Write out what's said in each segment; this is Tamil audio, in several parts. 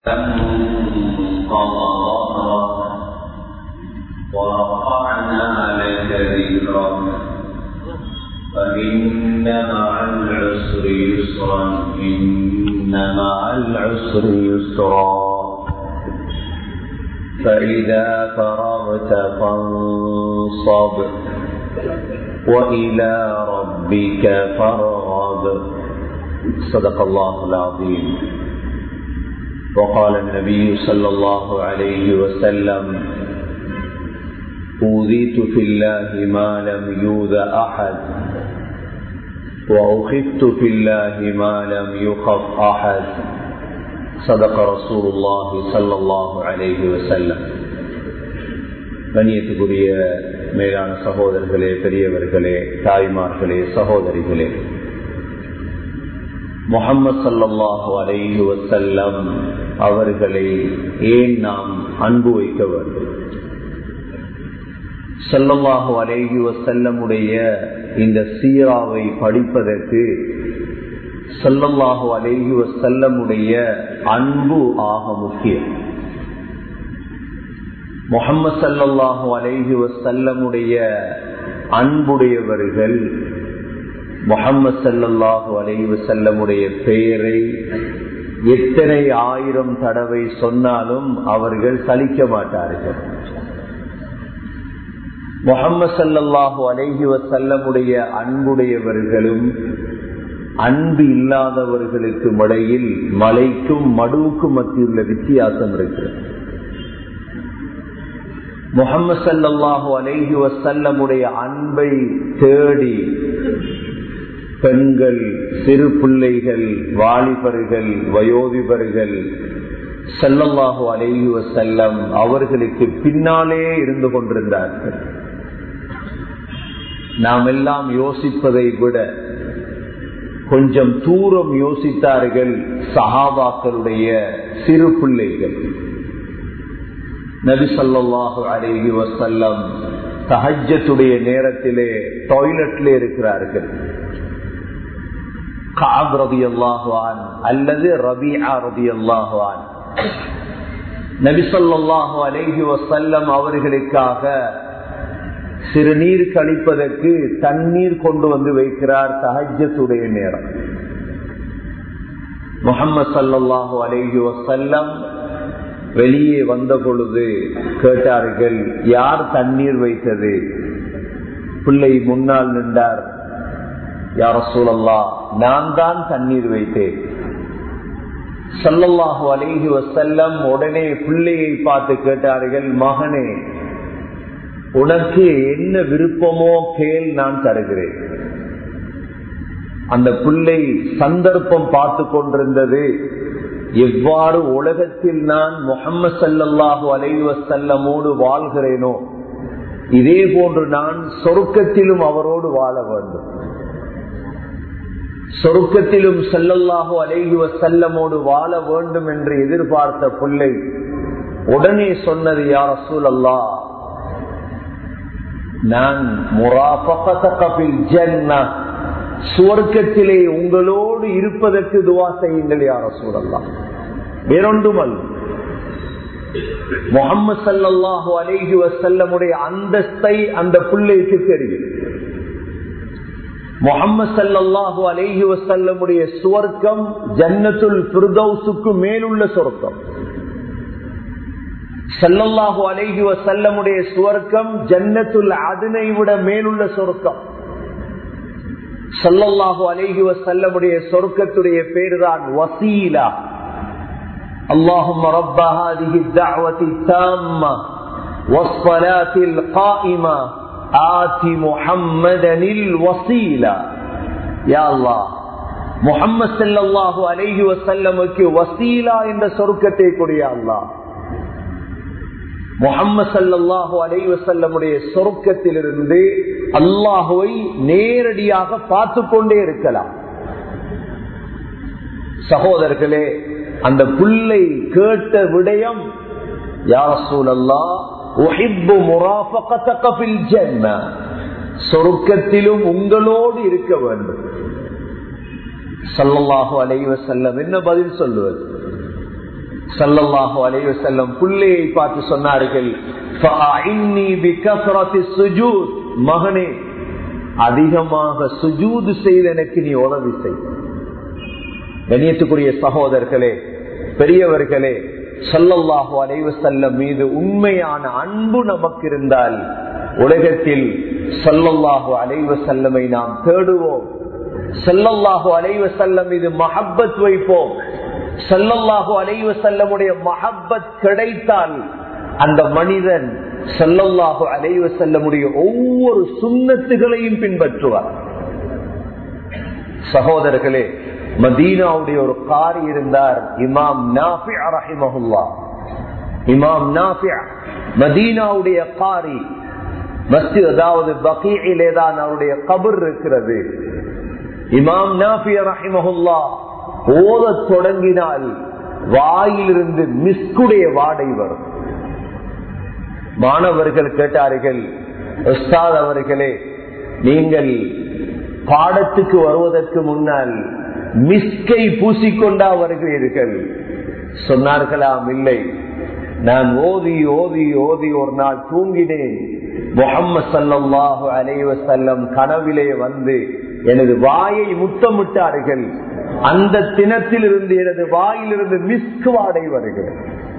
ورفعنا لك ذكرك فإن مع العسر يسرا إن مع العسر يسرا فإذا فرغت فانصب وإلى ربك فارغب صدق الله العظيم وقال النبي صلى الله عليه وسلم أوذيت في الله ما لم يوذ أحد وأخفت في الله ما لم يخف أحد صدق رسول الله صلى الله عليه وسلم கண்ணியத்துக்குரிய மேலான சகோதரர்களே பெரியவர்களே தாய்மார்களே சகோதரிகளே முகம்மது சல்லாஹு அலைஹி வசல்லம் அவர்களை ஏன் நாம் அன்பு வைக்க வேண்டும் செல்லல்லாஹு அலைஹி வசல்லமுடைய இந்த சீராவை படிப்பதற்கு செல்லல்லாஹு அலைஹி வசல்லமுடைய அன்பு ஆக முக்கியம் முகம்மது சல்லாஹூ அலைஹி வசல்லமுடைய அன்புடையவர்கள் முகம்மது சல்லாஹூ அலைஹி வசல்லமுடைய பெயரை எத்தனை ஆயிரம் தடவை சொன்னாலும் அவர்கள் சலிக்க மாட்டார்கள் முகம்மது சல்லாஹூ அலைஹி வசல்லமுடைய அன்புடையவர்களும் அன்பு இல்லாதவர்களுக்கு இடையில் மலைக்கும் மடுவுக்கும் மத்தியுள்ள வித்தியாசம் இருக்கிறது முகமது சல்லாஹு அலைஹி வசல்லமுடைய அன்பை தேடி பெண்கள் சிறு பிள்ளைகள் வாலிபர்கள் வயோதிபர்கள் செல்லல்லாஹு அலைஹி வசல்லம் அவர்களுக்கு பின்னாலே இருந்து கொண்டிருந்தார்கள் நாம் எல்லாம் யோசிப்பதை விட கொஞ்சம் தூரம் யோசித்தார்கள் சஹாபாக்களுடைய சிறு பிள்ளைகள் நபி சொல்லாஹு அலேஹி வசல்லம் தஹஜத்துடைய நேரத்திலே டாய்லெட்ல இருக்கிறார்கள் காப் ரபி அல்லாஹுவான் அல்லது ரபிஆ ரபி அல்லாஹுவான் நபி சொல்லாஹு அலேஹி வசல்லம் அவர்களுக்காக சிறுநீர் கழிப்பதற்கு தண்ணீர் கொண்டு வந்து வைக்கிறார் தஹஜத்துடைய நேரம் முகமது சல்லாஹூ அலேஹி வசல்லம் வெளியே வந்த பொழுது கேட்டார்கள் யார் தண்ணீர் வைத்தது பிள்ளை முன்னால் நின்றார் யார சூழல்லா நான் தான் தண்ணீர் வைத்தேன் சல்லல்லாஹு அலேஹி வசல்லம் உடனே பிள்ளையை பார்த்து கேட்டார்கள் மகனே உனக்கு என்ன விருப்பமோ கேள் நான் தருகிறேன் அந்த பிள்ளை சந்தர்ப்பம் பார்த்து கொண்டிருந்தது எவ்வாறு உலகத்தில் நான் முகம்மது சல்லாஹூ அலைவசல்லமோடு வாழ்கிறேனோ இதே போன்று நான் சொருக்கத்திலும் அவரோடு வாழ வேண்டும் சொருக்கத்திலும் செல்லல்லாஹோ அலைஹி வசல்லமோடு வாழ வேண்டும் என்று எதிர்பார்த்த பிள்ளை உடனே சொன்னது யார் ரசூல் அல்லா நான் சுவர்க்கத்திலே உங்களோடு இருப்பதற்கு துவா செய்யுங்கள் யார் ரசூல் அல்லா வேறொன்றுமல் முகமது சல்லாஹூ அலேஹி வசல்லமுடைய அந்தஸ்தை அந்த பிள்ளைக்கு தெரியும் முகமது சல்லாஹூ அலேஹி வசல்லமுடைய சுவர்க்கம் ஜன்னத்துல் பிரதௌசுக்கு மேலுள்ள சொர்க்கம் சல்லல்லாஹு அலேஹி வசல்லமுடைய சுவர்க்கம் ஜன்னத்துல் அதனை விட மேலுள்ள சொர்க்கம் சல்லல்லாஹு அலேஹி வசல்லமுடைய சொர்க்கத்துடைய பேருதான் வசீலா اللهم رب هذه الدعوة التامة والصلاة القائمة آت محمدا الوسيلة يا الله முகம்மது செல்லல்லாஹு அலைஹி வசல்லமுக்கு வசீலா என்ற சொருக்கத்தை கொடியா அல்லா முகம்மது சல்லாஹூ அலைஹி வசல்லமுடைய சொருக்கத்திலிருந்து அல்லாஹுவை நேரடியாக பார்த்து கொண்டே இருக்கலாம் சகோதரர்களே அந்த புல்லை கேட்ட விடயம் யார் சூழல்லா சொருக்கத்திலும் உங்களோடு இருக்க வேண்டும் சல்லல்லாஹு அலைவ செல்லம் என்ன பதில் சொல்லுவது சல்லல்லாஹு அலைஹி வஸல்லம் புள்ளையை பார்த்து சொன்னார்கள் "ஃபஅஇன்னி பிகஸ்ரத்தி சுஜூத்." மகனே அதிகமாக சுஜூது செய்து எனக்கு நீ உதவி செய் கணியத்துக்குரிய சகோதரர்களே பெரியவர்களே சல்லல்லாஹு அலைஹி வஸல்லம் மீது உண்மையான அன்பு நமக்கு இருந்தால் உலகத்தில் சல்லல்லாஹு அலைஹி வஸல்லமை நாம் தேடுவோம் சல்லல்லாஹு அலைஹி வஸல்லம் மீது மஹப்பத் வைப்போம் சல்லல்லாஹு அலைஹி வஸல்லமுடைய மஹப்பத் கிடைத்தால் அந்த மனிதன் சல்லல்லாஹு அலைஹி வஸல்லமுடைய ஒவ்வொரு சுண்ணத்துகளையும் பின்பற்றுவார் சகோதரர்களே மதீனாவுடைய ஒரு காரி இருந்தார் இமாம் நாஃபி ரஹிமஹுல்லா இமாம் நாஃபி மதீனாவுடைய காரி மஸ்ஜித் அதாவது பகீயிலே தான் அவருடைய கபர் இருக்கிறது இமாம் நாஃபி ரஹிமஹுல்லா ஓதத் தொடங்கினால் வாயிலிருந்து மிஸ்குடைய வாடை வரும் மாணவர்கள் கேட்டார்கள் உஸ்தாத் அவர்களே நீங்கள் பாடத்துக்கு வருவதற்கு முன்னால் மிஸ்கை பூசிக்கொண்டா வருகிறீர்கள் சொன்னார்களாம் இல்லை நான் ஓதி ஓதி ஓதி ஒரு நாள் தூங்கினேன் முகம்மது சல்லாஹு அலைவசல்லம் கனவிலே வந்து எனது வாயை முத்தமிட்டார்கள் அந்த தினத்தில் இருந்து எனது வாயிலிருந்து மிஸ்கு வாடை வருகிறது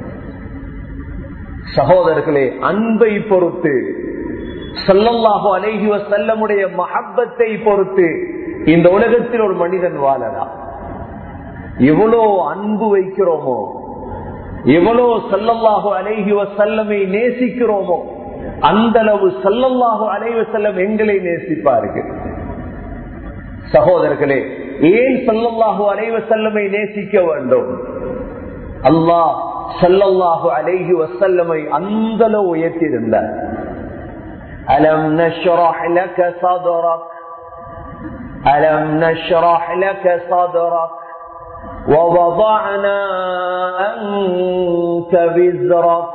சகோதரர்களே அன்பை பொறுத்து சல்லல்லாஹு அலைஹி வசல்லமுடைய மஹப்பத்தை பொறுத்து இந்த உலகத்தில் ஒரு மனிதன் வாழலாம் எவ்வளோ அன்பு வைக்கிறோமோ எவ்வளோ சல்லல்லாஹு அலைஹி வசல்லமை நேசிக்கிறோமோ அந்த அளவு சல்லல்லாஹு அலைஹி வசல்லம் எங்களை நேசிப்பார்கள் சகோதரர்களே ஏன் சல்லல்லாஹு அலைஹி வசல்லமை நேசிக்க வேண்டும் அல்லாஹ் சல்லல்லாஹு அலைஹி வசல்லமை அந்த அளவு உயர்த்தியிருந்தார் அலம் நஷ்ரஹ் லக சதரக் அலம் நஷ்ரஹ் லக சதரக் ووضعنا أنك وزرك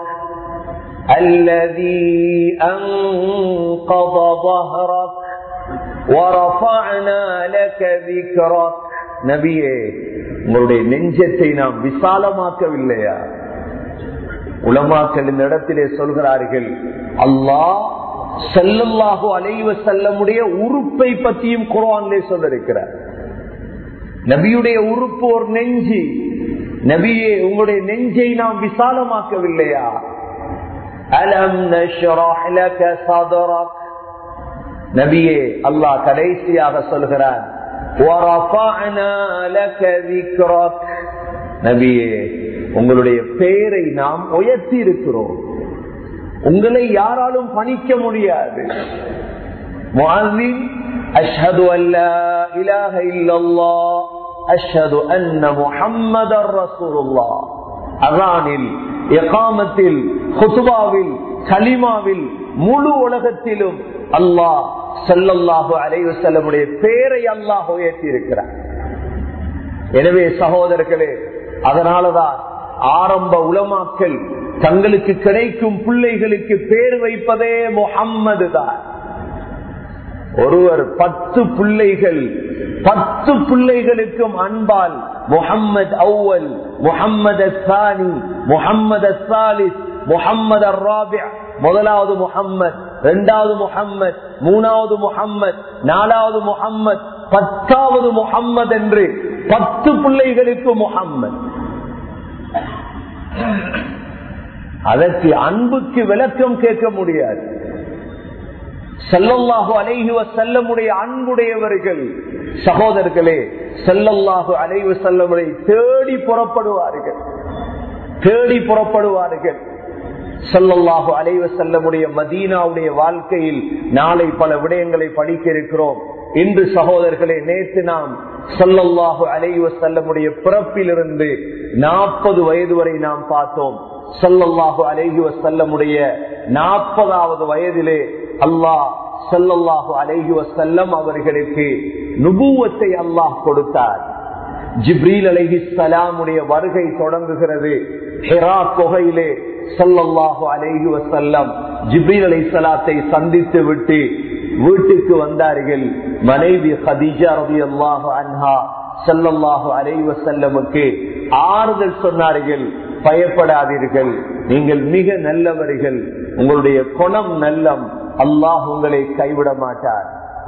الذي أنقض ظهرك ورفعنا لك ذكرك நபியே உங்களுடைய நெஞ்சத்தை நாம் விசாலமாக்கவில்லையா உலமாக்கள் இந்த இடத்திலே சொல்கிறார்கள் அல்லாஹ் செல்லல்லாஹு அலைவ செல்லமுடைய உறுப்பை பற்றியும் குரான்லே சொல்லிருக்கிறார் நபியுடைய உறுப்பு ஒரு நெஞ்சு நபியே உங்களுடைய நெஞ்சை நாம் விசாலமாக்கவில்லையா அலம் நஷ்ரஹ் லக சதரக் நபியே அல்லாஹ் கடைசியாக சொல்கிறான் وَرَفَعْنَا لَكَ ذِكْرَكَ நபியே உங்களுடைய பெயரை நாம் உயர்த்தி இருக்கிறோம் உங்களை யாராலும் பணிக்க முடியாது அஷ்ஹது அல்லா இலாஹ இல்லல்லாஹ் அஷ்ஹது அன்ன முஹம்மதர் ரசூலுல்லாஹ் அதானில் எகாமத்தில் குத்துபாவில் கலிமாவில் முழு உலகத்திலும் அல்லாஹ் செல்லல்லாஹு அலைவு செல்லமுடைய பேரை அல்லாஹ் உயர்த்தி இருக்கிறார் எனவே சகோதரர்களே அதனாலதான் ஆரம்ப உலமாக்கள் தங்களுக்கு கிடைக்கும் பிள்ளைகளுக்கு பேர் வைப்பதே முகம்மது தான் ஒருவர் பத்து பிள்ளைகள் பத்து பிள்ளைகளுக்கும் அன்பால் முகம்மது அவ்வல் முகம்மது சானி முகம்மது சாலிஸ் முகம்மது ராபியா முதலாவது முகம்மது இரண்டாவது முகம்மது மூணாவது முகம்மது நாலாவது முகம்மது பத்தாவது முகம்மது என்று பத்து பிள்ளைகளுக்கு முகம்மது அதற்கு அன்புக்கு விளக்கம் கேட்க முடியாது செல்லல்லாஹு அலைஹுவ செல்லமுடைய அன்புடையவர்கள் சகோதரர்களே செல்லல்லாஹு அலைவு செல்லமுறை தேடி புறப்படுவார்கள் தேடி புறப்படுவார்கள் செல்லல்லாஹு அலைவ செல்லமுடைய மதீனாவுடைய வாழ்க்கையில் நாளை பல விடயங்களை படிக்க இருக்கிறோம் இன்று சகோதரர்களே நேற்று நாம் சொல்லல்லாஹு அலைவ செல்லமுடைய பிறப்பிலிருந்து நாற்பது வயது வரை நாம் பார்த்தோம் சொல்லல்லாஹு அலைஹி வசல்லமுடைய நாற்பதாவது வயதிலே அல்லாஹ் சொல்லல்லாஹு அலைஹி வசல்லம் அவர்களுக்கு நுபுவத்தை அல்லாஹ் கொடுத்தார் ஜிப்ரீல் அலைஹி சலாமுடைய வருகை தொடங்குகிறது ஹெரா தொகையிலே சொல்லல்லாஹு அலைஹி வசல்லம் ஜிப்ரீல் அலை சலாத்தை சந்தித்து விட்டு வீட்டுக்கு வந்தார்கள் மனைவி ஹதீஜா ரவி அல்லாஹு அன்ஹா சல்லல்லாஹு அலைஹி வசல்லமுக்கு ஆறுதல் சொன்னார்கள் பயப்படாதீர்கள் நீங்கள் மிக நல்லவர்கள் உங்களுடைய குணம் நல்லம் அல்லாஹ் உங்களை கைவிட மாட்டார்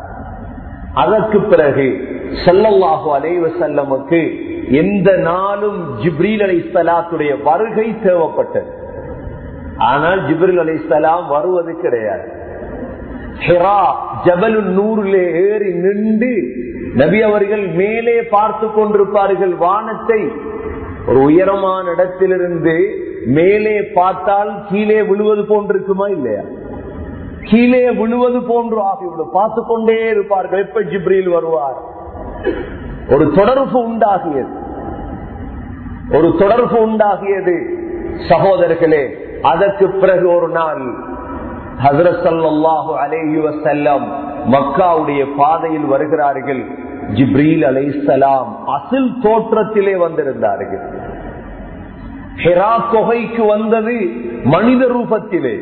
அதற்கு பிறகு செல்லல்லாஹு அலைவ செல்லமுக்கு எந்த நாளும் ஜிப்ரீல் அலை சலாத்துடைய வருகை தேவைப்பட்டது ஆனால் ஜிப்ரில் அலை சலாம் வருவது கிடையாது ஹெரா ஜபலு நூறிலே ஏறி நின்று நபி அவர்கள் மேலே பார்த்து கொண்டிருப்பார்கள் வானத்தை ஒரு உயரமான இடத்திலிருந்து மேலே பார்த்தால் கீழே விழுவது போன்றிருக்குமா இல்லையா கீழே விழுவது போன்று ஆகிவிடும் பார்த்து கொண்டே இருப்பார்கள் எப்ப ஜிப்ரில் வருவார் ஒரு தொடர்பு உண்டாகியது ஒரு தொடர்பு உண்டாகியது சகோதரர்களே அதற்கு பிறகு ஒரு நாள் ஹசரசல்லாஹு அலேஹி வசல்லம் மக்காவுடைய பாதையில் வருகிறார்கள் ஜிப்ரீல் அலை சலாம் அசில் தோற்றத்திலே வந்திருந்தார்கள் ஹெரா தொகைக்கு வந்தது மனித ரூபத்திலே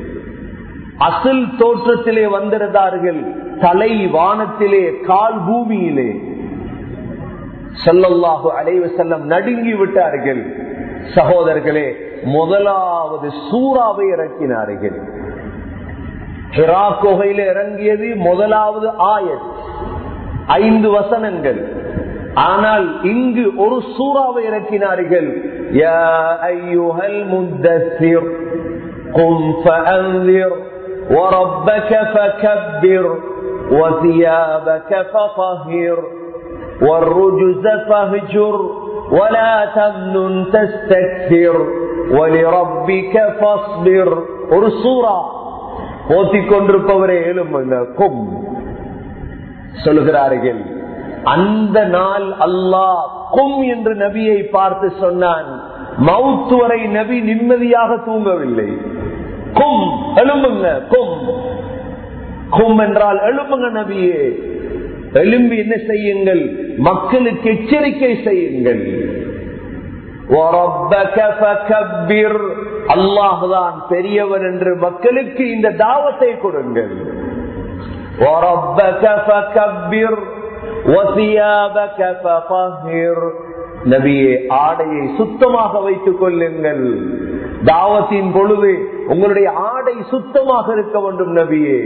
அசில் தோற்றத்திலே வந்திருந்தார்கள் தலை வானத்திலே கால் பூமியிலே செல்லல்லாஹு அலைவ செல்லம் நடுங்கி விட்டார்கள் சகோதரர்களே முதலாவது சூறாவை இறக்கினார்கள் ஹிரா கோகையில இறங்கியது முதலாவது ஆயத் ஐந்து வசனங்கள் ஆனால் இங்கு ஒரு சூறாவை இறக்கினார்கள் யா ஐயுஹல் முத்தசிர் قم فأنذر وربك فكبر وثيابك فطهر والرجز فاهجر ولا تمنن تستكثر ولربك فاصبر ஒரு சூறா போத்திக் கொண்டிருப்பவரே எழும்புங்க கும் சொல்லுகிறார்கள் அந்த நாள் அல்லாஹ் கும் என்று நபியை பார்த்து சொன்னான் மவுத்து வரை நபி நிம்மதியாக தூங்கவில்லை கும் எழும்புங்க கும் கும் என்றால் எழும்புங்க நபியே எழும்பி என்ன செய்யுங்கள் மக்களுக்கு எச்சரிக்கை செய்யுங்கள் அல்லாஹுதான் பெரியவன் என்று மக்களுக்கு இந்த தாவத்தை கொடுங்கள் நபியே ஆடையை சுத்தமாக வைத்துக் கொள்ளுங்கள் தாவத்தின் பொழுது உங்களுடைய ஆடை சுத்தமாக இருக்க வேண்டும் நபியே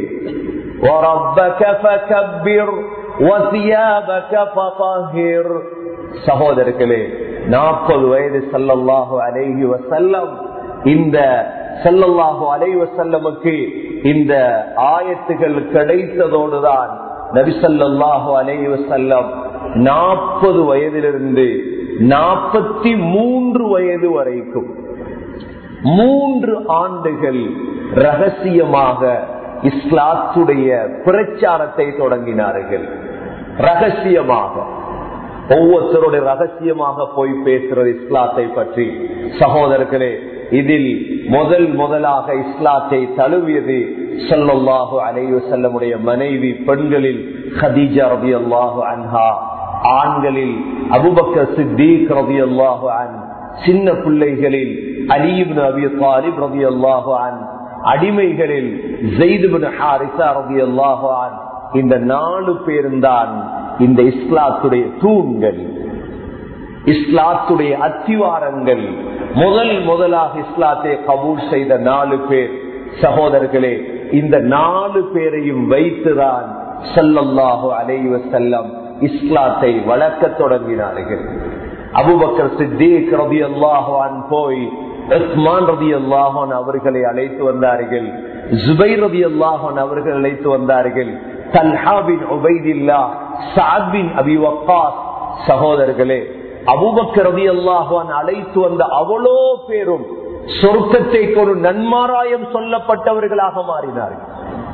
சகோதரர்களே நாற்பது வயது சல்லல்லாஹு அலைஹி வசல்லம் இந்த செல்லல்லாஹு அலைவ செல்லமுக்கு இந்த ஆயத்துகள் கிடைத்ததோடுதான் நபிசல்லாஹு அலைவ செல்லம் நாற்பது வயதிலிருந்து நாற்பத்தி மூன்று வயது வரைக்கும் மூன்று ஆண்டுகள் ரகசியமாக இஸ்லாத்துடைய பிரச்சாரத்தை தொடங்கினார்கள் ரகசியமாக ஒவ்வொருத்தருடைய ரகசியமாக போய் பேசுறது இஸ்லாத்தை பற்றி சகோதரர்களே இதில் முதல் முதலாக இஸ்லாத்தை தழுவியது சொல்லல்லாஹு அலைவு செல்லமுடைய மனைவி பெண்களில் ஹதீஜா ரபி அல்லாஹு அன்ஹா ஆண்களில் அபுபக்க சித்தீக் ரபி அல்லாஹு அன் சின்ன பிள்ளைகளில் அலீப் அபி தாலிப் ரபி அல்லாஹு அன் அடிமைகளில் ஜெய்துபின் ஹாரிசா ரபி அல்லாஹு அன் இந்த நாலு பேருந்தான் இந்த இஸ்லாத்துடைய தூண்கள் இஸ்லாத்துடைய அத்திவாரங்கள் முதல் முதலாக இஸ்லாத்தை கபூல் செய்த நாலு பேர் சகோதரர்களே இந்த நாலு பேரையும் வைத்துதான் செல்லல்லாஹு அலைவ செல்லம் இஸ்லாத்தை வளர்க்க தொடங்கினார்கள் அபுபக்கர் சித்தீக் ரபி அல்லாஹான் போய் உஸ்மான் ரபி அல்லாஹான் அவர்களை அழைத்து வந்தார்கள் ஜுபை ரபி அல்லாஹான் அவர்கள் அழைத்து வந்தார்கள் தல்ஹாபின் உபைதில்லா சாத்பின் அபி வக்காஸ் சகோதரர்களே அபுபக்கர் ரபி அல்லாஹான் அழைத்து வந்த அவ்வளோ பேரும் சொர்க்கத்தை கொண்டு நன்மாராயம் சொல்லப்பட்டவர்களாக மாறினார்கள்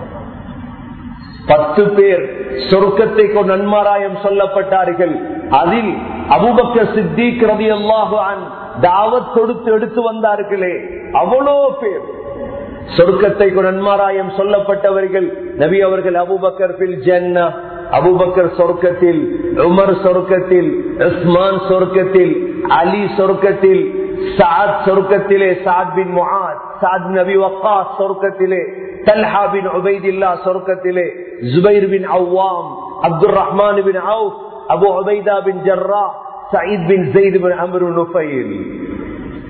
பத்து பேர் சொர்க்கத்தை கொண்டு நன்மாராயம் சொல்லப்பட்டார்கள் அதில் அபுபக்க சித்திக் ரவி அல்லாஹான் தாவத் கொடுத்து எடுத்து வந்தார்களே அவ்வளோ பேர் சொர்க்கத்தை கொண்டு நன்மாராயம் சொல்லப்பட்டவர்கள் நபி அவர்கள் அபுபக்கர் பில் ஜன்னா அபுபக்கர் சொர்க்கத்தில் உமர் சொர்க்கத்தில் உஸ்மான் சொர்க்கத்தில் அலி சொர்க்கத்தில் சாத் சொர்க்கத்திலே சாத் பின் முஹாத் சாத் நபி வக்கா சொர்க்கத்திலே தல்ஹா பின் உபைதில்லா சொர்க்கத்திலே Zubair bin Awwam Abdul Rahman bin Auf Abu Ubaidah bin Jarrah Saeed bin Zaid bin Amr Nufail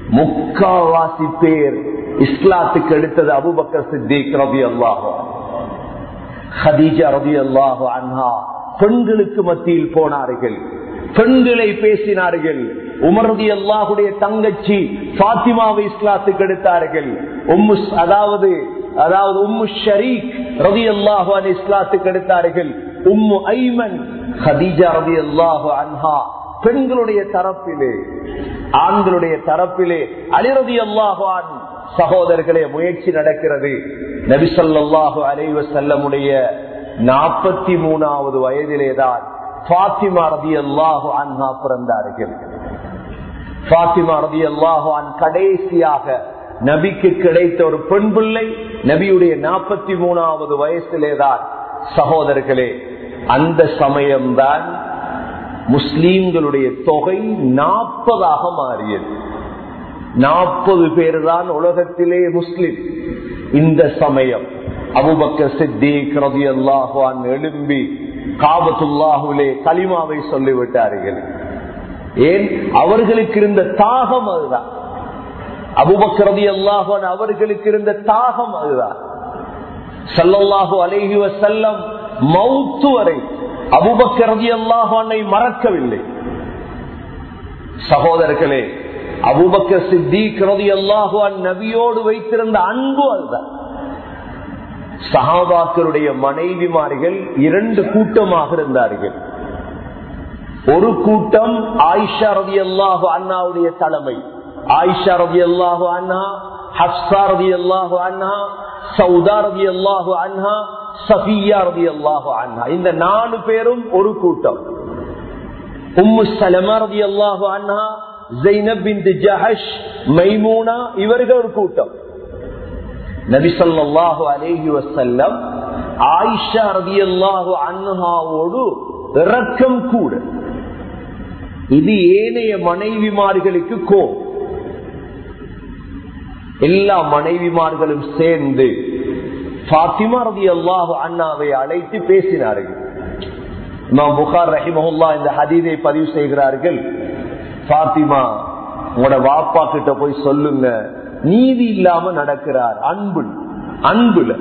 முக்காவாசி பேர் இஸ்லாத்துக்கு எடுத்தது அபுபக்கர் சித்திக் ரவி அல்லாஹோ ஹதீஜா ரவி அல்லாஹோ அன்ஹா பெண்களுக்கு மத்தியில் போனார்கள் பெண்களை பேசினார்கள் உமரதி அல்லாஹுடைய தங்கச்சி பாத்திமாவை இஸ்லாத்துக்கு எடுத்தார்கள் உம்மு அதாவது அதாவது உம்மு ஷரீக் ரவி அல்லாஹு இஸ்லாத்துக்கு எடுத்தார்கள் உம்மு ஐமன் ஹதீஜா ரவி அல்லாஹு அன்ஹா பெண்களுடைய தரப்பிலே ஆண்களுடைய தரப்பிலே அலிரதி அல்லாஹான் சகோதரர்களே முயற்சி நடக்கிறது நபிசல்லாஹு அலைவ செல்லமுடைய நாற்பத்தி மூணாவது வயதிலேதான் பாத்திமா ரதி அல்லாஹு அன்ஹா பிறந்தார்கள் பாத்திமா ரதி அல்லாஹு அன் கடைசியாக நபிக்கு கிடைத்த ஒரு பெண் பிள்ளை நபியுடைய நாற்பத்தி மூணாவது வயசிலேதான் சகோதரர்களே அந்த சமயம்தான் முஸ்லீம்களுடைய தொகை நாற்பதாக மாறியது நாற்பது பேர் தான் உலகத்திலே முஸ்லிம் இந்த சமயம் அபுபக்க சித்திக் ரவி அல்லாஹான் எழும்பி காபத்துல்லாஹுலே கலிமாவை சொல்லிவிட்டார்கள் ஏன் அவர்களுக்கு இருந்த தாகம் அதுதான் அபுபக்கரதி அல்லாஹான் அவர்களுக்கு இருந்த தாகம் அதுதான் சல்லல்லாஹு அலைஹி வசல்லம் மௌத்து வரை அபுபக்கரதி அல்லாஹானை மறக்கவில்லை சகோதரர்களே அபுபக்க சித்திக் ரதி அல்லாஹான் நபியோடு வைத்திருந்த அன்பு அதுதான் சஹாபாக்களுடைய மனைவிமார்கள் இரண்டு கூட்டமாக இருந்தார்கள் ஒரு கூட்டம் ஆயிஷா ரதி அல்லாஹு அண்ணாவுடைய தலைமை ஆயிஷா ரதி அல்லாஹு அண்ணா ஹப்சா ரதி அல்லாஹு அண்ணா சவுதா ரதி அல்லாஹு அண்ணா சஃபியா ரதி அல்லாஹு அண்ணா இந்த நாலு பேரும் ஒரு கூட்டம் உம்மு சலமா ரதி அல்லாஹு அண்ணா ஜெய்னப் பின் ஜஹஷ் மைமூனா இவர்கள் ஒரு கூட்டம் நபிசல்லாஹு அலேஹி வசல்லம் ஆயிஷா ரதி அல்லாஹு அன்ஹாவோடு இறக்கம் கூட இது ஏனைய மனைவிமார்களுக்கு கோ எல்லா மனைவிமார்களும் சேர்ந்து பாத்திமா ரதி அல்லாஹு அண்ணாவை அழைத்து பேசினார்கள் இமாம் புகார் ரஹிமஹுல்லா இந்த ஹதீதை பதிவு செய்கிறார்கள் பாத்திமா உங்களோட வாப்பா கிட்ட போய் சொல்லுங்க நீதி இல்லாம நடக்கிறார் அன்பு அன்புல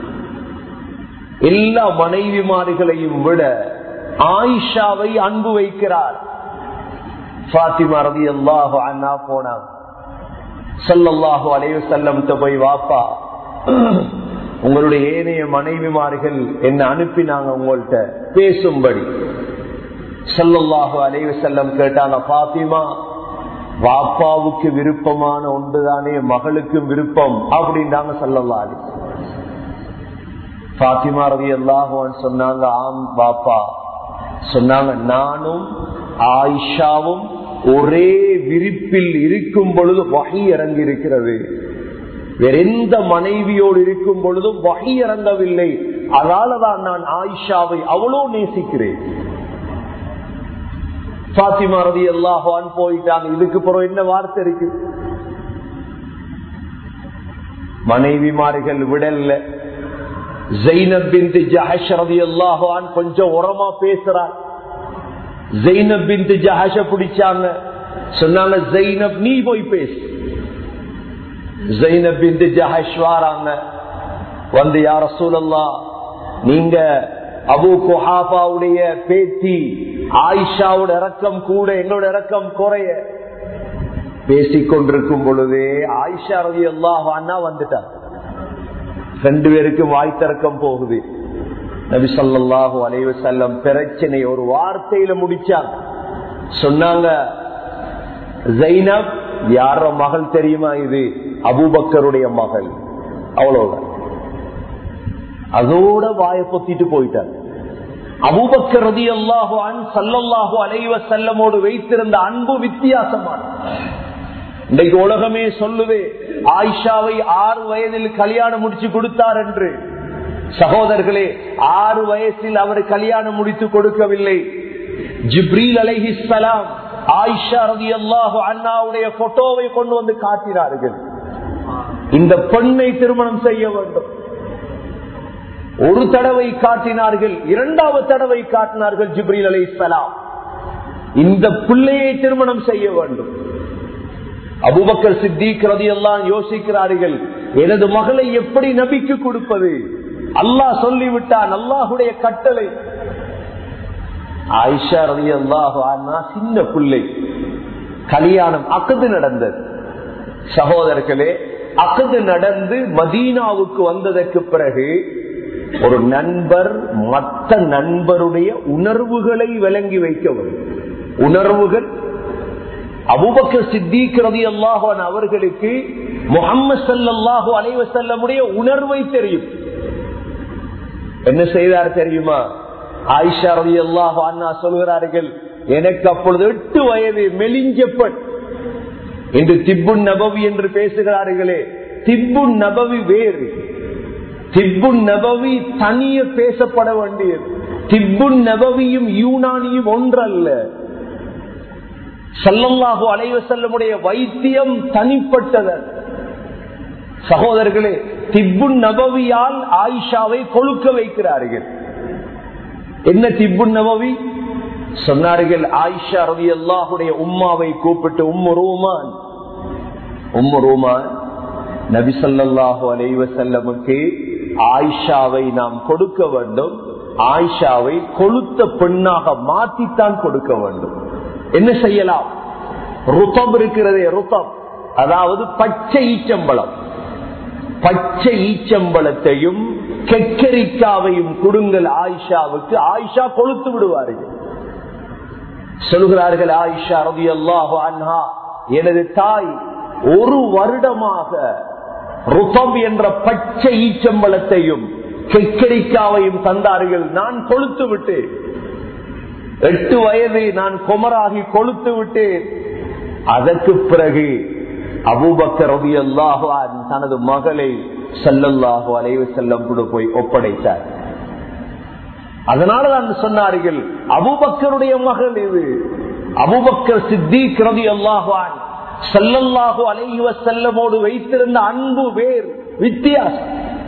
எல்லா மனைவிமார்களையும் விட ஆயிஷாவை அன்பு வைக்கிறார் பாத்திமா ரதி அல்லாஹு அண்ணா போனாங்க சொல்லல்லாஹு அலைய செல்லம் போய் வாப்பா உங்களுடைய ஏனைய மனைவிமார்கள் என்ன அனுப்பினாங்க உங்கள்கிட்ட பேசும்படி சொல்லல்லாஹு அலைய செல்லம் கேட்டாங்க பாத்திமா வாப்பாவுக்கு விருப்பமான ஒன்றுதானே மகளுக்கும் விருப்பம் அப்படின்றாங்க சொல்லல்லா அலி பாத்திமா ரவி அல்லாஹுவான் சொன்னாங்க ஆம் பாப்பா சொன்னாங்க நானும் ஆயிஷாவும் ஒரே விரிப்பில் இருக்கும் பொழுது வகை இறங்கி இருக்கிறது வேற எந்த மனைவியோடு இருக்கும் பொழுதும் வகை இறங்கவில்லை அதனாலதான் நான் ஆயிஷாவை அவ்வளோ நேசிக்கிறேன் பாத்திமா ரவி அல்லாஹான் போயிட்டாங்க இதுக்கு பிறகு என்ன வார்த்தை இருக்கு மனைவிமார்கள் விடல்ல ஜெய்னப் பின் ஜஹஷ் ரவி அல்லாஹான் கொஞ்சம் உரமா பேசுறார் ஜெய்னப் பின் ஜஹஷ பிடிச்சாங்க சொன்னாங்க ஜெய்னப் நீ போய் பேசு ஜெய்னப் பின் ஜஹஷ் வாராங்க வந்து யார சூழல்லா நீங்க அபு குஹாபாவுடைய பேத்தி ஆயிஷாவோட இறக்கம் கூட எங்களோட இறக்கம் குறைய பேசிக்கொண்டிருக்கும் பொழுதே ஆயிஷா ரவி அல்லாஹான்னா வந்துட்டார் ரெண்டு பேருக்கும் வாய் திறக்கம் போகுது நபி சொல்லாஹு அலைவ செல்லம் பிரச்சனை ஒரு வார்த்தையில முடிச்சாங்க சொன்னாங்க ஜைனப் யார மகள் தெரியுமா இது அபூபக்கருடைய மகள் அவ்வளவுதான் அதோட வாயை பொத்திட்டு போயிட்டார் அபூபக்கர் ரதி அல்லாஹு அன் சல்லல்லாஹு அலைவ செல்லமோடு வைத்திருந்த அன்பு வித்தியாசமான இன்றைக்கு உலகமே சொல்லுவே ஆயிஷாவை ஆறு வயதில் கல்யாணம் முடிச்சு கொடுத்தார் என்று சகோதரர்களே ஆறு வயசில் அவர் கல்யாணம் முடித்து கொடுக்கவில்லை ஜிப்ரீல் அலைஹிஸ்லாம் ஆயிஷா ரதி அல்லாஹு அண்ணாவுடைய போட்டோவை கொண்டு வந்து காட்டினார்கள் இந்த பெண்ணை திருமணம் செய்ய வேண்டும் ஒரு தடவை காட்டினார்கள் இரண்டாவது தடவை காட்டினார்கள் ஜிப்ரீல் அலை இந்த பிள்ளையை திருமணம் செய்ய வேண்டும் அபுபக்கர் சித்திக் ரதி எல்லாம் யோசிக்கிறார்கள் எனது மகளை எப்படி நபிக்கு கொடுப்பது அல்லாஹ் சொல்லிவிட்டான் அல்லாஹுடைய கட்டளை ஆயிஷா ரதி அல்லாஹ் சின்ன பிள்ளை கல்யாணம் அக்கது நடந்தது சகோதரர்களே அகது நடந்து மதீனாவுக்கு வந்ததற்கு பிறகு ஒரு நண்பர் மற்ற நண்பருடைய உணர்வுகளை விளங்கி வைக்க வேண்டும் உணர்வுகள் அபுபக்க சித்திக்கிறது அல்லாஹான் அவர்களுக்கு முகம்மது சல்லாஹூ அலைவசல்லமுடைய உணர்வை தெரியும் என்ன செய்தார் தெரியுமா ஆயிஷா ரவி அல்லாஹ் அண்ணா சொல்கிறார்கள் எனக்கு அப்பொழுது எட்டு வயது மெலிஞ்சப்பட் இன்று திப்பு நபவி என்று பேசுகிறார்களே திப்பு நபவி வேறு திப்பு நபவி தனிய பேசப்பட வேண்டியது திப்பு நபவியும் யூனானியும் ஒன்றல்ல சல்லல்லாஹு அலைவ செல்லமுடைய வைத்தியம் தனிப்பட்டது சகோதரர்களே திப்பு நபவியால் ஆயிஷாவை கொழுக்க வைக்கிறார்கள் என்ன திப்பு நபவி சொன்னார்கள் ஆயிஷா ரவி அல்லாஹுடைய உம்மாவை கூப்பிட்டு உம்மு ரூமான் உம்மு ரூமான் நபி சொல்லாஹு அலைவ செல்லமுக்கு ஆயிஷாவை நாம் கொடுக்க வேண்டும் ஆயிஷாவை கொளுத்த பெண்ணாக மாற்றித்தான் கொடுக்க வேண்டும் என்ன செய்யலாம் ருத்தம் இருக்கிறதே ருத்தம் அதாவது பச்சை ஈச்சம்பளம் பச்சை ஈச்சம்பளத்தையும் கெக்கரிக்காவையும் கொடுங்கள் ஆயிஷாவுக்கு ஆயிஷா கொளுத்து விடுவார்கள் சொல்கிறார்கள் ஆயிஷா ரவி அல்லாஹு அன்ஹா எனது தாய் ஒரு வருடமாக ருத்தம் என்ற பச்சை ஈச்சம்பளத்தையும் கெக்கரிக்காவையும் தந்தார்கள் நான் கொளுத்து விட்டேன் எட்டு வயது நான் குமராகி கொளுத்து விட்டேன் அதற்கு பிறகு அபூபக்கர் ரவி அல்லாஹான் தனது மகளை செல்லல்லாஹு அலைவு செல்லம் கூட போய் ஒப்படைத்தார் அதனால தான் சொன்னார்கள் அபுபக்கருடைய மகள் இது அபுபக்கர் சித்திக் ரவி அல்லாஹான் செல்லல்லாஹு அலைவ செல்லமோடு வைத்திருந்த அன்பு வேர் வித்தியாசம்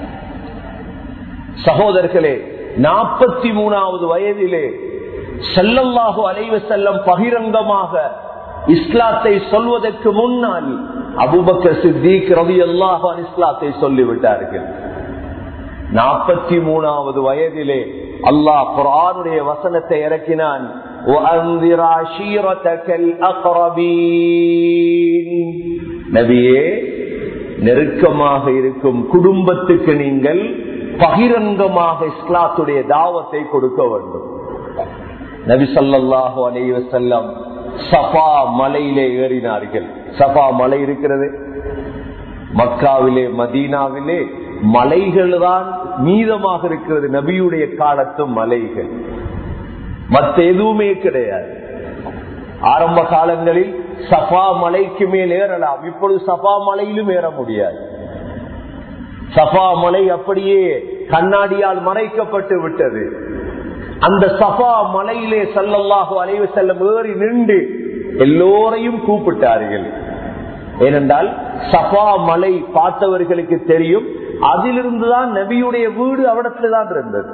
சகோதரர்களே நாற்பத்தி மூணாவது வயதிலே செல்லல்லாஹு அலைவ செல்லம் பகிரங்கமாக இஸ்லாத்தை சொல்வதற்கு முன்னால் அபுபக்கர் சித்திக் ரவி அல்லாஹான் இஸ்லாத்தை சொல்லிவிட்டார்கள் நாற்பத்தி மூணாவது வயதிலே அல்லாஹ் குரானுடைய வசனத்தை இறக்கினான் நபியே நெருக்கமாக இருக்கும் குடும்பத்துக்கு நீங்கள் பகிரங்கமாக இஸ்லாத்துடைய தாவத்தை கொடுக்க வேண்டும் நபி சொல்லாஹு அலைவ செல்லம் சபா மலையிலே ஏறினார்கள் சபா மலை இருக்கிறது மக்காவிலே மதீனாவிலே மலைகள் தான் மீதமாக இருக்கிறது நபியுடைய காலத்து மலைகள் மற்ற எதுவுமே கிடையாது ஆரம்ப காலங்களில் சபா மலைக்கு மேல் ஏறலாம் இப்பொழுது சபா மலையிலும் ஏற முடியாது சபா மலை அப்படியே கண்ணாடியால் மறைக்கப்பட்டு விட்டது அந்த சபா மலையிலே செல்லல்லாஹோ அலைவு செல்லம் ஏறி நின்று எல்லோரையும் கூப்பிட்டார்கள் ஏனென்றால் சபா மலை பார்த்தவர்களுக்கு தெரியும் அதிலிருந்துதான் நபியுடைய வீடு அவடத்துலதான் இருந்தது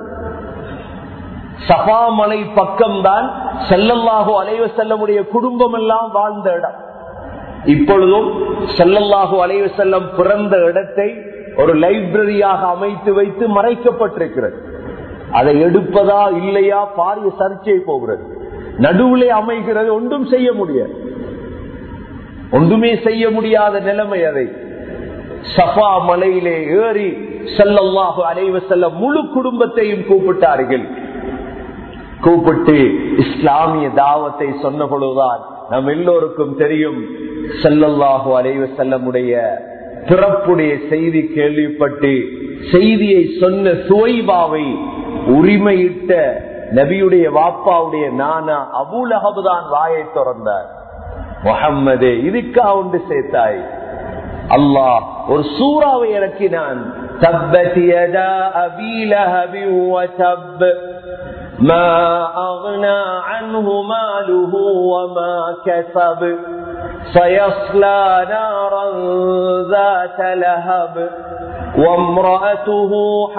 சபா மலை பக்கம்தான் செல்லல்லாஹோ அலைவ செல்லமுடைய குடும்பம் எல்லாம் வாழ்ந்த இடம் இப்பொழுதும் செல்லல்லாஹோ அலைவ செல்லம் பிறந்த இடத்தை ஒரு லைப்ரரியாக அமைத்து வைத்து மறைக்கப்பட்டிருக்கிறது அதை எடுப்பதா இல்லையா பாரிய சர்ச்சை போகிறது நடுவிலே அமைகிறது ஒன்றும் செய்ய முடியாது ஒன்றுமே செய்ய முடியாத நிலைமை அதை சஃபா மலையிலே ஏறி செல்லல்லாஹு அலைவ செல்ல முழு குடும்பத்தையும் கூப்பிட்டார்கள் கூப்பிட்டு இஸ்லாமிய தாவத்தை சொன்ன பொழுதுதான் நம் எல்லோருக்கும் தெரியும் செல்லல்லாஹு அலைவ செல்லமுடைய பிறப்புடைய செய்தி கேள்விப்பட்டு செய்தியை சொன்ன சுவைபாவை உரிமையிட்ட நபியுடைய வாப்பாவுடைய நானா அபூலகபுதான் வாயை திறந்தார் முகம்மதே இதுக்கா ஒன்று சேர்த்தாய் அல்லாஹ் ஒரு சூறாவை இறக்கினான் تبت يدا أبي لهب وتب ما أغنى عنه ماله وما كسب سيصلى نارا ذات لهب وامرأته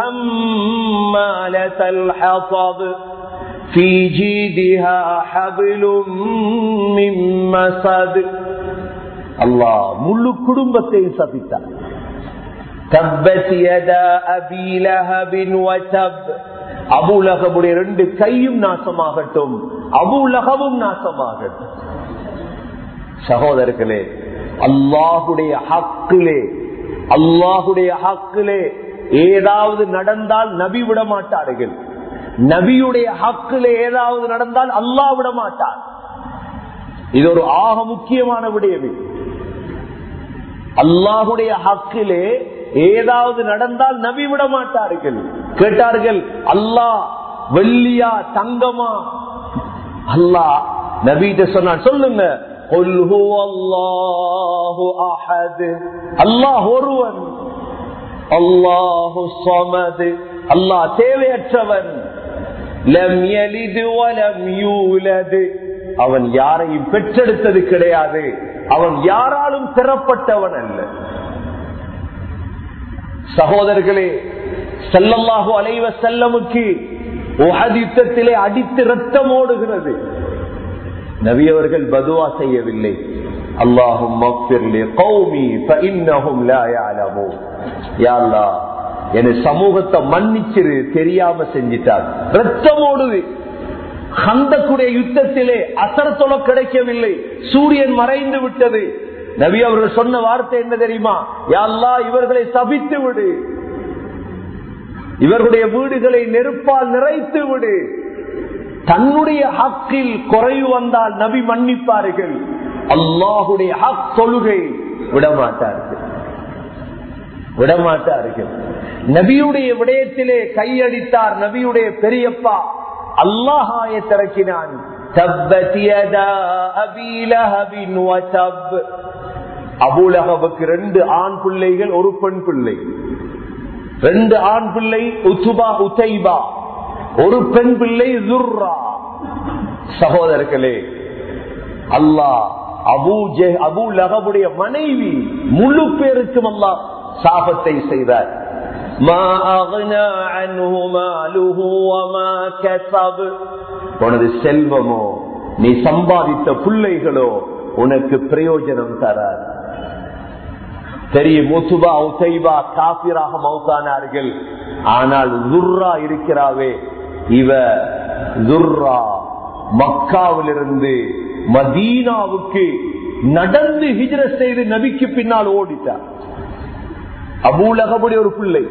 حمالة الحطب في جيدها حبل من مسد அல்லாஹ் முழு குடும்பத்தையும் சபித்தார் தப்பத் யதா அபீ லஹபின் வதப் அபூலகபுடைய ரெண்டு கையும் நாசமாகட்டும் அபூலகவும் நாசமாகட்டும் சகோதரர்களே அல்லாஹுடைய ஹக்கிலே அல்லாஹுடைய ஹக்கிலே ஏதாவது நடந்தால் நபி விட மாட்டார்கள் நபியுடைய ஹக்கிலே ஏதாவது நடந்தால் அல்லாஹ் விட மாட்டார் இது ஒரு ஆக முக்கியமான விடயம் இது. அல்லாஹுடைய ஹக்கிலே ஏதாவது நடந்தால் நபி விட மாட்டார்கள் கேட்டார்கள் அல்லாஹ் வெள்ளியா தங்கமா அல்லாஹ் நபிட்ட சொன்னான் சொல்லுங்க قل هو الله أحد அல்லாஹ் ஒருவன் அல்லாஹு சமது அல்லாஹ் தேவையற்றவன் லம் யலிது வலம் யூலது அவன் யாரையும் பெற்றெடுத்தது கிடையாது அவன் யாராலும் பெறப்பட்டவன் அல்ல சகோதரர்களே செல்லல்லாஹு அலைவ செல்லமுக்கு யுத்தத்திலே அடித்து ரத்தம் ஓடுகிறது நபி அவர்கள் பதுவா செய்யவில்லை அல்லாஹும் என் சமூகத்தை மன்னிச்சிரு தெரியாம செஞ்சிட்டார் ரத்தம் ஓடுது கந்தக்குடைய யுத்தத்திலே அசரத்தொலை கிடைக்கவில்லை சூரியன் மறைந்து விட்டது நபி அவர்கள் சொன்ன வார்த்தை என்ன தெரியுமா யாழ்லா இவர்களை சபித்து விடு இவர்களுடைய வீடுகளை நெருப்பால் நிறைத்து விடு தன்னுடைய ஹக்கில் குறைவு வந்தால் நபி மன்னிப்பார்கள் அல்லாஹுடைய ஹக் தொழுகை விடமாட்டார்கள் விடமாட்டார்கள் நபியுடைய விடயத்திலே கையடித்தார் நபியுடைய பெரியப்பா அல்லாஹாய திறக்கினான் அபுலகவுக்கு ரெண்டு ஆண் பிள்ளைகள் ஒரு பெண் பிள்ளை ரெண்டு ஆண் பிள்ளை உத்துபா உத்தைபா ஒரு பெண் பிள்ளை துர்ரா சகோதரர்களே அல்லாஹ் அபு ஜெ அபு லகபுடைய மனைவி முழு பேருக்கும் அல்லாஹ் சாபத்தை செய்தார் உனது செல்வமோ நீ சம்பாதித்த பிள்ளைகளோ உனக்கு பிரயோஜனம் தரார் தெரியும் முத்துபா உசைபா காபிராக மௌத்தானார்கள் ஆனால் துர்ரா இருக்கிறாவே இவ துர்ரா மக்காவிலிருந்து மதீனாவுக்கு நடந்து ஹிஜர செய்து நபிக்கு பின்னால் ஓடிட்டார் அபூலகபுடைய ஒரு பிள்ளை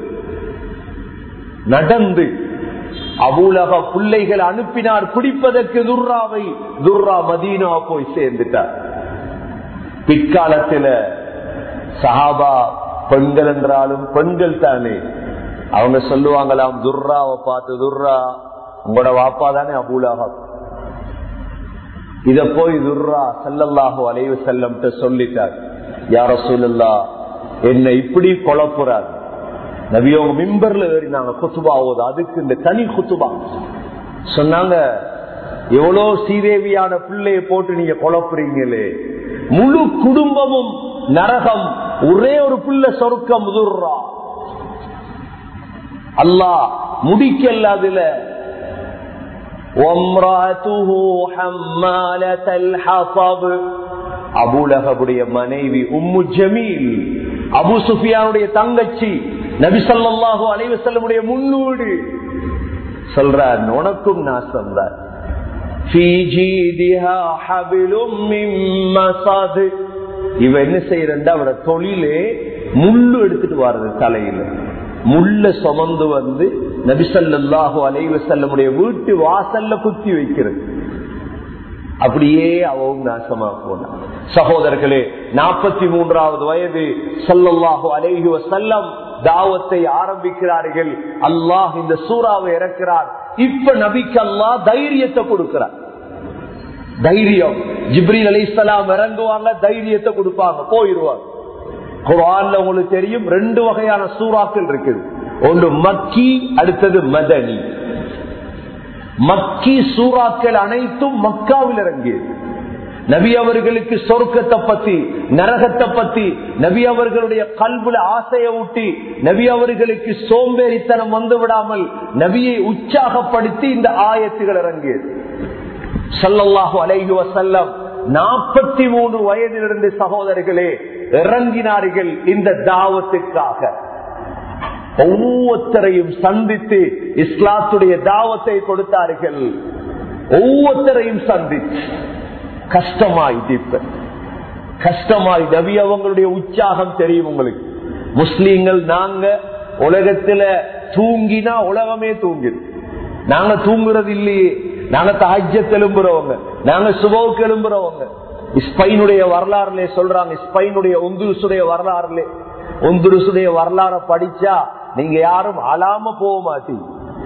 நடந்து அபூலக பிள்ளைகள் அனுப்பினார் பிடிப்பதற்கு துர்ராவை துர்ரா மதீனா போய் சேர்ந்துட்டார் பிற்காலத்தில் சஹாபா பெண்கள் என்றாலும் பெண்கள் தானே அவங்க சொல்லுவாங்களாம் துர்ராவை பார்த்து துர்ரா உங்களோட வாப்பா தானே அபூலாக இத போய் துர்ரா செல்லல்லாஹோ அலைவு செல்லம் சொல்லிட்டார் யார சொல்லல்லா என்னை இப்படி குழப்புறார் நபியோங்க மிம்பர்ல ஏறினாங்க குத்துபா ஓது அதுக்கு இந்த தனி குத்துபா சொன்னாங்க எவ்வளோ சீதேவியான பிள்ளைய போட்டு நீங்க குழப்புறீங்களே முழு குடும்பமும் நரகம் ஒரே ஒரு பிள்ளை சொர்க்கம் முதுர்றா அல்லாஹ் முடிக்கல அதுல அபுலகபுடைய மனைவி உம்மு ஜமீல் அபு சுஃபியானுடைய தங்கச்சி நபிசல்லாஹு அலைவசல்லமுடைய முன்னோடு சொல்றார் உனக்கும் நாசம் தான் இவ என்ன செய்யறா அவட தொழிலே முள்ளு எடுத்துட்டு வர்றது தலையில முள்ள சுமந்து வந்து நபிசல்லாஹு அலைவசல்லமுடைய வீட்டு வாசல்ல குத்தி வைக்கிறது அப்படியே அவவும் நாசமா போனான் சகோதரர்களே நாற்பத்தி மூன்றாவது வயது சல்லல்லாஹு அலைஹி வசல்லம் தாவத்தை ஆரம்பிக்கிறார்கள் அல்லாஹ் இந்த சூறாவை இறக்கிறார் இப்ப நபிக்கு அல்லாஹ் தைரியத்தை கொடுக்கிறார் தைரியம் ஜிப்ரீல் அலி இஸ்லாம் இறங்குவாங்க தைரியத்தை கொடுப்பாங்க போயிருவாங்க குரான்ல உங்களுக்கு தெரியும் ரெண்டு வகையான சூறாக்கள் இருக்குது ஒன்று மக்கி அடுத்தது மதனி மக்கி சூறாக்கள் அனைத்தும் மக்காவில் இறங்கியது நபி அவர்களுக்கு சொர்க்கத்தை பத்தி நரகத்தை பத்தி நபி அவர்களுடைய கல்புல ஆசையை ஊட்டி நபி அவர்களுக்கு சோம்பேறித்தனம் வந்து விடாமல் நபியை உற்சாகப்படுத்தி இந்த ஆயத்துகள் இறங்கியது சல்லல்லாஹு அலைஹி வசல்லம் நாற்பத்தி மூன்று வயதிலிருந்து சகோதரர்களே இறங்கினார்கள் இந்த தாவத்துக்காக ஒவ்வொருத்தரையும் சந்தித்து இஸ்லாத்துடைய தாவத்தை கொடுத்தார்கள் ஒவ்வொருத்தரையும் சந்தித்து கஷ்டமாய் தீப்ப கஷ்டமாய் நபி அவங்களுடைய உற்சாகம் தெரியும் உங்களுக்கு முஸ்லீம்கள் நாங்க உலகத்துல தூங்கினா உலகமே தூங்கிடும் நாங்க தூங்குறது இல்லையே நாங்க தஹஜத் எழும்புறவங்க நாங்க சுபவுக்கு எழும்புறவங்க ஸ்பைனுடைய வரலாறுல சொல்றாங்க ஸ்பைனுடைய ஒந்துருசுடைய வரலாறுல ஒந்துருசுடைய வரலாற படிச்சா நீங்க யாரும் அலாம போக மாட்டீங்க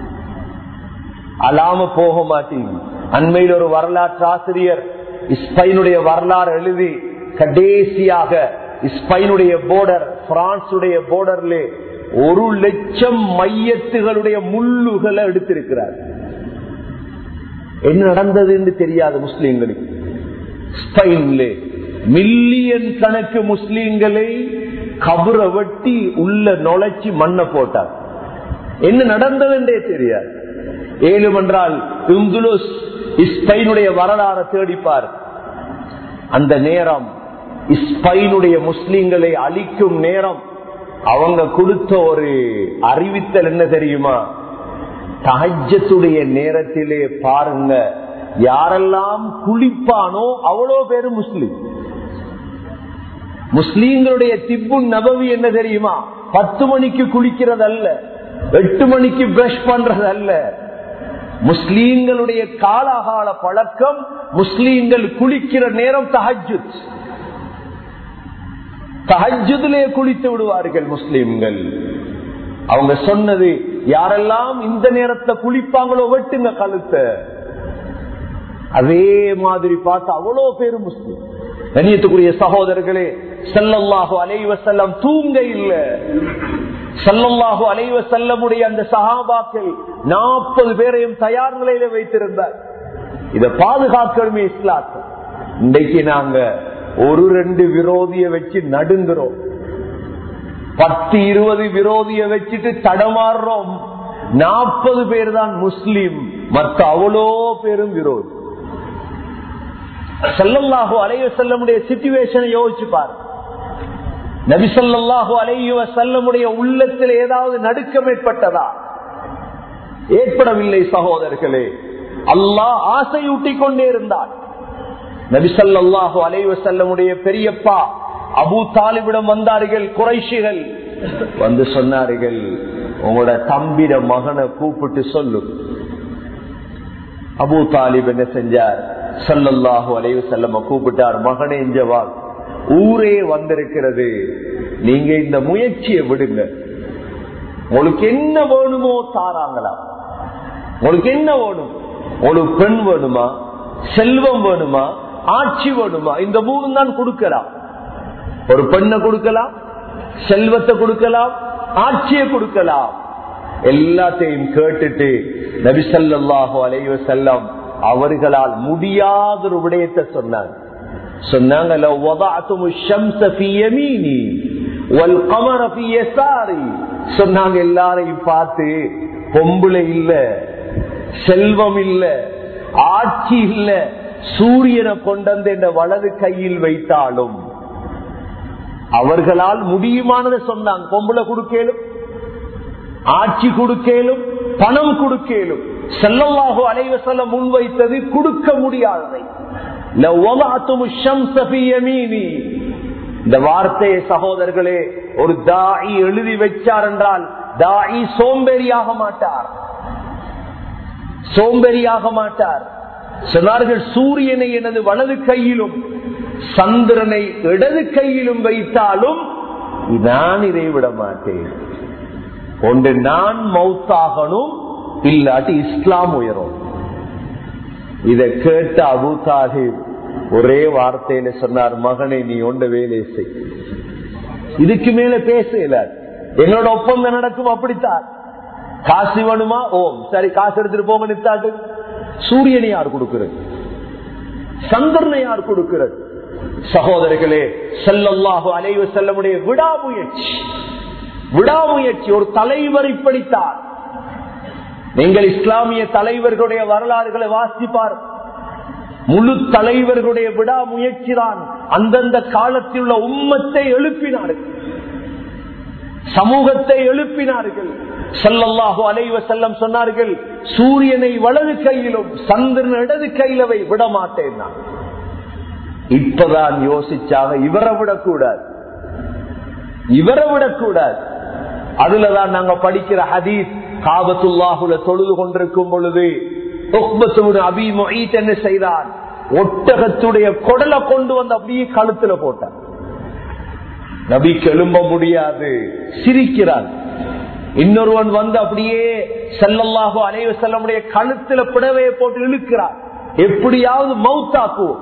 அலாம போக மாட்டீங்க அண்மையில் ஒரு வரலாற்று ஆசிரியர் ஸ்பைனுடைய வரலாறு எழுதி கடைசியாக ஸ்பைனுடைய போர்டர் பிரான்சுடைய போர்டர்ல ஒரு லட்சம் மையத்துகளுடைய முள்ளுகளை எடுத்திருக்கிறார் என்ன நடந்தது என்று தெரியாது முஸ்லீம்களுக்கு ஸ்பெயின்ல மில்லியன் கணக்கு முஸ்லீம்களை கபுர வெட்டி உள்ள நுழைச்சி மண்ணை போட்டார் என்ன நடந்தது என்றே தெரியாது ஏழும் என்றால் இந்துலுஸ் ஸ்பெயினுடைய வரலாறு தேடிப்பார் அந்த நேரம் ஸ்பெயினுடைய முஸ்லீம்களை அழிக்கும் நேரம் அவங்க கொடுத்த ஒரு அறிவித்தல் என்ன தெரியுமா தஹஜத்துடைய நேரத்திலே பாருங்க யாரெல்லாம் குளிப்பானோ அவ்வளோ பேரு முஸ்லீம் முஸ்லீம்களுடைய திப்பு நபவி என்ன தெரியுமா பத்து மணிக்கு குளிக்கிறது அல்ல எட்டு மணிக்கு பிரஷ் பண்றது அல்ல முஸ்லீம்களுடைய காலகால பழக்கம் முஸ்லீம்கள் குளிக்கிற நேரம் தஹஜுத் தஹஜுதிலே குளித்து விடுவார்கள் முஸ்லீம்கள் அவங்க சொன்னது யாரெல்லாம் இந்த நேரத்தை குளிப்பாங்களோ வெட்டுங்க கழுத்த அதே மாதிரி பார்த்து அவ்வளோ பேரு முஸ்லீம் கண்ணியத்துக்குரிய சகோதரர்களே செல்லல்லாஹு அலைவ செல்லம் தூங்க இல்ல செல்லல்லாஹு அலைவ செல்லமுடைய அந்த சகாபாக்கள் நாற்பது பேரையும் தயார் நிலையில வைத்திருந்தார் இதை பாதுகாக்கணுமே இஸ்லாத்து இன்றைக்கு நாங்க ஒரு ரெண்டு விரோதிய வச்சு நடுங்குறோம் பத்து இருபது விரோதிய வச்சுட்டு தடமாறுறோம் நாற்பது பேர் தான் முஸ்லீம் மற்ற அவ்வளோ பேரும் விரோதி செல்லல்லாஹோ அலைய செல்லமுடைய சிச்சுவேஷனை யோசிச்சு பாரு நபிசல்லாஹோ அலைய செல்லமுடைய உள்ளத்தில் ஏதாவது நடுக்கம் ஏற்பட்டதா ஏற்படவில்லை சகோதரர்களே அல்லாஹ் ஆசையூட்டி கொண்டே இருந்தார் நபிசல்லாஹோ அலைவ செல்லமுடைய பெரியப்பா அபு தாலிபிடம் வந்தார்கள் குறைஷிகள் வந்து சொன்னார்கள் உங்களோட தம்பிட மகனை கூப்பிட்டு சொல்லு அபு தாலிப் என்ன செஞ்சார் சல்லல்லாஹு அலைவு செல்லம கூப்பிட்டார் மகனே இஞ்சவால் ஊரே வந்திருக்கிறது நீங்க இந்த முயற்சியை விடுங்க உங்களுக்கு என்ன வேணுமோ தாராங்களா உங்களுக்கு என்ன வேணும் உங்களுக்கு பெண் வேணுமா செல்வம் வேணுமா ஆட்சி வேணுமா இந்த மூணு தான் கொடுக்கலாம் ஒரு பெண்ணை கொடுக்கலாம் செல்வத்தை கொடுக்கலாம் ஆட்சியை கொடுக்கலாம் எல்லாத்தையும் கேட்டுட்டு நபிசல்லாஹு அலைவ செல்லம் அவர்களால் முடியாத ஒரு விடயத்தை சொன்னாங்க சொன்னாங்க சொன்னாங்க எல்லாரையும் பார்த்து பொம்புல இல்ல செல்வம் இல்ல ஆட்சி இல்ல சூரியனை கொண்டு என்ற வலது கையில் வைத்தாலும் அவர்களால் முடியுமானதை சொன்னாங்க பொம்பளை கொடுக்கலும் ஆட்சி கொடுக்கலும் பணம் கொடுக்கலும் செல்லவாக அலைவ செல்ல முன்வைத்தது கொடுக்க முடியாததை இந்த வார்த்தையை சகோதரர்களே ஒரு தாயி எழுதி வச்சார் என்றால் தாயி சோம்பேறியாக மாட்டார் சோம்பேறியாக மாட்டார் சொன்னார்கள் சூரியனை எனது வலது கையிலும் சந்திரனை இடது கையிலும் வைத்தாலும் நான் இதை விட மாட்டேன் ஒன்று நான் மௌத்தாகணும் இல்லாட்டி இஸ்லாம் உயரும் இதை கேட்ட அபு தாஹிப் ஒரே வார்த்தையில சொன்னார் மகனை நீ ஒன்ற வேலை செய் இதுக்கு மேல பேசல என்னோட ஒப்பந்தம் நடக்கும் அப்படித்தான் காசு வேணுமா ஓம் சரி காசு எடுத்துட்டு போங்க நித்தாட்டு சூரியனை யார் கொடுக்கிறது சந்திரனை யார் கொடுக்கிறது சகோதரர்களே செல்லல்லாஹு அலைவ செல்லமுடைய விடாமுயற்சி விடாமுயற்சி ஒரு தலைவர் இப்படித்தார் நீங்கள் இஸ்லாமிய தலைவர்களுடைய வரலாறுகளை வாசிப்பார் முழு தலைவர்களுடைய விடாமுயற்சி தான் அந்தந்த காலத்தில் உள்ள உம்மத்தை எழுப்பினார்கள் சமூகத்தை எழுப்பினார்கள் செல்லல்லாஹு அலைவ செல்லம் சொன்னார்கள் சூரியனை வலது கையிலும் சந்திரன் இடது கையிலவை விட மாட்டேன் நான் இப்பதான் யோசிச்சாக இவரை விடக்கூடாது இவரை விடக்கூடாது அதுலதான் நாங்க படிக்கிற ஹதீஸ் காபத்துல்லாஹுல தொழுது கொண்டிருக்கும் பொழுது அபி மொய்த் என்ன செய்தான் ஒட்டகத்துடைய குடலை கொண்டு வந்து அப்படியே கழுத்துல போட்டான் நபிக்கு எழும்ப முடியாது சிரிக்கிறான் இன்னொருவன் வந்து அப்படியே செல்லல்லாகோ அலைவ செல்லமுடைய கழுத்துல புடவையை போட்டு இழுக்கிறான் எப்படியாவது மவுத்தாக்குவோம்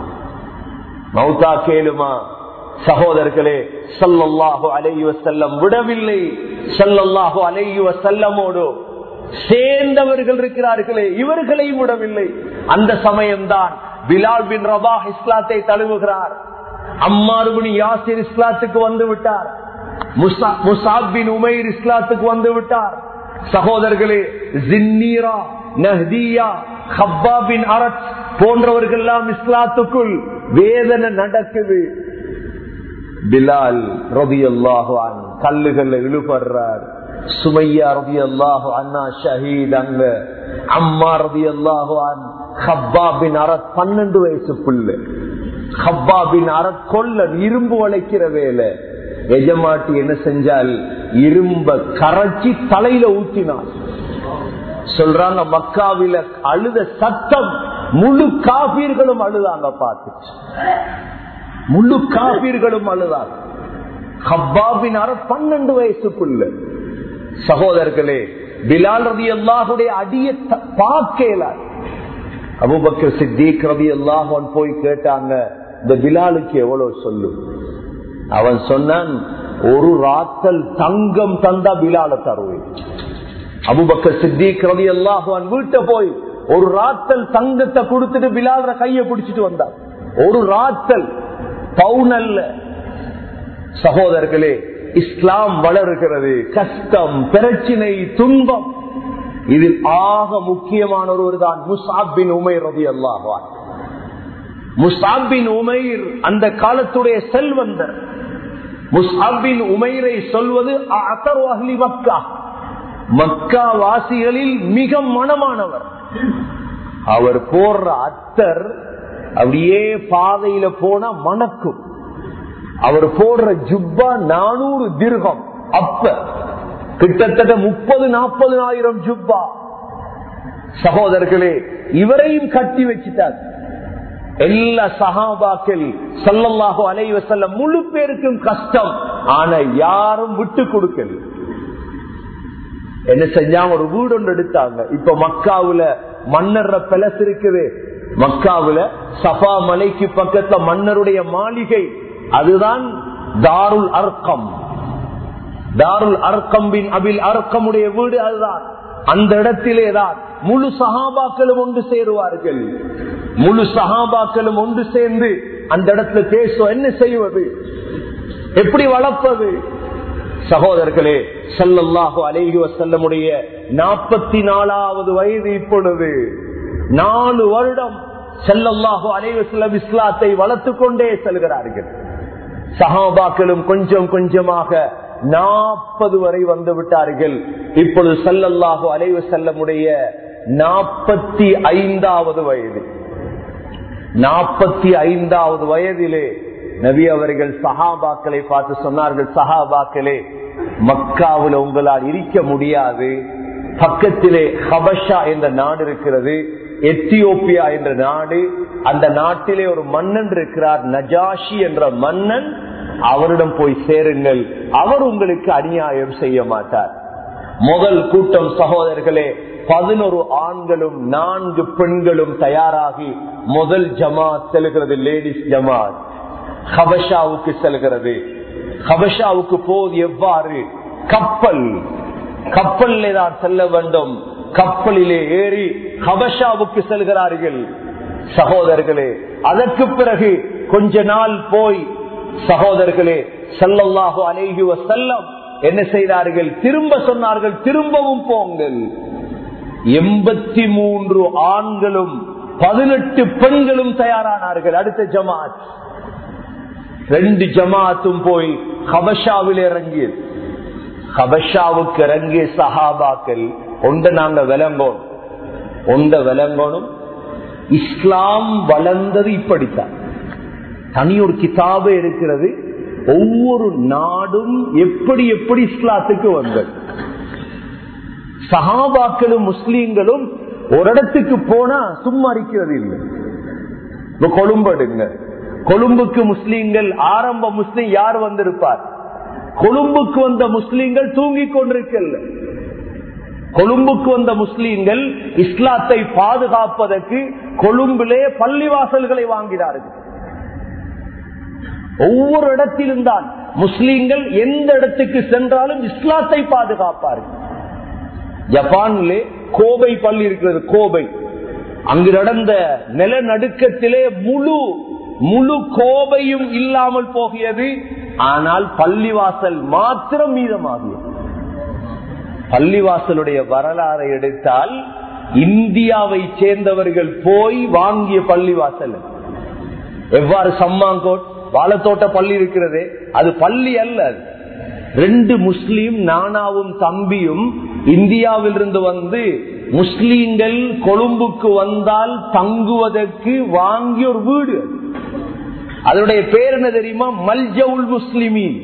மவுத்தா கேளுமா சகோதரர்களே சல்லல்லாஹு அலையுவ செல்லம் விடவில்லை சல்லல்லாஹு அலையுவ செல்லமோடு சேர்ந்தவர்கள் இருக்கிறார்களே இவர்களையும் விடவில்லை அந்த சமயம்தான் பிலால் பின் ரபா இஸ்லாத்தை தழுவுகிறார் அம்மாறுபின் யாசிர் இஸ்லாத்துக்கு வந்து விட்டார் முசாப் பின் உமைர் இஸ்லாத்துக்கு வந்து விட்டார் சகோதரர்களே ஜின்னீரா நஹ்தியா ஹப்பா பின் அரத் போன்றவர்கள் எல்லாம் இஸ்லாத்துக்குள் வேதனை நடக்குது பிலால் ரபி அல்லாஹான் கல்லுகள்ல இழுபடுறார் சுமையா ரபி அல்லாஹு அண்ணா ஷஹீத் அங்க அம்மா ரபி அல்லாஹான் ஹப்பாபின் அறத் பன்னெண்டு வயசு புல்லு ஹப்பாபின் அறத் கொல்ல இரும்பு வளைக்கிற வேலை எஜமாட்டி என்ன செஞ்சால் இரும்ப கரைச்சி தலையில ஊத்தினான் சொல்றாங்க மக்காவில அழுத சத்தம் முழு காபீர்களும் அழுதாங்க பார்த்துச்சு முழு காபீர்களும் அழுதாங்க ஹப்பாபின் அற பன்னெண்டு வயசுக்குள்ள சகோதரர்களே பிலால் ரதி அல்லாஹுடைய அடிய பார்க்கல அபுபக்கர் சித்திக் ரதி அல்லாஹன் போய் கேட்டாங்க இந்த பிலாலுக்கு எவ்வளவு சொல்லு அவன் சொன்னான் ஒரு ராத்தல் தங்கம் தந்தா பிலால தருவேன் அபுபக்கர் சித்திக் ரதி அல்லாஹன் வீட்டை போய் ஒரு ராத்தல் தங்கத்தை கொடுத்துட்டு பிலால கைய பிடிச்சிட்டு வந்தான் ஒரு ராத்தல் பவுனல்ல சகோதரர்களே இஸ்லாம் வளர்கிறது கஷ்டம் பிரச்சினை துன்பம் இதில் ஆக முக்கியமான ஒருவர் தான் முசாபின் உமைர் ரதி அல்லாஹான் முசாபின் உமைர் அந்த காலத்துடைய செல்வந்தர் முசாபின் உமைரை சொல்வது அகர்வாகலி மக்கா மக்கா வாசிகளில் மிக மனமானவர் அவர் போடுற அத்தர் அப்படியே பாதையில போனா மணக்கும் அவர் போடுற ஜுப்பா நானூறு திருகம் அப்ப கிட்டத்தட்ட முப்பது நாற்பது ஆயிரம் ஜுப்பா சகோதரர்களே இவரையும் கட்டி வச்சுட்டார் எல்லா சகாபாக்கள் சல்லல்லாஹோ அலைவ செல்ல முழு பேருக்கும் கஷ்டம் ஆனா யாரும் விட்டு கொடுக்கல என்ன செஞ்சாங்க ஒரு வீடு ஒன்று எடுத்தாங்க இப்ப மக்காவுல மன்னர் பெலஸ் இருக்குது மக்காவுல சபா மலைக்கு பக்கத்துல மன்னருடைய மாளிகை அதுதான் தாருல் அர்க்கம் தாருல் அர்க்கம்பின் அபில் அர்க்கமுடைய வீடு அதுதான் அந்த இடத்திலே தான் முழு சகாபாக்களும் ஒன்று சேருவார்கள் முழு சகாபாக்களும் ஒன்று சேர்ந்து அந்த இடத்துல பேசுவோம் என்ன செய்வது எப்படி வளர்ப்பது சகோதரர்களே சல்லல்லாஹு அலைஹி வசல்லமுடைய நாற்பத்தி நாலாவது வயது இப்பொழுது நாலு வருடம் செல்லல்லாஹு அலைவசல்லம் இஸ்லாத்தை வளர்த்து கொண்டே செல்கிறார்கள் சஹாபாக்களும் கொஞ்சம் கொஞ்சமாக நாற்பது வரை வந்து விட்டார்கள் இப்பொழுது சல்லல்லாஹு அலைவ செல்லமுடைய நாற்பத்தி ஐந்தாவது வயது நாற்பத்தி ஐந்தாவது வயதிலே நபி அவர்கள் சஹாபாக்களை பார்த்து சொன்னார்கள் சஹாபாக்களே மக்காவில் உங்களால் இருக்க முடியாது பக்கத்திலே ஹபஷா என்ற நாடு இருக்கிறது எத்தியோப்பியா என்ற நாடு அந்த நாட்டிலே ஒரு மன்னன் இருக்கிறார் நஜாஷி என்ற மன்னன் அவரிடம் போய் சேருங்கள் அவர் உங்களுக்கு அநியாயம் செய்ய மாட்டார் முதல் கூட்டம் சகோதரர்களே பதினொரு ஆண்களும் நான்கு பெண்களும் தயாராகி முதல் ஜமாத் செல்கிறது லேடிஸ் ஜமாத் ஹபஷாவுக்கு செல்கிறது ஹபஷாவுக்கு போது எவ்வாறு கப்பல் கப்பலிலே தான் செல்ல வேண்டும் கப்பலிலே ஏறி ஹபஷாவுக்கு செல்கிறார்கள் சகோதரர்களே அதற்கு பிறகு கொஞ்ச நாள் போய் சகோதரர்களே செல்லல்லாஹு அலேஹி செல்லம் என்ன செய்தார்கள் திரும்ப சொன்னார்கள் திரும்பவும் போங்கள் எண்பத்தி மூன்று ஆண்களும் பதினெட்டு பெண்களும் தயாரானார்கள் அடுத்த ஜமாத் ரெண்டு ஜமாத்தும் போய் ஹபஷாவில் இறங்கியது ஹபஷாவுக்கு இறங்கிய சஹாபாக்கள் ஒன்று நாங்க விளங்கோம் ஒன்ற விளங்கணும் இஸ்லாம் வளர்ந்தது இப்படித்தான் தனி ஒரு கிதாபே இருக்கிறது ஒவ்வொரு நாடும் எப்படி எப்படி இஸ்லாத்துக்கு வந்தது சஹாபாக்களும் முஸ்லீம்களும் ஒரு இடத்துக்கு போனா சும்மா இருக்கிறது இல்லை இப்ப கொழும்பு எடுங்க கொழும்புக்கு முஸ்லீம்கள் ஆரம்ப முஸ்லீம் யார் வந்திருப்பார் கொழும்புக்கு வந்த முஸ்லீம்கள் தூங்கிக் கொண்டிருக்கல கொழும்புக்கு வந்த முஸ்லீம்கள் இஸ்லாத்தை பாதுகாப்பதற்கு கொழும்பிலே பள்ளிவாசல்களை வாங்கினார்கள் ஒவ்வொரு இடத்திலும் தான் முஸ்லீம்கள் எந்த இடத்துக்கு சென்றாலும் இஸ்லாத்தை பாதுகாப்பார்கள் ஜப்பானிலே கோபை பள்ளி இருக்கிறது கோபை அங்கு நடந்த நிலநடுக்கத்திலே முழு முழு கோபையும் இல்லாமல் போகியது ஆனால் பள்ளிவாசல் மாத்திரம் மீதமாகியது பள்ளிவாசலுடைய வரலாறை எடுத்தால் இந்தியாவை சேர்ந்தவர்கள் போய் வாங்கிய பள்ளிவாசல் எவ்வாறு சம்மாங்கோட் வாழத்தோட்ட பள்ளி இருக்கிறது அது பள்ளி அல்ல அது ரெண்டு முஸ்லீம் நானாவும் தம்பியும் இந்தியாவிலிருந்து வந்து முஸ்லீம்கள் கொழும்புக்கு வந்தால் தங்குவதற்கு வாங்கிய ஒரு வீடு அதனுடைய பேர் என்ன தெரியுமா மல்ஜவுல் முஸ்லிமீன்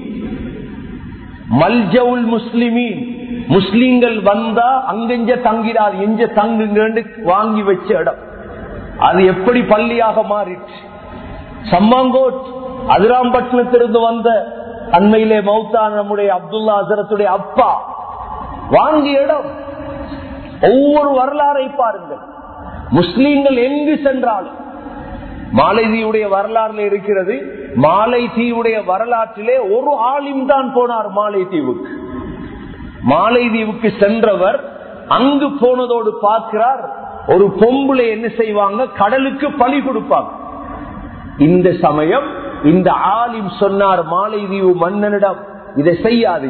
மல்ஜவுல் முஸ்லிமீன் முஸ்லீம்கள் வந்தா அங்கெஞ்ச தங்கிறாது எஞ்ச தங்குங்கன்னு வாங்கி வச்ச இடம் அது எப்படி பள்ளியாக மாறிச்சு சம்மாங்கோட் அதிராம்பட்டினத்திலிருந்து வந்த அண்மையிலே மௌத்தான் நம்முடைய அப்துல்லா அசரத்துடைய அப்பா வாங்கிய இடம் ஒவ்வொரு வரலாறை பாருங்கள் முஸ்லீம்கள் எங்கு சென்றாலும் மாலைதீவுடைய வரலாறுல இருக்கிறது மாலைதீவுடைய வரலாற்றிலே ஒரு ஆளிம் தான் போனார் மாலைதீவுக்கு மாலைதீவுக்கு சென்றவர் அங்கு போனதோடு பார்க்கிறார் ஒரு பொம்புளை என்ன செய்வாங்க கடலுக்கு பழி கொடுப்பாங்க இந்த சமயம் இந்த ஆலிம் சொன்னார் மாலைதீவு மன்னனிடம் இதை செய்யாது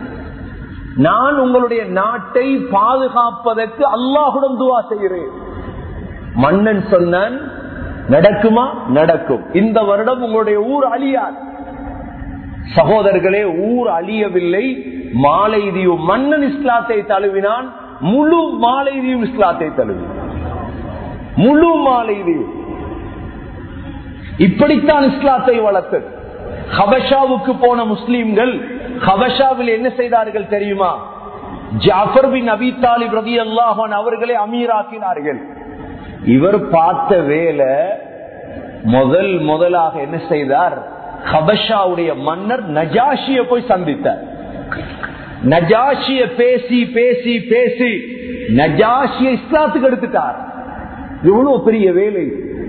நான் உங்களுடைய நாட்டை பாதுகாப்பதற்கு அல்லாஹுடன் துவா செய்கிறேன் மன்னன் சொன்னான் நடக்குமா நடக்கும் இந்த வருடம் உங்களுடைய ஊர் அழியாது சகோதரர்களே ஊர் அழியவில்லை மாலைதீவு மன்னன் இஸ்லாத்தை தழுவினான் முழு மாலைதீவு இஸ்லாத்தை தழுவினான் முழு மாலைதீவு இப்படித்தான் இஸ்லாத்தை வளர்த்தது ஹபஷாவுக்கு போன முஸ்லீம்கள் ஹபஷாவில் என்ன செய்தார்கள் தெரியுமா ஜாஃபர் பின் அபி தாலிப் ரவி அல்லாஹான் அவர்களை அமீராக்கினார்கள் இவர் பார்த்த வேலை முதல் முதலாக என்ன செய்தார் ஹபஷாவுடைய மன்னர் நஜாஷிய போய் சந்தித்தார் நஜாஷிய பேசி பேசி பேசி நஜாஷிய இஸ்லாத்துக்கு எடுத்துட்டார் இவ்வளவு பெரிய வேலை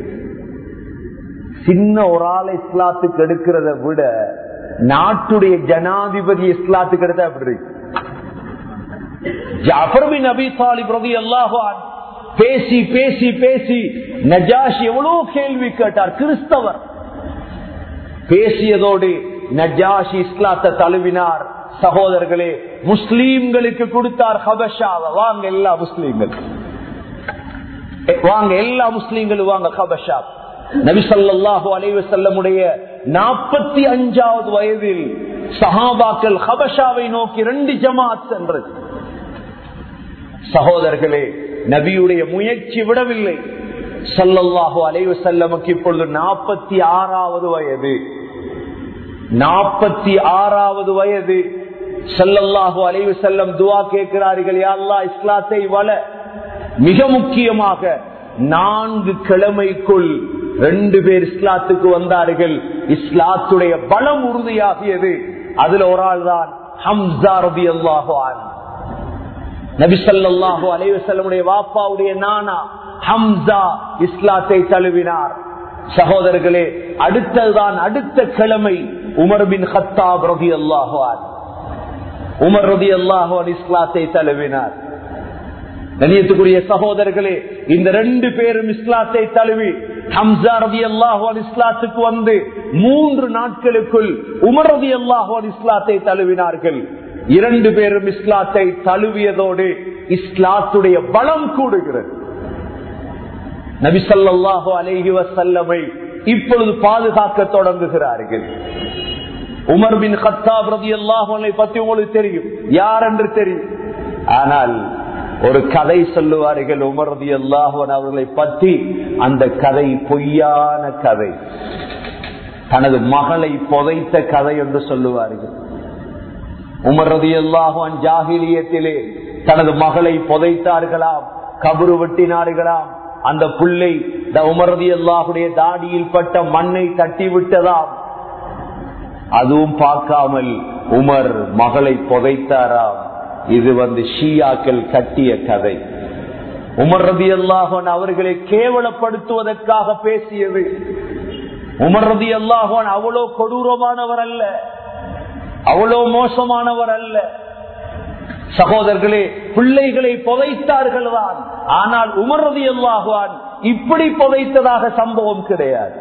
சின்ன ஒரு ஆளை இஸ்லாத்துக்கு எடுக்கிறத விட நாட்டுடைய ஜனாதிபதி இஸ்லாத்துக்கு எடுத்தா எப்படி ஜாஃபர்பின் அபி தாலிப் ரவி அல்லாஹான் பேசி பேசி பேசி நஜாஷ் எவ்வளவு கேள்வி கேட்டார் கிறிஸ்தவர் பேசியதோடு நஜாஷ் இஸ்லாத்தை தழுவினார் சகோதரர்களே முஸ்லீம்களுக்கு கொடுத்தார் ஹபஷாவை வாங்க எல்லா முஸ்லீம்கள் வாங்க எல்லா முஸ்லீம்களும் வாங்க ஹபஷா நபிசல்லாஹு அலைவ செல்லமுடைய நாற்பத்தி அஞ்சாவது வயதில் சஹாபாக்கள் ஹபஷாவை நோக்கி ரெண்டு ஜமாத் சென்றது சகோதரர்களே நபியுடைய முயற்சி விடவில்லை சல்லல்லாஹு அலைவ செல்லமுக்கு இப்பொழுது நாற்பத்தி ஆறாவது வயது நாற்பத்தி ஆறாவது வயது சல்லல்லாஹு அலைவு செல்லம் துவா கேட்கிறார்கள் யாழ்லா இஸ்லாத்தை வள மிக முக்கியமாக நான்கு கிழமைக்குள் ரெண்டு பேர் இஸ்லாத்துக்கு வந்தார்கள் இஸ்லாத்துடைய பலம் உறுதியாகியது அதுல ஒரு ஆள் தான் ஹம்சா ரபி அல்லாஹான் நபிசல்லாஹு அலைவசல்லமுடைய வாப்பாவுடைய நானா ஹம்சா இஸ்லாத்தை தழுவினார் சகோதரர்களே அடுத்ததுதான் அடுத்த கிழமை உமர் பின் ஹத்தாப் ரபி அல்லாஹான் உமர் ரபி அல்லாஹான் இஸ்லாத்தை தழுவினார் கணியத்துக்குரிய சகோதரர்களே இந்த ரெண்டு பேரும் இஸ்லாத்தை தழுவி ஹம்சா ரவி அல்லாஹான் இஸ்லாத்துக்கு வந்து மூன்று நாட்களுக்குள் உமர் ரவி அல்லாஹான் இஸ்லாத்தை தழுவினார்கள் இரண்டு பேரும் இஸ்லாத்தை தழுவியதோடு இஸ்லாத்துடைய பலம் கூடுகிறது நபிசல்லாஹு அலைஹி வசல்லமை இப்பொழுது பாதுகாக்க தொடங்குகிறார்கள் உமர் பின் கத்தாப் ரதி அல்லாஹனை பத்தி உங்களுக்கு தெரியும் யார் என்று தெரியும் ஆனால் ஒரு கதை சொல்லுவார்கள் உமர் ரதி அல்லாஹன் அவர்களை பற்றி அந்த கதை பொய்யான கதை தனது மகளை புதைத்த கதை என்று சொல்லுவார்கள் உமர் ரதி அல்லாஹான் ஜாகிலியத்திலே தனது மகளை புதைத்தார்களாம் கபரு வெட்டினார்களாம் அந்த புள்ளை உமரதி அல்லாஹுடைய தாடியில் பட்ட மண்ணை தட்டி விட்டதாம் அதுவும் பார்க்காமல் உமர் மகளை புதைத்தாராம் இது வந்து ஷியாக்கள் கட்டிய கதை உமர் ரதி அல்லாஹன் அவர்களை கேவலப்படுத்துவதற்காக பேசியது உமர் ரதி அல்லாஹன் அவ்வளோ கொடூரமானவர் அல்ல அவ்வளோ மோசமானவர் அல்ல சகோதரர்களே பிள்ளைகளை புதைத்தார்கள் தான் ஆனால் உமர்றது அல்லாஹான் இப்படி புதைத்ததாக சம்பவம் கிடையாது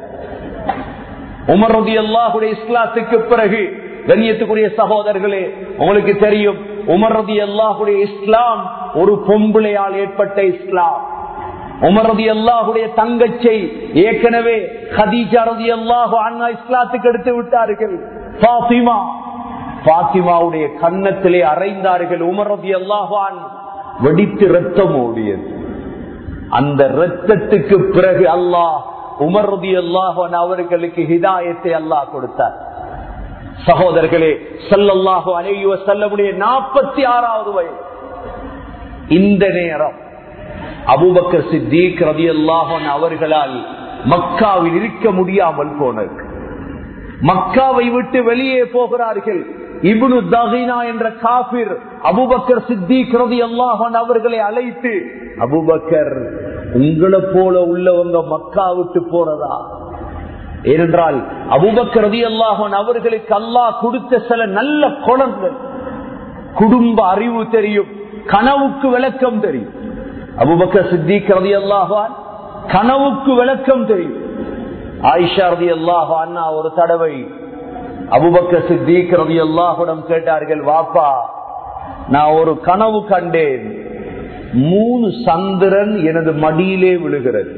உமர்றது அல்லாஹுடைய இஸ்லாத்துக்கு பிறகு கண்ணியத்துக்குரிய சகோதரர்களே உங்களுக்கு தெரியும் உமர்றது அல்லாஹுடைய இஸ்லாம் ஒரு பொம்புளையால் ஏற்பட்ட இஸ்லாம் உமரதி அல்லாஹுடைய தங்கச்சை ஏற்கனவே ஹதீஜா ரதி அல்லாஹு அண்ணா இஸ்லாத்துக்கு எடுத்து விட்டார்கள் பாத்திமா பாத்திமாவுடைய கன்னத்திலே அறைந்தார்கள் உமரதி அல்லாஹான் வெடித்து ரத்தம் ஓடியது அந்த ரத்தத்துக்கு பிறகு அல்லாஹ் உமர்ரதி அல்லாஹான் அவர்களுக்கு ஹிதாயத்தை அல்லாஹ் கொடுத்தார் சகோதரர்களே சல்லல்லாஹு அலையுவ செல்லமுடைய நாற்பத்தி ஆறாவது வயது இந்த நேரம் அபுபக்கர் சித்திக் ரதி அல்லாஹன் அவர்களால் மக்காவில் இருக்க முடியாமல் போனது மக்காவை விட்டு வெளியே போகிறார்கள் இபுனு தகினா என்ற காபிர் அபுபக்கர் சித்திக் ரதி அல்லாஹன் அவர்களை அழைத்து அபுபக்கர் உங்களை போல உள்ளவங்க மக்கா விட்டு போறதா ஏனென்றால் அபுபக்கர் ரதி அல்லாஹன் அவர்களுக்கு அல்லாஹ் கொடுத்த சில நல்ல குணங்கள் குடும்ப அறிவு தெரியும் கனவுக்கு விளக்கம் தெரியும் அபுபக்கர் சித்திக் ரதி அல்லாஹான் கனவுக்கு விளக்கம் தெரியும் ஆயிஷா ரதி அல்லாஹ் அண்ணா ஒரு தடவை அபுபக்கர் சித்திக் ரதி அல்லாஹுடம் கேட்டார்கள் வாப்பா நான் ஒரு கனவு கண்டேன் மூணு சந்திரன் எனது மடியிலே விழுகிறது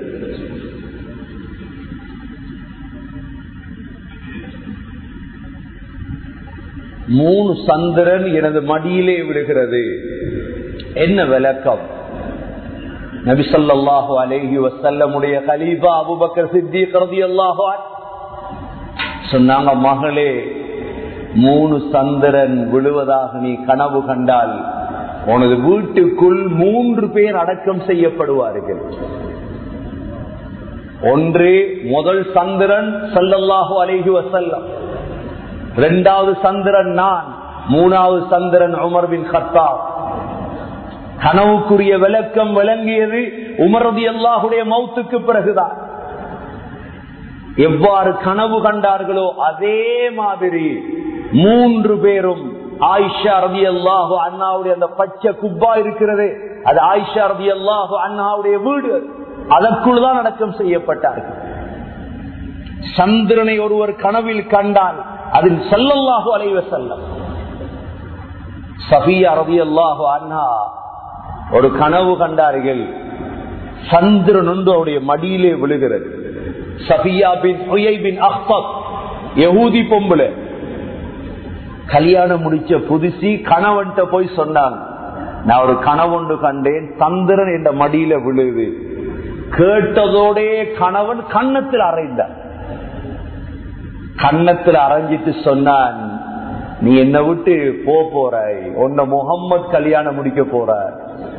மூணு சந்திரன் எனது மடியிலே விழுகிறது என்ன விளக்கம் நபிசல்லாஹு அலேஹி வசல்லமுடைய கலீபா அபுபக்கர் சித்தி கருதி அல்லாஹான் சொன்னாங்க மகளே மூணு சந்திரன் விழுவதாக நீ கனவு கண்டால் உனது வீட்டுக்குள் மூன்று பேர் அடக்கம் செய்யப்படுவார்கள் ஒன்று முதல் சந்திரன் சல்லல்லாஹு அலேஹி வசல்லம் இரண்டாவது சந்திரன் நான் மூணாவது சந்திரன் உமர் பின் கத்தாப் கனவுக்குரிய விளக்கம் விளங்கியது உமரதி அல்லாஹுடைய மௌத்துக்கு பிறகுதான் எவ்வாறு கனவு கண்டார்களோ அதே மாதிரி மூன்று பேரும் ஆயிஷா ரதி அல்லாஹு அண்ணாவுடைய அந்த பச்சை குப்பா இருக்கிறது அது ஆயிஷா ரதி அல்லாஹு அண்ணாவுடைய வீடு அதற்குள் தான் அடக்கம் செய்யப்பட்டார்கள் சந்திரனை ஒருவர் கனவில் கண்டால் அதில் செல்லல்லாஹு அலைவ செல்லம் சபியா ரதி அல்லாஹு அண்ணா ஒரு கனவு கண்டார்கள் சந்திரன் ஒன்று அவருடைய மடியிலே விழுகிறது சபியா பின் பின் அஹ்பத் யகூதி பொம்புல கல்யாணம் முடிச்ச புதுசி கணவன்ட்ட போய் சொன்னாங்க நான் ஒரு கணவன் கண்டேன் சந்திரன் என்ற மடியில விழுது கேட்டதோடே கணவன் கன்னத்தில் அறைந்தார் கன்னத்தில் அரைஞ்சிட்டு சொன்னான் நீ என்ன விட்டு போ போறாய் உன்ன முகம்மது கல்யாணம் முடிக்க போறாய்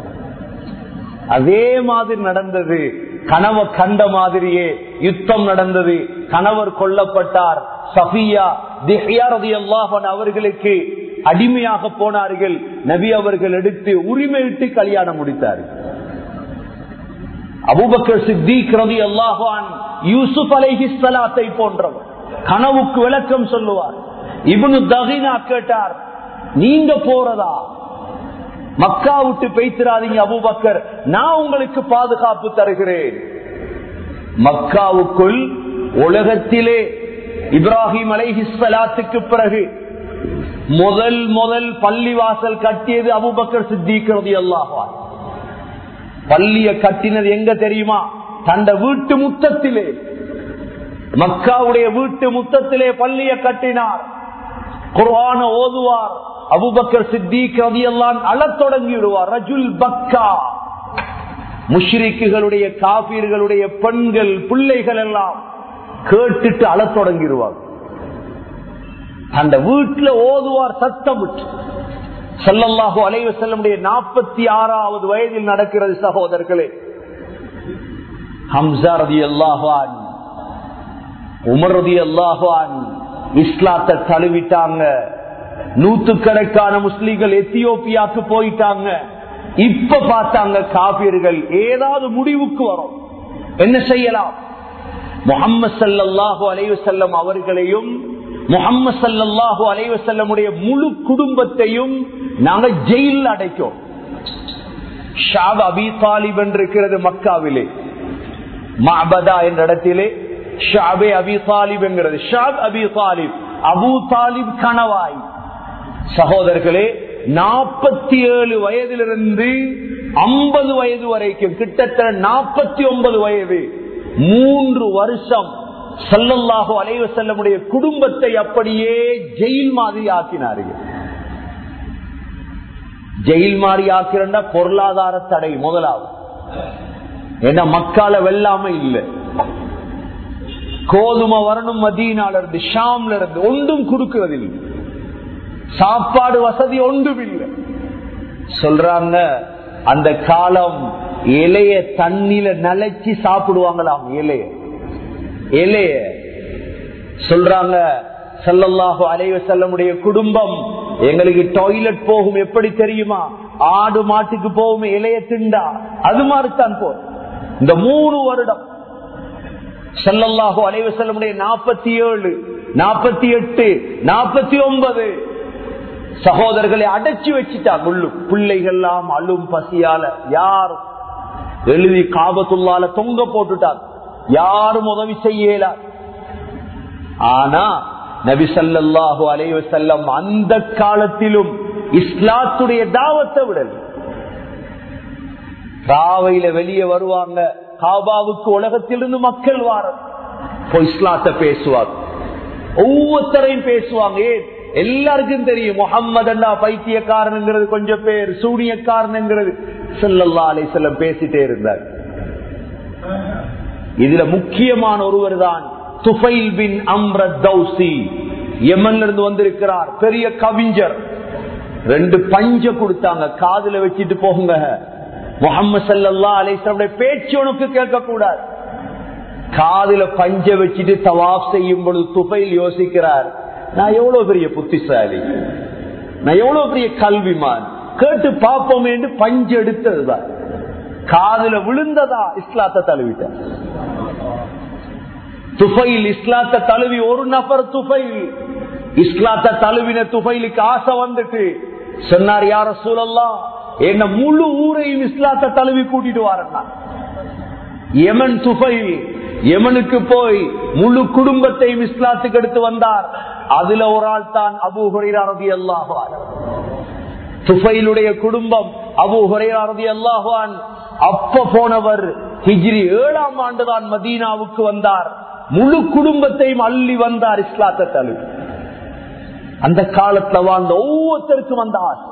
அதே மாதிரி நடந்தது கனவை கண்ட மாதிரியே யுத்தம் நடந்தது கணவர் கொல்லப்பட்டார் சஃபியா திஹ்யாரதி அல்லாஹன் அவர்களுக்கு அடிமையாக போனார்கள் நபி அவர்கள் எடுத்து உரிமையிட்டு கல்யாணம் முடித்தார்கள் அபுபக்கர் சித்திக் ரதி அல்லாஹான் யூசுப் அலைஹிஸ்லாத்தை போன்றவர் கனவுக்கு விளக்கம் சொல்லுவார் இவனு தகினா கேட்டார் நீங்க போறதா மக்கா விட்டு பேசிடாதீங்க அபுபக்கர் நான் உங்களுக்கு பாதுகாப்பு தருகிறேன் மக்காவுக்குள் உலகத்திலே இப்ராஹிம் அலைஹிஸ்லாத்துக்கு பிறகு முதல் முதல் பள்ளி வாசல் கட்டியது அபுபக்கர் சித்திக்கிறது அல்லாஹா பள்ளிய கட்டினது எங்க தெரியுமா தந்த வீட்டு முத்தத்திலே மக்காவுடைய வீட்டு முத்தத்திலே பள்ளியை கட்டினார் குர்ஆன ஓதுவார் அபுபக்கர் சித்திக் ரதியல்லான் அழத் தொடங்கி விடுவார் ரஜுல் பக்கா முஷ்ரிக்குகளுடைய காபீர்களுடைய பெண்கள் பிள்ளைகள் எல்லாம் கேட்டுட்டு அழத் தொடங்கிடுவார் அந்த வீட்டுல ஓதுவார் சத்தம் விட்டு செல்லல்லாஹு அலைவ செல்லமுடைய நாற்பத்தி ஆறாவது வயதில் நடக்கிறது சகோதரர்களே ஹம்சா ரதி அல்லாஹான் உமர் ரதி அல்லாஹான் இஸ்லாத்தை தழுவிட்டாங்க நூத்துக்கணக்கான முஸ்லீம்கள் எத்தியோப்பியாக்கு போயிட்டாங்க இப்ப பார்த்தாங்க காபியர்கள் ஏதாவது முடிவுக்கு வரும் என்ன செய்யலாம் முகம்மது சல்லாஹூ அலைவசல்லம் அவர்களையும் முகம்மது சல்லாஹூ அலைவசல்லமுடைய முழு குடும்பத்தையும் நாங்க ஜெயில் அடைக்கும் ஷாப் அபி தாலிப் இருக்கிறது மக்காவிலே மாபதா என்ற இடத்திலே ஷாபே அபி தாலிப் என்கிறது ஷாப் அபி தாலிப் அபு தாலிப் கணவாய் சகோதரர்களே நாற்பத்தி ஏழு வயதிலிருந்து ஐம்பது வயது வரைக்கும் கிட்டத்தட்ட நாற்பத்தி ஒன்பது வயது மூன்று வருஷம் சல்லல்லாஹு அலைவ செல்லமுடைய குடும்பத்தை அப்படியே ஜெயில் மாதிரி ஆக்கினார்கள் ஜெயில் மாதிரி ஆக்கிறா பொருளாதார தடை முதலாவது ஏன்னா மக்கால வெல்லாம இல்லை கோதுமை வரணும் மதீனால இருந்து ஷாம்ல இருந்து ஒன்றும் கொடுக்கிறதில்லை சாப்பாடு வசதி ஒன்றும் இல்லை சொல்றாங்க அந்த காலம் இலைய தண்ணில நலைச்சி சாப்பிடுவாங்களாம் இலைய இலைய சொல்றாங்க செல்லல்லாஹு அலைவ செல்லமுடைய குடும்பம் எங்களுக்கு டாய்லெட் போகும் எப்படி தெரியுமா ஆடு மாட்டுக்கு போகும் இலைய திண்டா அது மாதிரித்தான் போ இந்த மூணு வருடம் செல்லல்லாஹு அலைவ செல்லமுடைய நாற்பத்தி ஏழு நாற்பத்தி எட்டு நாற்பத்தி ஒன்பது சகோதரர்களை அடைச்சு வச்சுட்டா முள்ளு பிள்ளைகள்லாம் அழும் பசியால யார் எழுதி காபத்துள்ளால தொங்க போட்டுட்டார் யாரும் உதவி செய்யல ஆனா நபி சல்லாஹூ அலைவ செல்லம் அந்த காலத்திலும் இஸ்லாத்துடைய தாவத்தை விடல் ராவையில வெளியே வருவாங்க காபாவுக்கு உலகத்திலிருந்து மக்கள் வார இஸ்லாத்தை பேசுவாங்க ஒவ்வொருத்தரையும் பேசுவாங்க ஏன் எல்லாருக்கும் தெரியும் முகம்மது அண்ணா பைத்தியக்காரனுங்கிறது கொஞ்சம் பேர் சூனியக்காரனுங்கிறது செல்லல்லா அலை செல்லம் பேசிட்டே இருந்தார் இதுல முக்கியமான ஒருவர் தான் துஃபைல் பின் அம்ரத் தௌசி எமன்ல இருந்து வந்திருக்கிறார் பெரிய கவிஞர் ரெண்டு பஞ்ச கொடுத்தாங்க காதுல வச்சுட்டு போங்க முகமது சல்லா அலிஸ்லாமுடைய பேச்சு உனக்கு கேட்க கூடாது காதுல பஞ்ச வச்சுட்டு தவாப் செய்யும் பொழுது துபையில் யோசிக்கிறார் நான் எவ்வளவு பெரிய புத்திசாலி நான் எவ்வளவு பெரிய கல்விமான் கேட்டு பார்ப்போம் என்று பஞ்சு எடுத்ததுதான் காதுல விழுந்ததா இஸ்லாத்தை தழுவிட்டேன் துஃபைல் இஸ்லாத்தை தழுவி ஒரு நபர் துஃபைல் இஸ்லாத்தை தழுவின துஃபைலுக்கு ஆசை வந்துட்டு சொன்னார் யார சூழல்லாம் என்ன முழு ஊரையும் இஸ்லாத்தை தழுவி கூட்டிட்டு வாரா எமன் துஃபைல் எமனுக்கு போய் முழு குடும்பத்தையும் இஸ்லாத்துக்கு எடுத்து வந்தார் அதுல ஒரு ஆள் தான் அபு ஹுரையாரதி அல்லாஹான் துஃபைலுடைய குடும்பம் அபு ஹுரையாரதி அல்லாஹான் அப்ப போனவர் ஹிஜ்ரி ஏழாம் ஆண்டுதான் மதீனாவுக்கு வந்தார் முழு குடும்பத்தையும் அள்ளி வந்தார் இஸ்லாத்தை தழுவி அந்த காலத்துல வாழ்ந்த ஒவ்வொருத்தருக்கும் வந்த ஆசை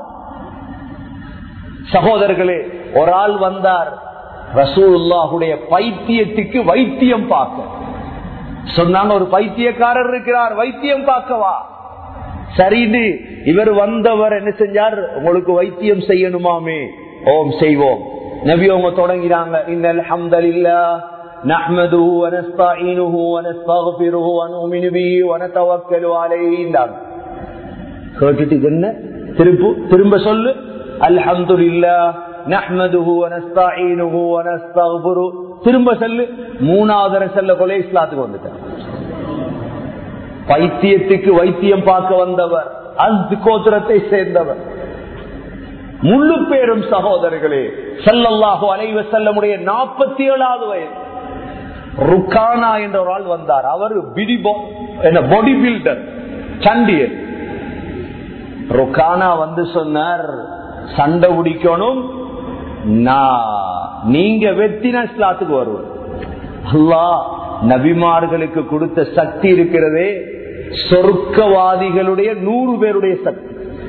சகோதரர்களே ஒரு ஆள் வந்தார் ரசூல்லாஹுடைய பைத்தியத்துக்கு வைத்தியம் பார்க்க சொன்னாங்க ஒரு பைத்தியக்காரர் இருக்கிறார் வைத்தியம் பார்க்கவா சரின்னு இவர் வந்தவர் என்ன செஞ்சார் உங்களுக்கு வைத்தியம் செய்யணுமாமே ஓம் செய்வோம் நபி அவங்க தொடங்கிறாங்க இன்னல் ஹம்தலில்லா نحمده ونستعينه ونستغفره ونؤمن به ونتوكل عليه கேட்டுட்டு என்ன திரும்ப திரும்ப சொல்லு அல்ஹம்துலில்லா நஹ்மதுஹு வனஸ்தஈனுஹு வனஸ்தக்ஃபிரு திரும்ப சொல்லு மூணாவது செல்ல கொலை இஸ்லாத்துக்கு வந்துட்டார் பைத்தியத்துக்கு வைத்தியம் பார்க்க வந்தவர் அந்த கோத்திரத்தை சேர்ந்தவர் முழு பேரும் சகோதரர்களே செல்லல்லாஹு அலைவ செல்லமுடைய நாற்பத்தி ஏழாவது வயது ருக்கானா என்ற ஒரு ஆள் வந்தார் அவர் பாடி பில்டர் சண்டியர் ருக்கானா வந்து சொன்னார் சண்டை பிடிக்கணும் நான் நீங்க வெத்தின ஸ்லாத்துக்கு வருவேன் அல்லாஹ் நபிமார்களுக்கு கொடுத்த சக்தி இருக்கிறதே சொர்க்கவாதிகளுடைய நூறு பேருடைய சக்தி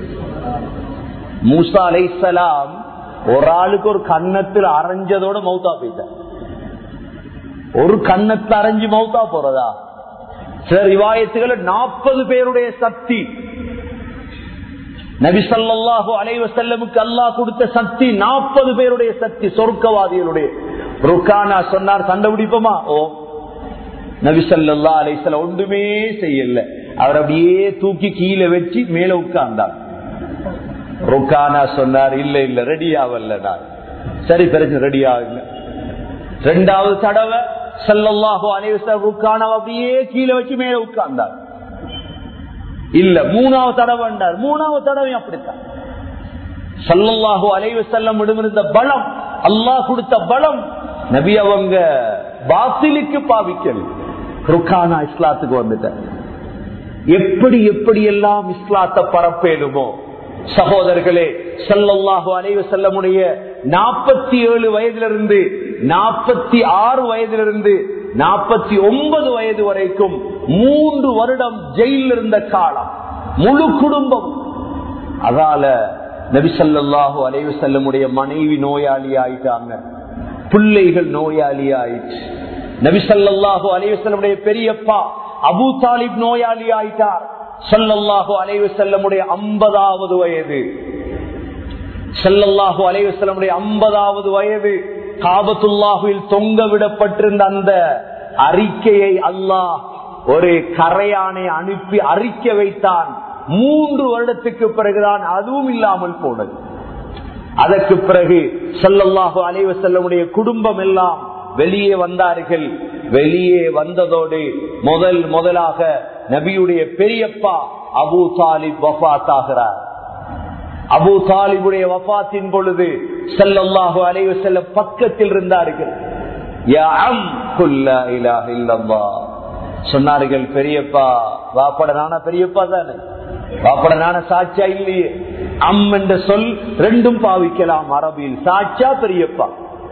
மூசா அலைசலாம் ஒரு ஆளுக்கு ஒரு கன்னத்தில் அரைஞ்சதோட மௌத்தா போயிட்டார் ஒரு கன்னத்தில் அரைஞ்சு மௌத்தா போறதா சில ரிவாயத்துகள் நாற்பது பேருடைய சக்தி நபிசல்லாஹு அலைவ செல்லமுக்கு அல்லாஹ் கொடுத்த சக்தி நாற்பது பேருடைய சக்தி சொர்க்கவாதிகளுடைய ருக்கானா சொன்னார் சண்டை பிடிப்போமா ஓ நபிசல்லா அலைசல்ல ஒன்றுமே செய்யல அவர் அப்படியே தூக்கி கீழே வச்சு மேல உட்கார்ந்தார் ருக்கானா சொன்னார் இல்ல இல்ல ரெடி ஆகல நான் சரி பிரச்சனை ரெடி ஆகல ரெண்டாவது தடவை செல்லல்லாஹோ அனைவசர் ருக்கானா அப்படியே கீழே வச்சு மேல உட்கார்ந்தார் இல்ல மூணாவது தடவை மூணாவது தடவை அப்படித்தான் சல்லல்லாஹு அலைவு செல்லம் இருந்த பலம் அல்லாஹ் கொடுத்த பலம் நபி அவங்க பாத்திலுக்கு பாவிக்கல் ருக்கானா இஸ்லாத்துக்கு வந்துட்டார் எப்படி எப்படி எல்லாம் இஸ்லாத்தை பரப்பேலுமோ சகோதரர்களே சல்லல்லாஹு அலைவு செல்லமுடைய நாற்பத்தி ஏழு வயதிலிருந்து நாற்பத்தி ஆறு வயதிலிருந்து நாற்பத்தி ஒன்பது வயது வரைக்கும் மூன்று வருடம் ஜெயிலில் இருந்த காலம் முழு குடும்பம் அதால நபிசல்லாஹு அலைவு செல்லமுடைய மனைவி நோயாளி ஆயிட்டாங்க பிள்ளைகள் நோயாளி ஆயிடுச்சு நபிசல்லாஹு அலைவு செல்லமுடைய பெரியப்பா அபு தாலிப் நோயாளி ஆயிட்டார் சொல்லல்லாஹு அலைவு செல்லமுடைய ஐம்பதாவது வயது செல்லல்லாஹு அலைவு செல்லமுடைய ஐம்பதாவது வயது காபத்துல்லாஹுவில் தொங்க விடப்பட்டிருந்த அந்த அறிக்கையை அல்லாஹ் ஒரு கரையானை அனுப்பி அறிக்க வைத்தான் மூன்று வருடத்துக்கு பிறகுதான் அதுவும் இல்லாமல் போனது அதற்கு பிறகு செல்லல்லாஹு அலைவ செல்லமுடைய குடும்பம் எல்லாம் வெளியே வந்தார்கள் வெளியே வந்ததோடு முதல் முதலாக நபியுடைய பெரியப்பா அபு தாலிப் வஃத் ஆகிறார் அபு தாலிபுடைய வஃத்தின் பொழுது செல்லல்லாஹு அலைவ செல்ல பக்கத்தில் இருந்தார்கள் சொன்னார்கள் பெரியப்பா வாப்பட நானா பெரியப்பா தானே வாப்பட நான சாட்சா இல்லையே அம் என்ற சொல் ரெண்டும் பாவிக்கலாம் அரபியில் சாட்சா பெரியப்பா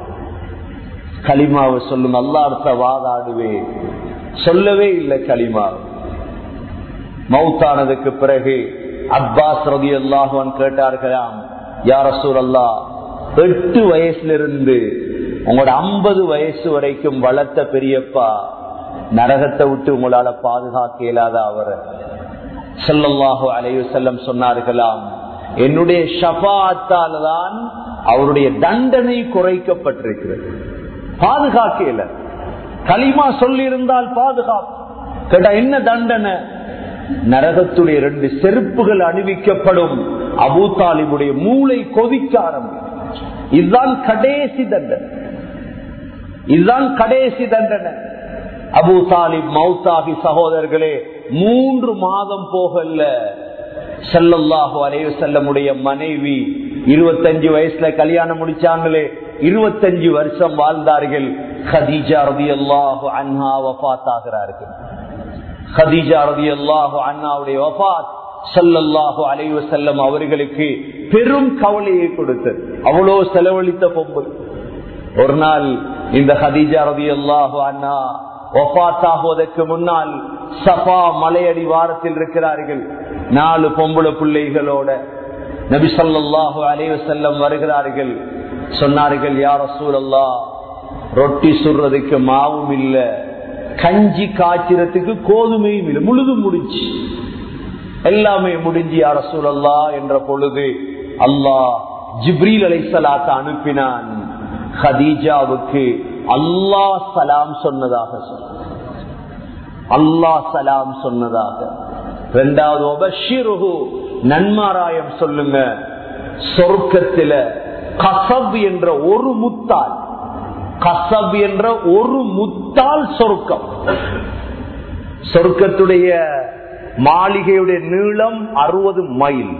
களிமாவை சொல்லும் அல்லா அர்த்த வாதாடுவே சொல்லவே இல்லை களிமாவை மவுத்தானதுக்கு பிறகு அப்பாஸ் ரவி அல்லாஹுவன் கேட்டார்களாம் யார சூழல்லா எட்டு வயசுல இருந்து உங்களோட ஐம்பது வயசு வரைக்கும் வளர்த்த பெரியப்பா நரகத்தை விட்டு உங்களால பாதுகாக்க இயலாத அவர் செல்லல்லாஹு அலைவு செல்லம் சொன்னார்களாம் என்னுடைய ஷபாத்தால தான் அவருடைய தண்டனை குறைக்கப்பட்டிருக்கிறது பாதுகாக்க இயல களிமா சொல்லி இருந்தால் பாதுகாப்பு கேட்டா என்ன தண்டனை நரகத்துடைய ரெண்டு செருப்புகள் அணிவிக்கப்படும் அபூ தாலிபுடைய மூளை கொதிக்க ஆரம்பிக்கும் இதுதான் கடைசி தண்டனை இதுதான் கடைசி தண்டனை அபு தாலிப் மௌத்தாகி சகோதரர்களே மூன்று மாதம் போகல செல்லல்லாஹு அலைவு செல்லமுடைய மனைவி இருபத்தஞ்சு வயசுல கல்யாணம் முடிச்சாங்களே இருபத்தஞ்சு வருஷம் வாழ்ந்தார்கள் ஹதீஜா ரதி அல்லாஹு அன்ஹா வஃத் ஆகிறார்கள் ஹதீஜா ரதி அல்லாஹு அண்ணாவுடைய வஃத் சல்லல்லாஹு அலைவு செல்லம் அவர்களுக்கு பெரும் கவலையை கொடுத்தது அவ்வளோ செலவழித்த பொம்பல் ஒரு நாள் இந்த ஹதீஜா ரதி அல்லாஹு அண்ணா ஒப்பாத்தாகுவதற்கு முன்னால் சபா மலையடி வாரத்தில் இருக்கிறார்கள் நாலு பொம்பளை பிள்ளைகளோட நபி சொல்லாஹு அலைவ செல்லம் வருகிறார்கள் சொன்னார்கள் யார சூழல்லா ரொட்டி சுடுறதுக்கு மாவும் இல்ல கஞ்சி காய்ச்சறதுக்கு கோதுமையும் இல்லை முழுதும் முடிஞ்சு எல்லாமே முடிஞ்சு யார சூழல்லா என்ற பொழுது அல்லாஹ் ஜிப்ரீல் அலைசலாத்த அனுப்பினான் ஹதீஜாவுக்கு அல்லாஹ் சலாம் சொன்னதாக சொன்ன அல்லாஹ் சலாம் சொன்னதாக இரண்டாவது ஒபஷிருகு நன்மாராயம் சொல்லுங்க சொர்க்கத்தில கசப் என்ற ஒரு முத்தால் கசப் என்ற ஒரு முத்தால் சொர்க்கம் சொர்க்கத்துடைய மாளிகையுடைய நீளம் அறுபது மைல்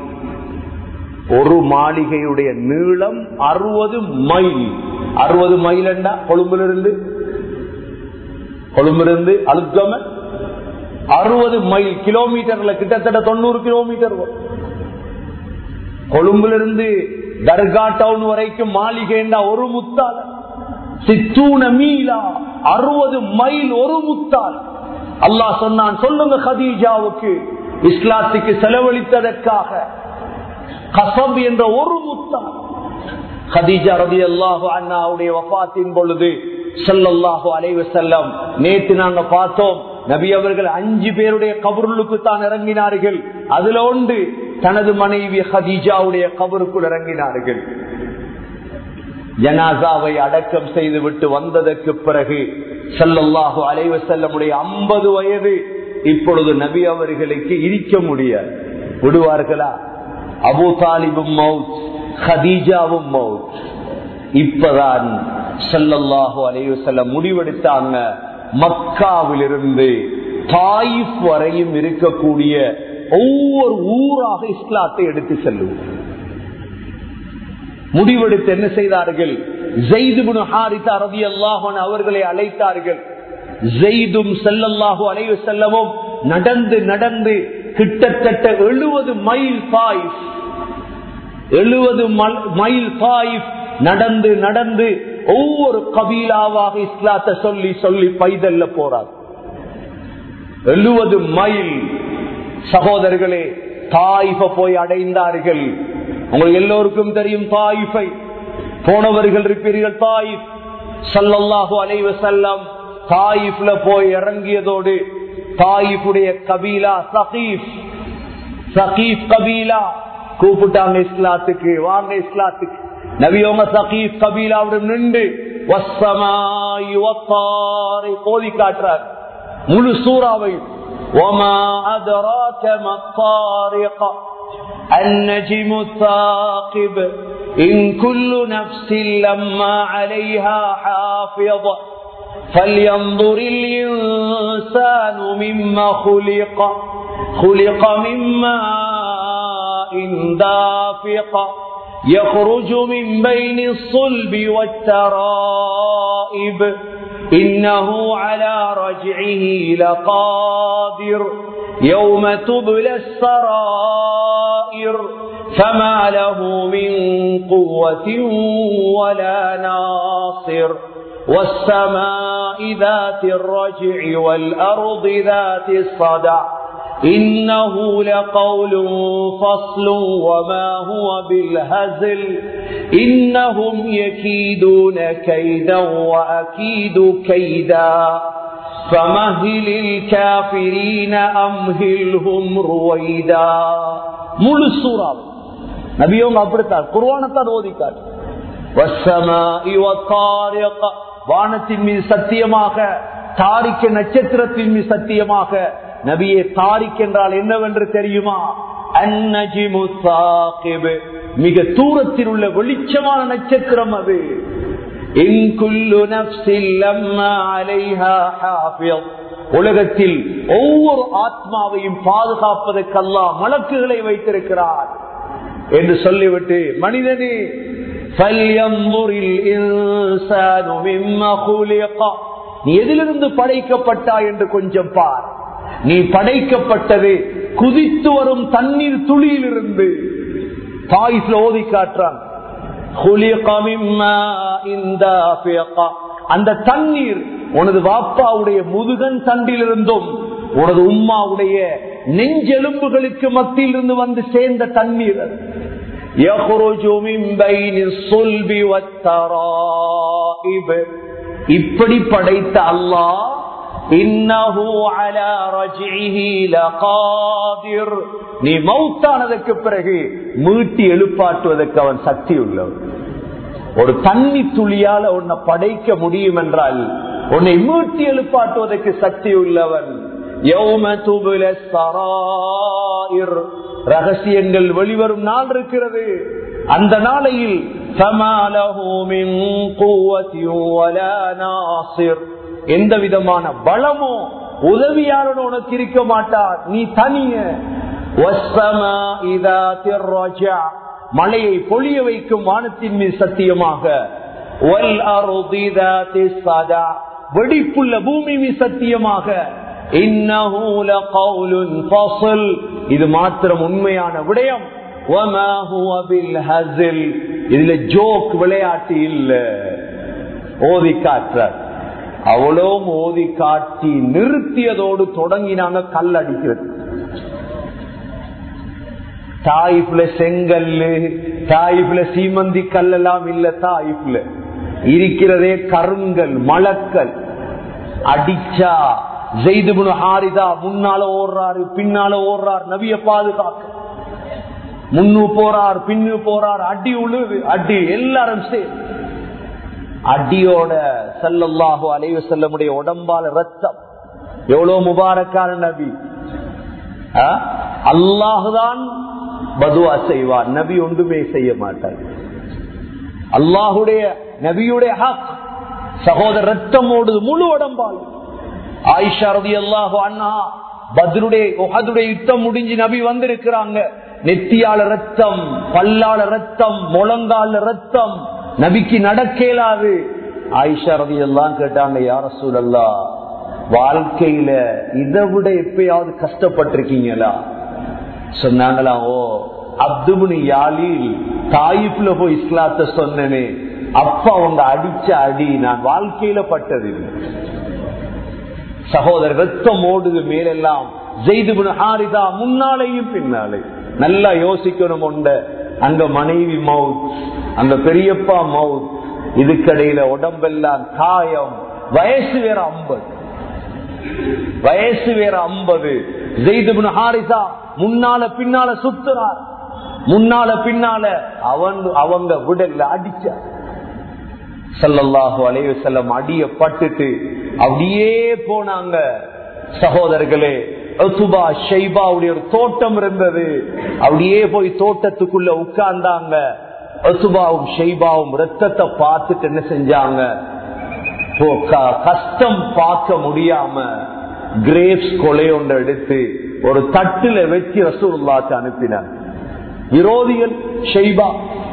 ஒரு மாளிகையுடைய நீளம் அறுபது மைல் அறுபது மைல் என்றா கொழும்பிலிருந்து கொழும்பிலிருந்து அழுத்தம அறுபது மைல் கிலோமீட்டர்ல கிட்டத்தட்ட தொண்ணூறு கிலோமீட்டர் வரும் கொழும்பிலிருந்து தர்கா டவுன் வரைக்கும் மாளிகைண்டா ஒரு முத்தால சித்தூன மீலா அறுபது மைல் ஒரு முத்தால் அல்லாஹ் சொன்னான் சொல்லுங்க ஹதீஜாவுக்கு இஸ்லாத்துக்கு செலவழித்ததற்காக கசப் என்ற ஒரு முத்தால் ஹதீஜா ரதி அல்லாஹு அண்ணாவுடைய வபாத்தின் பொழுது சொல்லல்லாஹு அலைவ செல்லம் நேற்று நாங்க பார்த்தோம் நபி அவர்கள் அஞ்சு பேருடைய கபருளுக்கு தான் இறங்கினார்கள் அதுல ஒன்று தனது மனைவி ஹதீஜாவுடைய கபருக்குள் இறங்கினார்கள் ஜனாசாவை அடக்கம் செய்து விட்டு வந்ததற்கு பிறகு செல்லல்லாஹு அலைவ செல்லமுடைய ஐம்பது வயது இப்பொழுது நபி அவர்களுக்கு இருக்க முடியாது விடுவார்களா அபு தாலிபும் மவுத் ஹதீஜாவும் மவுத் இப்பதான் செல்லல்லாஹு அலைவ செல்ல முடிவெடுத்தாங்க மக்காவிலிருந்து தாயிப் வரையும் இருக்கக்கூடிய ஒவ்வொரு ஊராக இஸ்லாத்தை எடுத்து செல்லுவோம் முடிவெடுத்து என்ன செய்தார்கள் ஜெய்துபுனு ஹாரிதா ரவி அல்லாஹன் அவர்களை அழைத்தார்கள் ஜெய்தும் செல்லல்லாஹு அலைவு செல்லவும் நடந்து நடந்து கிட்டத்தட்ட எழுபது மைல் தாயிஃப் எழுபது மைல் தாயிஃப் நடந்து நடந்து ஒவ்வொரு கபீலாவாக இஸ்லாத்தை சொல்லி சொல்லி பைதல்ல போறார் எழுபது மைல் சகோதரர்களே தாயிஃப போய் அடைந்தார்கள் உங்களுக்கு எல்லோருக்கும் தெரியும் தாயிஃபை போனவர்கள் இருப்பீர்கள் தாயிஃப் சல்லல்லாஹு அலைவ செல்லம் தாயிஃப்ல போய் இறங்கியதோடு தாயிஃபுடைய கபீலா சகீப் சகீப் கபீலா கூப்பிட்டாங்க இஸ்லாத்துக்கு வாங்க இஸ்லாத்துக்கு நவியோங்க சகீப் கபீலாவுடன் நின்று போதி காட்டுறார் முழு சூறாவை وما أدراك ما الطارق النجم الثاقب إن كل نفس لما عليها حافظ فلينظر الإنسان مما خلق خلق مما إن دافق يخرج من بين الصلب والترائب إنه على رجعه لقادر يوم تبلى السرائر فما له من قوة ولا ناصر والسماء ذات الرجع والأرض ذات الصدع إنه لقول فصل وما هو بالهزل إنهم يكيدون كيدا وأكيد كيدا فمهل الكافرين أمهلهم رويدا முழு சூறா நபியவங்க அப்படித்தான் குர்வானத்தான் ஓதிக்கார் வானத்தின் மீது சத்தியமாக தாரிக்க நட்சத்திரத்தின் மீது சத்தியமாக நபியே தாரிக் என்றால் என்னவென்று தெரியுமா அந்நஜிமு சாகிபு மிக தூரத்தில் உள்ள வெளிச்சமான நட்சத்திரம் அது உலகத்தில் ஒவ்வொரு ஆத்மாவையும் பாதுகாப்பதற்கெல்லாம் மலக்குகளை வைத்திருக்கிறார் என்று சொல்லிவிட்டு மனிதனே நீ எதிலிருந்து படைக்கப்பட்டாய் என்று கொஞ்சம் பார் நீ படைக்கப்பட்டது குதித்து வரும் தண்ணீர் துளியிலிருந்து தாய்ஸ்ல ஓதி காட்டுறான் அந்த தண்ணீர் உனது வாப்பாவுடைய முதுகன் தண்டிலிருந்தும் உனது உம்மாவுடைய நெஞ்செலும்புகளுக்கு மத்தியில் இருந்து வந்து சேர்ந்த தண்ணீர் இப்படி படைத்த அல்லாஹ் நீ மௌத்தானதற்கு பிறகு மீட்டி எழுப்பாட்டுவதற்கு அவன் சக்தி உள்ளவன் ஒரு தண்ணி துளியால உன்னை படைக்க முடியும் என்றால் உன்னை மீட்டி எழுப்பாட்டுவதற்கு சக்தி உள்ளவன் ரகசியங்கள் வெளிவரும் நாள் இருக்கிறது அந்த நாளையில் எந்த விதமான பலமோ உதவியாளன் உனக்கு இருக்க மாட்டார் நீ தனிய மலையை பொழிய வைக்கும் வானத்தின் மீது சத்தியமாக வெடிப்புள்ள பூமி மீது சத்தியமாக இது மாத்திரம் உண்மையான விடயம் இதுல ஜோக் விளையாட்டு இல்ல ஓதி காற்றார் அவ்வளோ ஓதி காட்டி நிறுத்தியதோடு தொடங்கினாங்க கல் அடிக்கிறது தாயிப்ல செங்கல்லு தாயிப்ல சீமந்தி கல் எல்லாம் இல்ல தாயிப்ல இருக்கிறதே கருங்கல் மலக்கல் அடிச்சா ஜெய்துபுனு ஹாரிதா முன்னால ஓடுறாரு பின்னால ஓடுறார் நபிய பாதுகாக்க முன்னு போறார் பின்னு போறார் அடி உழுது அடி எல்லாரும் சேர்ந்து அடியோட செல்லல்லாஹு அலைவ செல்லமுடைய உடம்பால ரத்தம் எவ்வளவு முபாரக்கான நபி அல்லாஹுதான் பதுவா செய்வார் நபி ஒன்றுமே செய்ய மாட்டார் அல்லாஹுடைய நபியுடைய ஹக் சகோதர ரத்தம் ஓடுது முழு உடம்பால் ஆயிஷா ரதி அல்லாஹு அண்ணா பத்ருடைய உஹதுடைய யுத்தம் முடிஞ்சு நபி வந்திருக்கிறாங்க நெத்தியால ரத்தம் பல்லால ரத்தம் முழங்கால ரத்தம் நபிக்கு நடக்கலாது ஆயிஷா ரதி எல்லாம் கேட்டாங்க யார சூழல்லா வாழ்க்கையில இதை விட எப்பயாவது கஷ்டப்பட்டிருக்கீங்களா சொன்னாங்களா ஓ அப்துபுனி யாலில் தாயிப்ல போய் இஸ்லாத்த சொன்னனே அப்ப அவங்க அடிச்ச அடி நான் வாழ்க்கையில பட்டது சகோதரர் ரத்தம் ஓடுது மேலெல்லாம் ஜெய்துபுன் ஹாரிதா முன்னாலேயும் பின்னாலே நல்லா யோசிக்கணும் உண்ட அங்க மனைவி மவுத் அங்க பெரியப்பா மவுத் இதுக்கடையில உடம்பெல்லாம் காயம் வயசு வேற ஐம்பது வயசு வேற ஐம்பது ஜெய்துபுன் ஹாரிதா முன்னால பின்னால சுத்துறார் முன்னால பின்னால அவன் அவங்க விடல அடிச்ச சல்லல்லாஹு அலைய செல்லம் அடிய பட்டுட்டு அப்படியே போனாங்க சகோதரர்களே ஒத்துபா ஷைபாவுடைய ஒரு தோட்டம் இருந்தது அப்படியே போய் தோட்டத்துக்குள்ள உட்கார்ந்தாங்க ஒத்துபாவும் ஷைபாவும் ரத்தத்தை பார்த்துட்டு என்ன செஞ்சாங்க கஷ்டம் பார்க்க முடியாம கிரேப்ஸ் கொலை ஒன்று எடுத்து ஒரு தட்டுல வச்சு ரசூல்லாக்கு அனுப்பினார் விரோதிகள் ஷெய்பா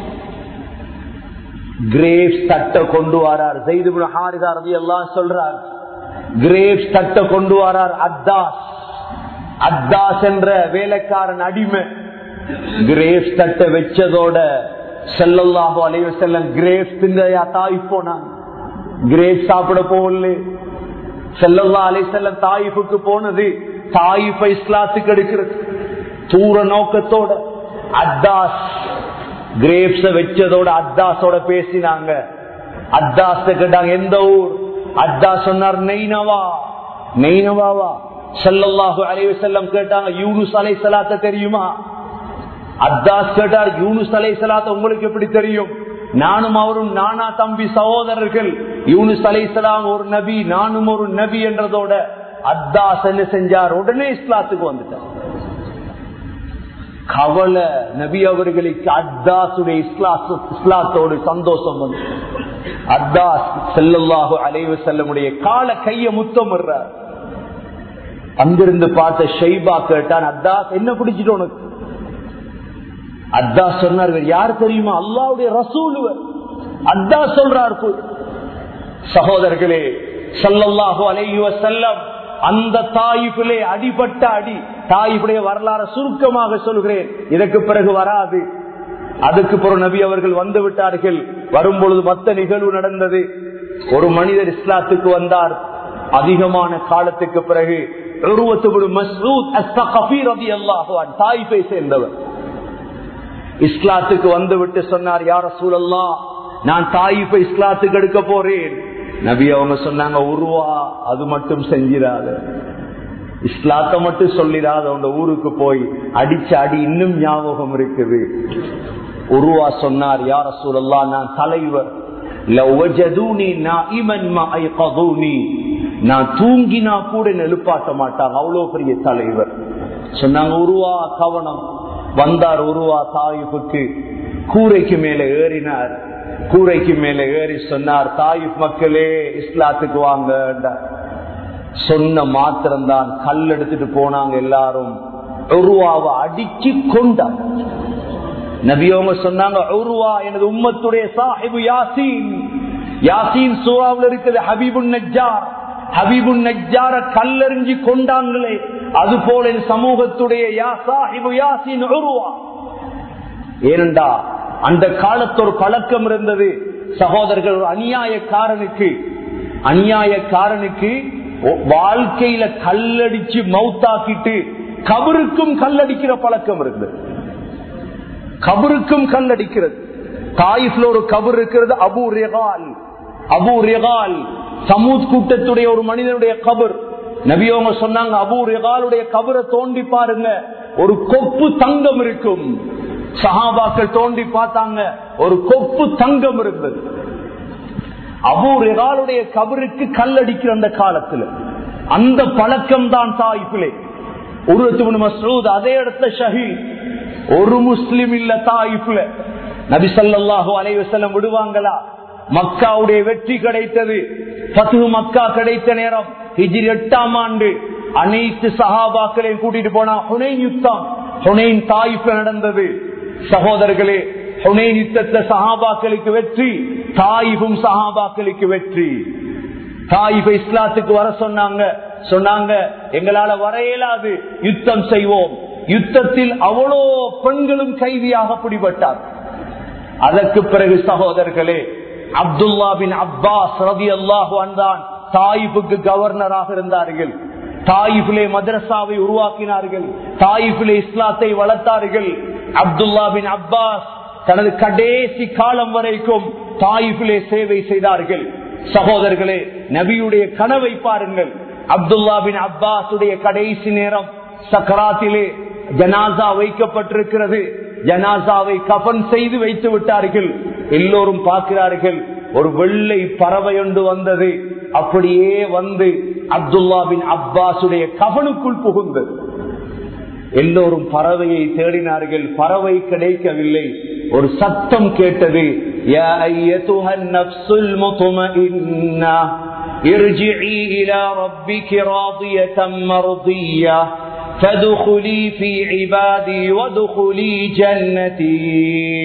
கிரேப்ஸ் தட்டை கொண்டு வரார் செய்து ஹாரிதாரதி எல்லாம் சொல்றார் கிரேப்ஸ் தட்டை கொண்டு வரார் அத்தாஸ் அத்தாஸ் என்ற வேலைக்காரன் அடிமை கிரேப்ஸ் தட்டை வச்சதோட செல்லல்லாஹோ அலைவ செல்லம் கிரேப்ஸ் திங்கயா தாய் போனாங்க கிரேப்ஸ் சாப்பிட போகல செல்லல்லா அலை செல்லம் தாயிப்புக்கு போனது தாயிப்பை இஸ்லாத்துக்கு எடுக்கிறது தூர நோக்கத்தோட அத்தாஸ் கிரேப்ஸ வச்சதோட அத்தாஸோட பேசினாங்க அத்தாஸ் கேட்டாங்க எந்த ஊர் அத்தாஸ் சொன்னார் நெய்னவா நெய்னவாவா செல்லல்லாஹு அலைவ செல்லம் கேட்டாங்க யூனுஸ் அலை சலாத்த தெரியுமா அத்தாஸ் கேட்டார் யூனுஸ் அலை சலாத்த உங்களுக்கு எப்படி தெரியும் நானும் அவரும் நானா தம்பி சகோதரர்கள் யூனுஸ் அலை சலாம் ஒரு நபி நானும் ஒரு நபி என்றதோட அத்தாஸ் என்ன செஞ்சார் உடனே இஸ்லாத்துக்கு வந்துட்டார் கவலை நபி அவர்களுக்கு அத்தாசுடைய இஸ்லாத்தோடு சந்தோஷம் வந்து அத்தாஸ் செல்லல்லாஹு அலைவு செல்லமுடைய கால கைய முத்தம் வர்றார் அங்கிருந்து பார்த்த ஷைபா கேட்டான் அத்தாஸ் என்ன பிடிச்சிட்டு உனக்கு அத்தா சொன்னார் யார் தெரியுமா அல்லாவுடைய ரசூல் அத்தா சொல்றார் சகோதரர்களே சல்லல்லாஹு அலையுவ செல்லம் அந்த தாயிப்பிலே அடிபட்ட அடி தாயிப்புடைய வரலாறு சுருக்கமாக சொல்கிறேன் இதற்கு பிறகு வராது அதுக்கு பிறகு நபி அவர்கள் வந்து விட்டார்கள் வரும் பொழுது மத்த நிகழ்வு நடந்தது ஒரு மனிதர் இஸ்லாத்துக்கு வந்தார் அதிகமான காலத்துக்கு பிறகு தாய்ப்பை சேர்ந்தவர் இஸ்லாத்துக்கு வந்து விட்டு சொன்னார் யார சூழல்லா நான் தாயிப்பை இஸ்லாத்துக்கு எடுக்க போறேன் நபி அவங்க சொன்னாங்க உருவா அது மட்டும் செஞ்சிடாத இஸ்லாத்த மட்டும் சொல்லிடாத உங்க ஊருக்கு போய் அடிச்ச அடி இன்னும் ஞாபகம் இருக்குது உருவா சொன்னார் யார சூழல்லா நான் தலைவர் நான் தூங்கினா கூட எழுப்பாட்ட மாட்டாங்க அவ்வளவு பெரிய தலைவர் சொன்னாங்க உருவா கவனம் வந்தார் உருவா தாயிப்புக்கு கூரைக்கு மேல ஏறினார் கூரைக்கு மேல ஏறி சொன்னார் தாயிப் மக்களே இஸ்லாத்துக்கு வாங்க சொன்ன மாத்திரம்தான் கல் எடுத்துட்டு போனாங்க எல்லாரும் உருவாவை அடிச்சு கொண்டாங்க நபியவங்க சொன்னாங்க உருவா எனது உம்மத்துடைய சாஹிபு யாசீன் யாசீன் சூறாவில் இருக்குது ஹபீபுன் நஜ்ஜார் ஹபீபுன் நஜ்ஜார கல்லெறிஞ்சி கொண்டாங்களே அது போல சமூகத்துடைய யா சாஹிபு யாசீன் உருவா ஏனண்டா அந்த காலத்து ஒரு பழக்கம் இருந்தது சகோதரர்கள் ஒரு அநியாயக்காரனுக்கு அநியாயக்காரனுக்கு ஒ- வாழ்க்கையில கல்லடிச்சு மவுத்தாக்கிட்டு கபருக்கும் கல்லடிக்கிற பழக்கம் இருக்குது கபருக்கும் கல்லடிக்கிறது தாயிஃப்ல ஒரு கபர் இருக்கிறது அபு ரெகால் அபு ரெகால் சமூத் கூட்டத்துடைய ஒரு மனிதனுடைய கபர் நபியவங்க சொன்னாங்க அபு ரெகாலுடைய கபரை தோண்டி பாருங்க ஒரு கொப்பு தங்கம் இருக்கும் சஹாபாக்கள் தோண்டி பார்த்தாங்க ஒரு கொப்பு தங்கம் இருந்தது அபு ரெகாலுடைய கபருக்கு கல்லடிக்கிற அந்த காலத்துல அந்த பழக்கம் தான் தாயிப்பிலே உருவத்து மசூத் அதே இடத்துல ஷஹீத் ஒரு முஸ்லிம் இல்ல தாயிப்ல நபி ஸல்லல்லாஹு அலைஹி வஸல்லம் விடுவாங்களா மக்காவுடைய வெற்றி கிடைத்தது பத்து மக்கா கிடைத்த நேரம் ஹிஜ்ரி எட்டாம் ஆண்டு அனைத்து சஹாபாக்களையும் கூட்டிட்டு போனா ஹுனைன் யுத்தம் ஹுனைன் தாயிப்ல நடந்தது சகோதரர்களே ஹுனைன் யுத்தத்துல சஹாபாக்களுக்கு வெற்றி தாயிபும் சஹாபாக்களுக்கு வெற்றி தாயிப இஸ்லாத்துக்கு வர சொன்னாங்க சொன்னாங்க எங்களால வர இயலாது யுத்தம் செய்வோம் யுத்தத்தில் அவ்வளோ பெண்களும் கைதியாக பிடிபட்டார் அதற்கு பிறகு சகோதரர்களே அப்துல்லா பின் அப்பாஸ் ரதி அல்லாஹு அன்தான் தாயிபுக்கு கவர்னராக இருந்தார்கள் தாயிஃபிலே மதரசாவை உருவாக்கினார்கள் தாயிஃபிலே இஸ்லாத்தை வளர்த்தார்கள் அப்துல்லா பின் அப்பாஸ் தனது கடைசி காலம் வரைக்கும் தாயிஃபிலே சேவை செய்தார்கள் சகோதரர்களே நபியுடைய கனவை பாருங்கள் அப்துல்லா பின் அப்பாஸுடைய கடைசி நேரம் சக்கராத்திலே ஜனாசா வைக்கப்பட்டிருக்கிறது ஜனாசாவை கபன் செய்து வைத்து விட்டார்கள் எல்லோரும் பார்க்கிறார்கள் ஒரு வெள்ளை பறவை ஒன்று வந்தது அப்படியே வந்து அப்துல்லா பின் அப்பாஸுடைய கபனுக்குள் புகுந்தது எல்லோரும் பறவையை தேடினார்கள் பறவை கிடைக்கவில்லை ஒரு சத்தம் கேட்டது யா ஐயத்துஹன் நஃப்ஸுல் முத்மஇன்னா ارجعي إلى ربك راضية مرضية فادخلي في عبادي وادخلي جنتي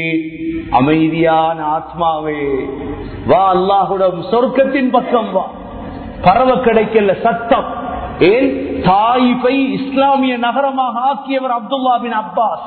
அமைதியான ஆத்மாவே வா அல்லாஹுடம் சொர்க்கத்தின் பக்கம் வா பறவை கிடைக்கல சத்தம் ஏன் தாயிப்பை இஸ்லாமிய நகரமாக ஆக்கியவர் அப்துல்லா பின் அப்பாஸ்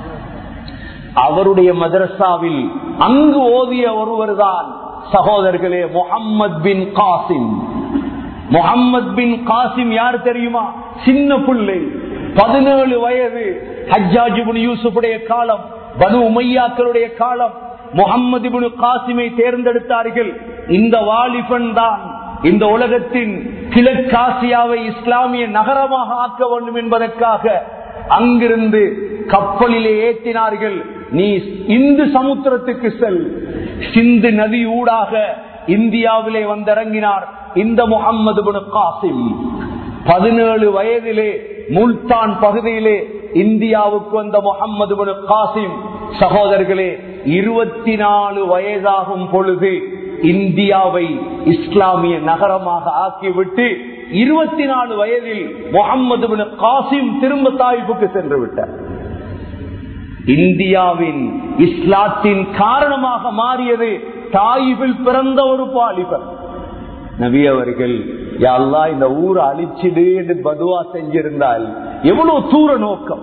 அவருடைய மதரசாவில் அங்கு ஓதிய ஒருவர் தான் சகோதரர்களே முகம்மது பின் காசிம் முகம்மது பின் காசிம் யார் தெரியுமா சின்ன பிள்ளை பதினேழு வயது ஹஜ்ஜாஜிபுன் யூசுஃபுடைய காலம் பனு உமையாக்களுடைய காலம் முகம்மது பின் காசிமை தேர்ந்தெடுத்தார்கள் இந்த வாலிபன் தான் இந்த உலகத்தின் கிழக்காசியாவை இஸ்லாமிய நகரமாக ஆக்க வேண்டும் என்பதற்காக அங்கிருந்து கப்பலிலே ஏற்றினார்கள் நீ இந்து சமுத்திரத்துக்கு செல் சிந்து நதி ஊடாக இந்தியாவிலே வந்திறங்கினார் இந்த முகம்மது பின் காசிம் பதினேழு வயதிலே முல்தான் பகுதியிலே இந்தியாவுக்கு வந்த முகம்மது பின் காசிம் சகோதரர்களே இருபத்தி நாலு வயதாகும் பொழுது இந்தியாவை இஸ்லாமிய நகரமாக ஆக்கிவிட்டு இருபத்தி நாலு வயதில் முகம்மது பின் காசிம் திரும்ப தாய்ப்புக்கு சென்று விட்டார் இந்தியாவின் இஸ்லாத்தின் காரணமாக மாறியது தாயிபில் பிறந்த ஒரு பாலிபர் நபி அவர்கள் யாழ்லா இந்த ஊரை அழிச்சிடு என்று பதுவா செஞ்சிருந்தால் எவ்வளவு தூர நோக்கம்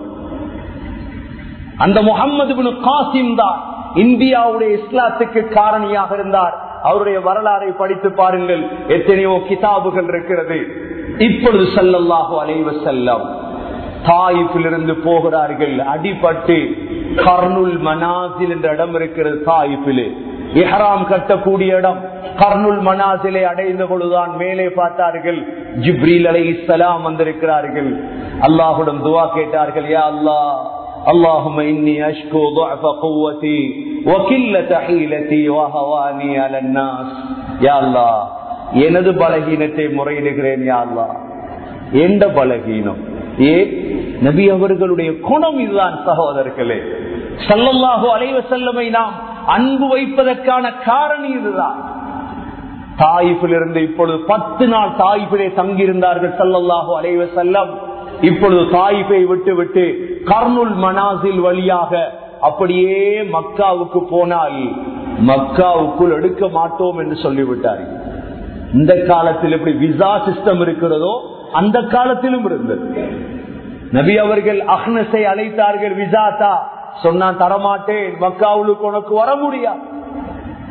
அந்த முகம்மது பின் காசிம் தான் இந்தியாவுடைய இஸ்லாத்துக்கு காரணியாக இருந்தார் அவருடைய வரலாறை படித்து பாருங்கள் எத்தனையோ கிதாபுகள் இருக்கிறது இப்பொழுது செல்லல்லாஹோ அலைவ செல்லம் தாயிப்பிலிருந்து போகிறார்கள் அடிபட்டு கர்னுல் மனாசில் என்ற இடம் இருக்கிறது தாயிப்பிலே இஹராம் கட்டக்கூடிய இடம் கர்னுல் மனாசிலை அடைந்த பொழுதுதான் மேலே பார்த்தார்கள் ஜிப்ரீல் அலை இஸ்லாம் வந்திருக்கிறார்கள் அல்லாஹுடன் துவா கேட்டார்கள் யா அல்லாஹ் اللهم إني أشكو ضعف قوتي وكلة حيلتي وهواني على الناس يا الله எனது பலகீனத்தை முறையிடுகிறேன் யா அல்லா எந்த பலகீனம் ஏ நபி அவர்களுடைய குணம் இதுதான் சகோதரர்களே சல்லல்லாஹு அலைவ செல்லமை நாம் அன்பு வைப்பதற்கான காரணி இதுதான் தாயிப்பிலிருந்து இப்பொழுது பத்து நாள் தாயிப்பிலே தங்கியிருந்தார்கள் சல்லல்லாஹு அலைவ செல்லம் இப்பொழுது தாயிப்பை விட்டு விட்டு கர்னுல் மனாசில் வழியாக அப்படியே மக்காவுக்கு போனால் மக்காவுக்குள் எடுக்க மாட்டோம் என்று சொல்லிவிட்டார்கள் இந்த காலத்தில் எப்படி விசா சிஸ்டம் இருக்கிறதோ அந்த காலத்திலும் இருந்தது நபி அவர்கள் அஹ்னஸை அழைத்தார்கள் விசாத்தா சொன்னா தரமாட்டேன் மக்காவுக்கு உனக்கு வர முடியாது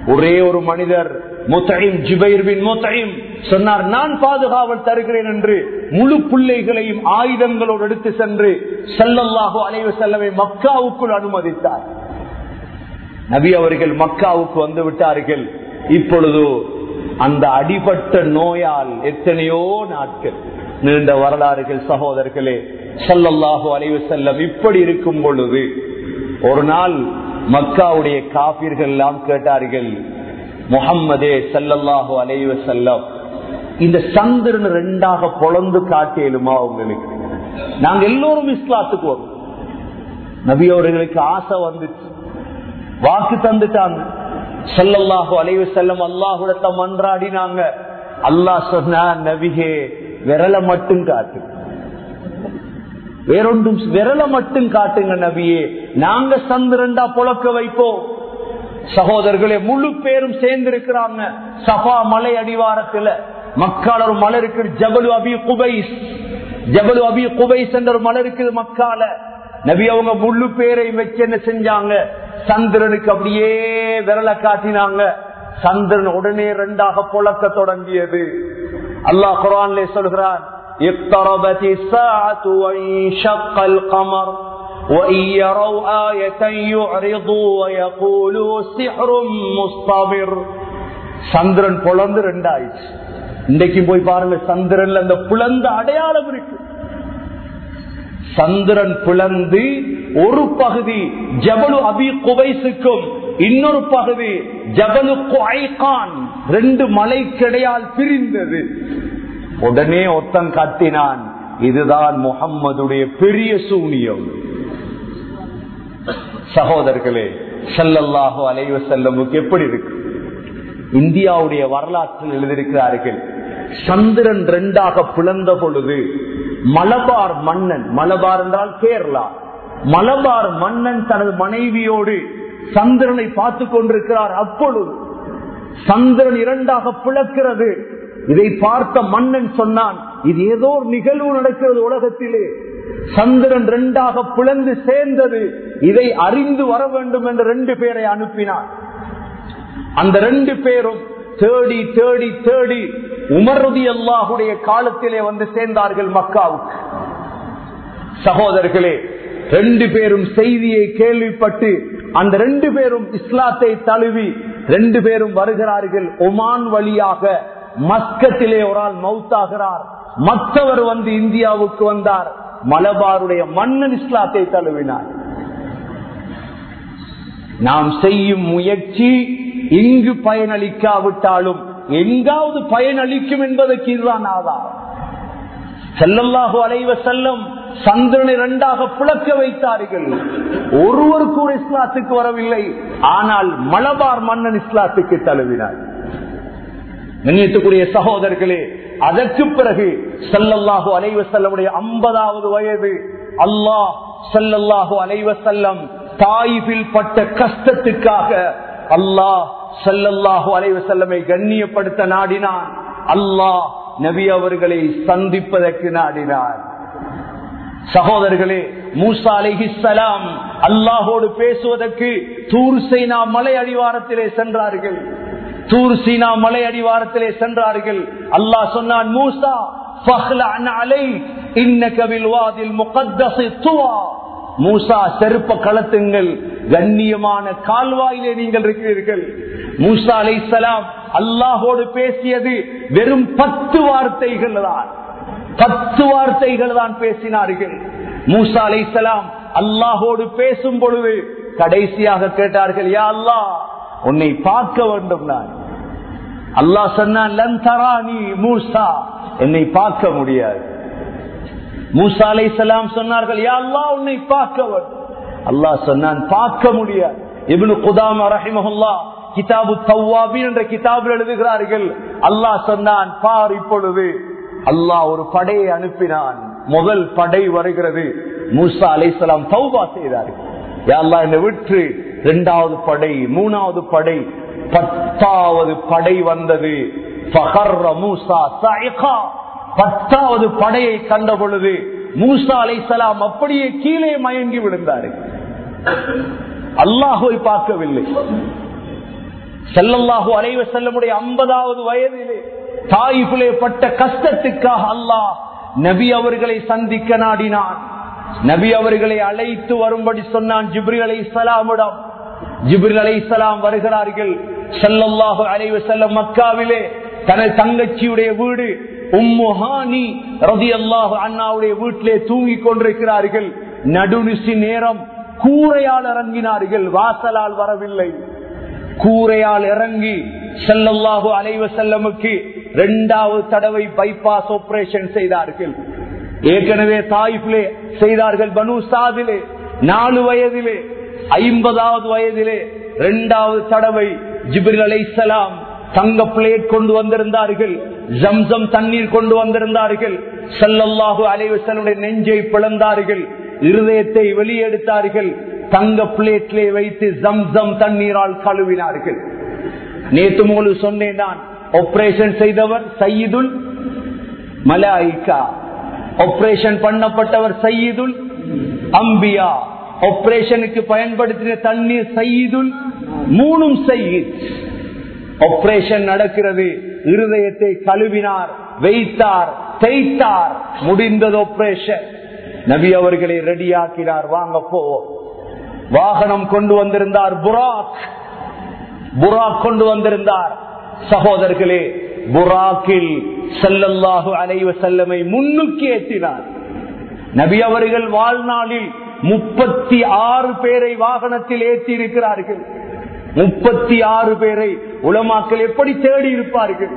ஒரே ஒரு மனிதர் முத்தையும் ஜிபைர் பின் முத்தையும் சொன்னார் நான் பாதுகாவல் தருகிறேன் என்று முழு பிள்ளைகளையும் ஆயுதங்களோடு எடுத்து சென்று செல்லல்லாஹோ அலைவு செல்லவை மக்காவுக்குள் அனுமதித்தார் நபி அவர்கள் மக்காவுக்கு வந்து விட்டார்கள் இப்பொழுது அந்த அடிபட்ட நோயால் எத்தனையோ நாட்கள் நீண்ட வரலாறுகள் சகோதரர்களே சல்லல்லாஹு அலைவு செல்லம் இப்படி இருக்கும் பொழுது ஒரு நாள் மக்காவுடைய காப்பீர்கள் எல்லாம் கேட்டார்கள் முகம்மதே சல்லல்லாஹு அலைவ செல்லம் இந்த சந்திரன் ரெண்டாக பொழந்து காட்டியலுமா உங்களுக்கு நாங்க எல்லோரும் இஸ்லாத்துக்கு வரும் நபி அவர்களுக்கு ஆசை வந்துச்சு வாக்கு தந்துட்டாங்க சல்லல்லாஹு அலைவ செல்லம் அல்லாஹுடத்த மன்றாடினாங்க அல்லாஹ் சொன்னா நபிகே விரல மட்டும் காட்டு வேறொன்றும் விரல மட்டும் காட்டுங்க நபியே நாங்க சந்திரண்டா புழக்க வைப்போம் சகோதரர்களே முழு பேரும் சேர்ந்து இருக்கிறாங்க சபா மலை அடிவாரத்துல மக்கால ஒரு மலை இருக்கு ஜபலு அபி குபைஸ் ஜபலு அபி குபைஸ் என்ற ஒரு மலை இருக்குது மக்கால நபி அவங்க முழு பேரை வச்சு என்ன செஞ்சாங்க சந்திரனுக்கு அப்படியே விரல காட்டினாங்க சந்திரன் உடனே ரெண்டாக புழக்க தொடங்கியது அல்லாஹ் குரான்லே சொல்கிறான் اقتربت الساعة وانشق القمر وإن يروا آية يعرضوا ويقولوا سحر مستمر சந்திரன் புலந்து ரெண்டாயிடுச்சு இன்றைக்கு போய் பாருங்க சந்திரன்ல அந்த புலந்த அடையாளம் இருக்கு சந்திரன் புலந்து ஒரு பகுதி ஜபலு அபி குவைசுக்கும் இன்னொரு பகுதி ஜபலு குஐகான் ரெண்டு மலைக்கிடையால் பிரிந்தது உடனே ஒத்தன் கத்தினான் இதுதான் முகம்மதுடைய பெரிய சூனியம் சகோதரர்களே செல்லல்லாஹோ அலைவ செல்லமுக்கு எப்படி இருக்கு இந்தியாவுடைய வரலாற்றில் எழுதியிருக்கிறார்கள் சந்திரன் ரெண்டாக பிளந்த பொழுது மலபார் மன்னன் மலபார் என்றால் கேரளா மலபார் மன்னன் தனது மனைவியோடு சந்திரனை பார்த்து கொண்டிருக்கிறார் அப்பொழுது சந்திரன் இரண்டாக பிளக்கிறது இதை பார்த்த மன்னன் சொன்னான் இது ஏதோ ஒரு நிகழ்வு நடக்கிறது உலகத்திலே சந்திரன் ரெண்டாக பிளந்து சேர்ந்தது இதை அறிந்து வர வேண்டும் என்று ரெண்டு பேரை அனுப்பினார் அந்த ரெண்டு பேரும் தேடி தேடி தேடி உமருதி அல்லாஹுடைய காலத்திலே வந்து சேர்ந்தார்கள் மக்காவுக்கு சகோதரர்களே ரெண்டு பேரும் செய்தியை கேள்விப்பட்டு அந்த ரெண்டு பேரும் இஸ்லாத்தை தழுவி ரெண்டு பேரும் வருகிறார்கள் ஒமான் வழியாக மஸ்கத்திலே ஒரு ஆள் மவுத்தாகிறார் மற்றவர் வந்து இந்தியாவுக்கு வந்தார் மலபாருடைய மன்னன் இஸ்லாத்தை தழுவினார் நாம் செய்யும் முயற்சி இங்கு பயனளிக்காவிட்டாலும் எங்காவது பயனளிக்கும் என்பதற்கு இதுதான் ஆதாரம் செல்லல்லாஹு அலைவ செல்லம் சந்திரனை இரண்டாக புழக்க வைத்தார்கள் ஒருவர் கூட இஸ்லாத்துக்கு வரவில்லை ஆனால் மலபார் மன்னன் இஸ்லாத்துக்கு தழுவினார் நினைத்துக்குரிய சகோதரர்களே அதற்கு பிறகு செல்லல்லாஹு அலைவ செல்லமுடைய ஐம்பதாவது வயது அல்லாஹ் செல்லல்லாஹு அலைவ செல்லம் தாயிபில் பட்ட கஷ்டத்துக்காக அல்லாஹ் செல்லல்லாஹு அலைவ செல்லமை கண்ணியப்படுத்த நாடினான் அல்லாஹ் நபி அவர்களை சந்திப்பதற்கு நாடினார் சகோதரர்களே மூசா அலிஹிசலாம் அல்லாஹோடு பேசுவதற்கு தூர் சைனா மலை அடிவாரத்திலே சென்றார்கள் தூர் சீனா மலை அடிவாரத்திலே சென்றார்கள் அல்லாஹ் சொன்னான் மூசா மூசா செருப்ப களத்துங்கள் கண்ணியமான கால்வாயிலே நீங்கள் இருக்கிறீர்கள் மூசா அலை சலாம் அல்லாஹோடு பேசியது வெறும் பத்து வார்த்தைகள் தான் பத்து வார்த்தைகள் தான் பேசினார்கள் மூசா அலை சலாம் அல்லாஹோடு பேசும் பொழுது கடைசியாக கேட்டார்கள் யா அல்லாஹ் உன்னை பார்க்க வேண்டும் நான் அல்லாஹ் சொன்னான் மூசா என்னை பார்க்க முடியாது மூசா அலை சலாம் சொன்னார்கள் யா அல்லா உன்னை பார்க்க வேண்டும் அல்லாஹ் சொன்னான் பார்க்க முடியாது இவனு குதாம ரஹிமஹுல்லா கிதாபு தவ்வாபின் என்ற கிதாபில் எழுதுகிறார்கள் அல்லாஹ் சொன்னான் பார் இப்பொழுது அல்லாஹ் ஒரு படையை அனுப்பினான் முதல் படை வருகிறது மூசா அலைசலாம் தௌபா செய்தார்கள் யாழ்லா என்னை விட்டு இரண்டாவது படை மூணாவது படை பத்தாவது படை வந்தது மூசா சாயிகா பத்தாவது படையை கண்ட பொழுது மூசா அலைசலாம் அப்படியே கீழே மயங்கி விழுந்தாரு அல்லாஹுவை பார்க்கவில்லை செல்லல்லாஹு அலைவ செல்லமுடைய ஐம்பதாவது வயதிலே தாயிலே பட்ட கஷ்டத்துக்காக அல்லாஹ் நபி அவர்களை சந்திக்க நாடினான் நபி அவர்களை அழைத்து வரும்படி சொன்னான் ஜிப்ரி அலை சலாமிடம் ஜிப்ரில் அலை சலாம் வருகிறார்கள் செல்லல்லாஹு அலைவ செல்லம் மக்காவிலே தனது தங்கச்சியுடைய வீடு உம்முஹானி ரதி அல்லாஹு அண்ணாவுடைய வீட்டிலே தூங்கிக் கொண்டிருக்கிறார்கள் நடுநிசி நேரம் கூரையால் இறங்கினார்கள் வாசலால் வரவில்லை கூரையால் இறங்கி செல்லல்லாஹு அலைவ செல்லமுக்கு இரண்டாவது தடவை பைபாஸ் ஆபரேஷன் செய்தார்கள் ஏற்கனவே தாய்ப்பிலே செய்தார்கள் பனு சாதிலே நாலு வயதிலே ஐம்பதாவது வயதிலே இரண்டாவது தடவை ஜிபிரில் அலைசலாம் தங்க பிளேட் கொண்டு வந்திருந்தார்கள் ஜம்சம் தண்ணீர் கொண்டு வந்திருந்தார்கள் செல்லல்லாஹு அலைவசனுடைய நெஞ்சை பிளந்தார்கள் இருதயத்தை வெளியெடுத்தார்கள் தங்க பிளேட்டிலே வைத்து ஜம்சம் தண்ணீரால் கழுவினார்கள் நேத்து மூலு சொன்னேன் நான் ஆபரேஷன் செய்தவர் சையீதுல் மலாய்கா ஆபரேஷன் பண்ணப்பட்டவர் சையீதுல் அம்பியா ஆபரேஷனுக்கு பயன்படுத்தின தண்ணீர் சையீதுல் மூணும் சையீத் ஆபரேஷன் நடக்கிறது இருதயத்தை கழுவினார் வைத்தார் தேய்த்தார் முடிந்தது ஆபரேஷன் நபி அவர்களை ரெடியாக்கினார் வாங்க போவோம் வாகனம் கொண்டு வந்திருந்தார் புராக் புராக் கொண்டு வந்திருந்தார் சகோதரர்களே புராக்கில் செல்லல்லாஹு அலைவ செல்லமை முன்னுக்கு ஏற்றினார் நபி அவர்கள் வாழ்நாளில் முப்பத்தி ஆறு பேரை வாகனத்தில் ஏற்றி இருக்கிறார்கள் முப்பத்தி ஆறு பேரை உலமாக்கள் எப்படி தேடி இருப்பார்கள்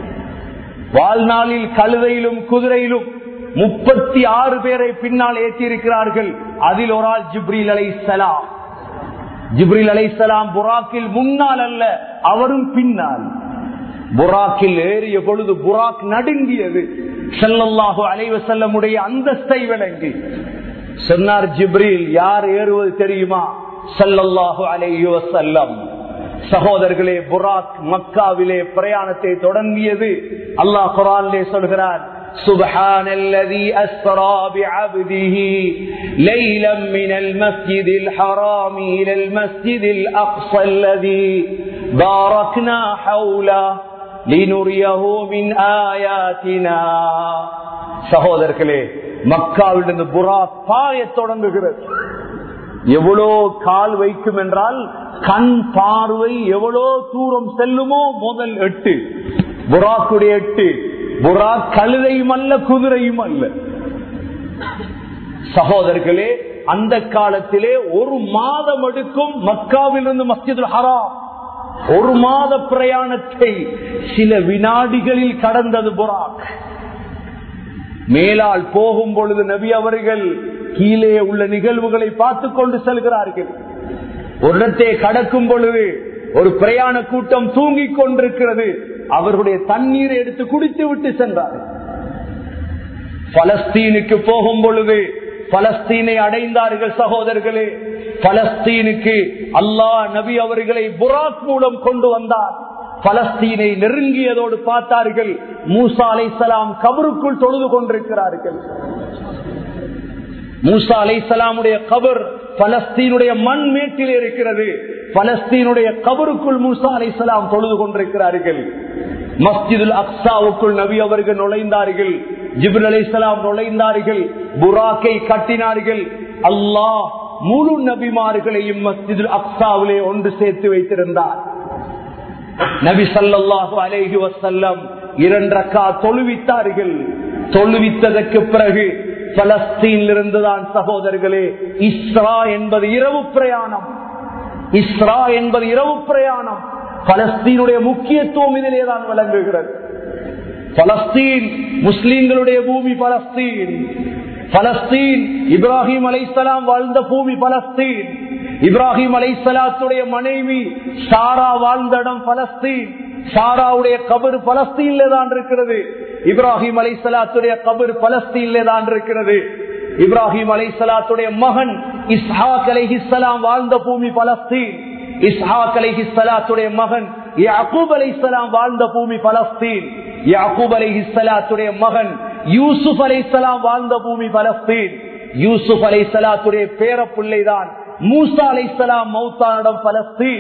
வாழ்நாளில் கழுதையிலும் குதிரையிலும் முப்பத்தி ஆறு பேரை பின்னால் ஏற்றிருக்கிறார்கள் அதில் ஒரு ஆள் ஜிப்ரீல் அலை சலாம் ஜிப்ரில் அலை சலாம் புராக்கில் முன்னால் அல்ல அவரும் பின்னால் புராக்கில் ஏறிய பொழுது புராக் நடுங்கியது செல்லல்லாஹு அலைவ செல்லமுடைய அந்தஸ்தை விளங்கி சொன்னார் ஜிப்ரீல் யார் ஏறுவது தெரியுமா செல்லல்லாஹு அலையோ செல்லம் சகோதரர்களே புராக் மக்காவிலே பிரயாணத்தை தொடங்கியது அல்லாஹ் குரானிலே சொல்கிறார் سبحان الذي أسرى بعبده ليلا من المسجد الحرام إلى المسجد الأقصى الذي باركنا حوله لنريه من آياتنا சகோதரர்களே மக்காவிலிருந்து புறா பாய தொடங்குகிறது எவ்வளோ கால் வைக்கும் என்றால் கண் பார்வை எவ்வளோ தூரம் செல்லுமோ முதல் எட்டு புறாக்குடைய எட்டு புறா கழுதையும் அல்ல குதிரையும் அல்ல சகோதரர்களே அந்த காலத்திலே ஒரு மாதம் எடுக்கும் மக்காவிலிருந்து மஸ்ஜிது ஹராம் ஒரு மாத பிரயாணத்தை சில வினாடிகளில் கடந்தது புறாக் மேலால் போகும் பொழுது நபி அவர்கள் கீழே உள்ள நிகழ்வுகளை பார்த்து கொண்டு செல்கிறார்கள் ஒரு இடத்தை கடக்கும் பொழுது ஒரு பிரயாண கூட்டம் தூங்கிக் கொண்டிருக்கிறது அவர்களுடைய தண்ணீரை எடுத்து குடித்து விட்டு சென்றார் பலஸ்தீனுக்கு போகும் பொழுது பலஸ்தீனை அடைந்தார்கள் சகோதரர்களே பலஸ்தீனுக்கு அல்லாஹ் நபி அவர்களை புராக் மூலம் கொண்டு வந்தார் பலஸ்தீனை நெருங்கியதோடு பார்த்தார்கள் மூசா அலை சலாம் கபருக்குள் தொழுது கொண்டிருக்கிறார்கள் மூசா அலை சலாமுடைய கபர் பலஸ்தீனுடைய மண் மேட்டில் இருக்கிறது பலஸ்தீனுடைய கபருக்குள் மூசா அலை சலாம் தொழுது கொண்டிருக்கிறார்கள் மஸ்ஜிதுல் அக்சாவுக்குள் நபி அவர்கள் நுழைந்தார்கள் ஜிபுல் அலை சலாம் நுழைந்தார்கள் புராக்கை கட்டினார்கள் அல்லாஹ் முழு நபிமார்களையும் மஸ்ஜிதுல் அக்சாவிலே ஒன்று சேர்த்து வைத்திருந்தார் நபி சல்லாஹு அலேஹி வசல்லம் இரண்டரக்கா தொழுவித்தார்கள் தொழுவித்ததற்கு பிறகு பலஸ்தீனில் இருந்துதான் சகோதரர்களே இஸ்ரா என்பது இரவு பிரயாணம் இஸ்ரா என்பது இரவு பிரயாணம் பலஸ்தீனுடைய முக்கியத்துவம் இதிலே தான் விளங்குகிறது பலஸ்தீன் முஸ்லீம்களுடைய பூமி பலஸ்தீன் பலஸ்தீன் இப்ராஹிம் அலைசலாம் வாழ்ந்த பூமி பலஸ்தீன் இப்ராஹிம் அலைசலாத்துடைய மனைவி சாரா வாழ்ந்த இடம் பலஸ்தீன் சாராவுடைய கபர் பலஸ்தீன்ல தான் இருக்கிறது இப்ராஹிம் அலைசலாத்துடைய கபர் பலஸ்தீன்ல தான் இருக்கிறது இப்ராஹிம் அலைசலாத்துடைய மகன் இஸ்ஹாக் அலைஹிஸ்லாம் வாழ்ந்த பூமி பலஸ்தீன் இஸ்ஹாக் அலைஹிஸ்லாத்துடைய மகன் யாக்கூப் அலைசலாம் வாழ்ந்த பூமி பலஸ்தீன் யாக்கூப் அலைஹிஸ்லாத்துடைய மகன் யூசுப் அலைசலாம் வாழ்ந்த பூமி பலஸ்தீன் யூசுப் அலைசலாத்துடைய பேர பிள்ளைதான் மூசா அலைசலாம் மௌத்தானிடம் பலஸ்தீன்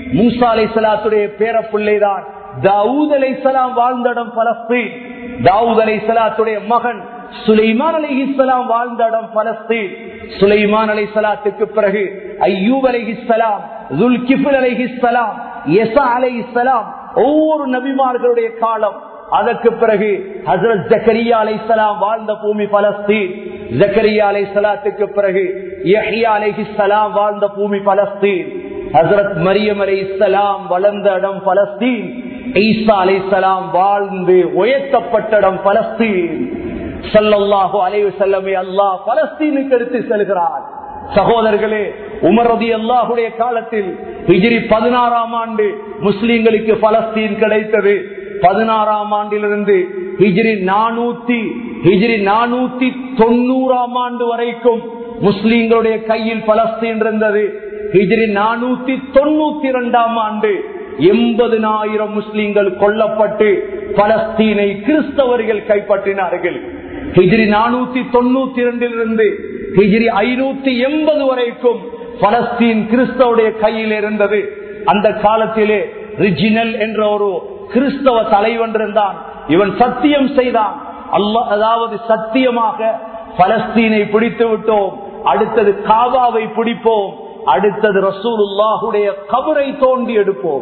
மூசா அலை சலாத்துடைய பேர பிள்ளைதான் தாவூத் அலை சலாம் வாழ்ந்த இடம் பலஸ்தீன் தாவூத் அலை சலாத்துடைய மகன் சுலைமான் அலை இஸ்லாம் வாழ்ந்த இடம் பலஸ்தீன் சுலைமான் அலை சலாத்துக்கு பிறகு ஐயூப் அலை இஸ்லாம் துல்கிபில் அலை இஸ்லாம் எசா அலை இஸ்லாம் ஒவ்வொரு நபிமார்களுடைய காலம் அதற்கு பிறகு ஹசரத் ஜக்கரியா அலை வாழ்ந்த பூமி பலஸ்தீன் ஜக்கரியா அலை சலாத்துக்கு பிறகு யஹியா அலை வாழ்ந்த பூமி பலஸ்தீன் ஹசரத் மரியம் அலை இஸ்லாம் வளர்ந்த இடம் பலஸ்தீன் ஈசா அலை வாழ்ந்து உயர்த்தப்பட்ட இடம் பலஸ்தீன் சல்லல்லாஹு அலைவு செல்லமே அல்லாஹ் பலஸ்தீனுக்கு எடுத்து செல்கிறார் சகோதரர்களே உமரதி அல்லாஹுடைய காலத்தில் ஹிஜிரி பதினாறாம் ஆண்டு முஸ்லிம்களுக்கு பலஸ்தீன் கிடைத்தது பதினாறாம் ஆண்டிலிருந்து ஹிஜிரி நானூத்தி ஹிஜிரி நானூத்தி தொண்ணூறாம் ஆண்டு வரைக்கும் முஸ்லிம்களுடைய கையில் பலஸ்தீன் இருந்தது ஹிஜிரி நானூத்தி தொண்ணூத்தி இரண்டாம் ஆண்டு எண்பதுனாயிரம் முஸ்லிம்கள் கொல்லப்பட்டு பலஸ்தீனை கிறிஸ்தவர்கள் கைப்பற்றினார்கள் ஹிஜிரி நானூத்தி தொண்ணூத்தி இரண்டிலிருந்து ஹிஜிரி ஐநூத்தி எண்பது வரைக்கும் பலஸ்தீன் கிறிஸ்தவுடைய கையில் இருந்தது அந்த காலத்திலே ரிஜினல் என்ற ஒரு கிறிஸ்தவ தலைவன் இருந்தான் இவன் சத்தியம் செய்தான் அல்ல அதாவது சத்தியமாக பலஸ்தீனை பிடித்து விட்டோம் அடுத்தது காவாவை பிடிப்போம் அடுத்தது ரசூலுல்லாஹுடைய கபரை தோண்டி எடுப்போம்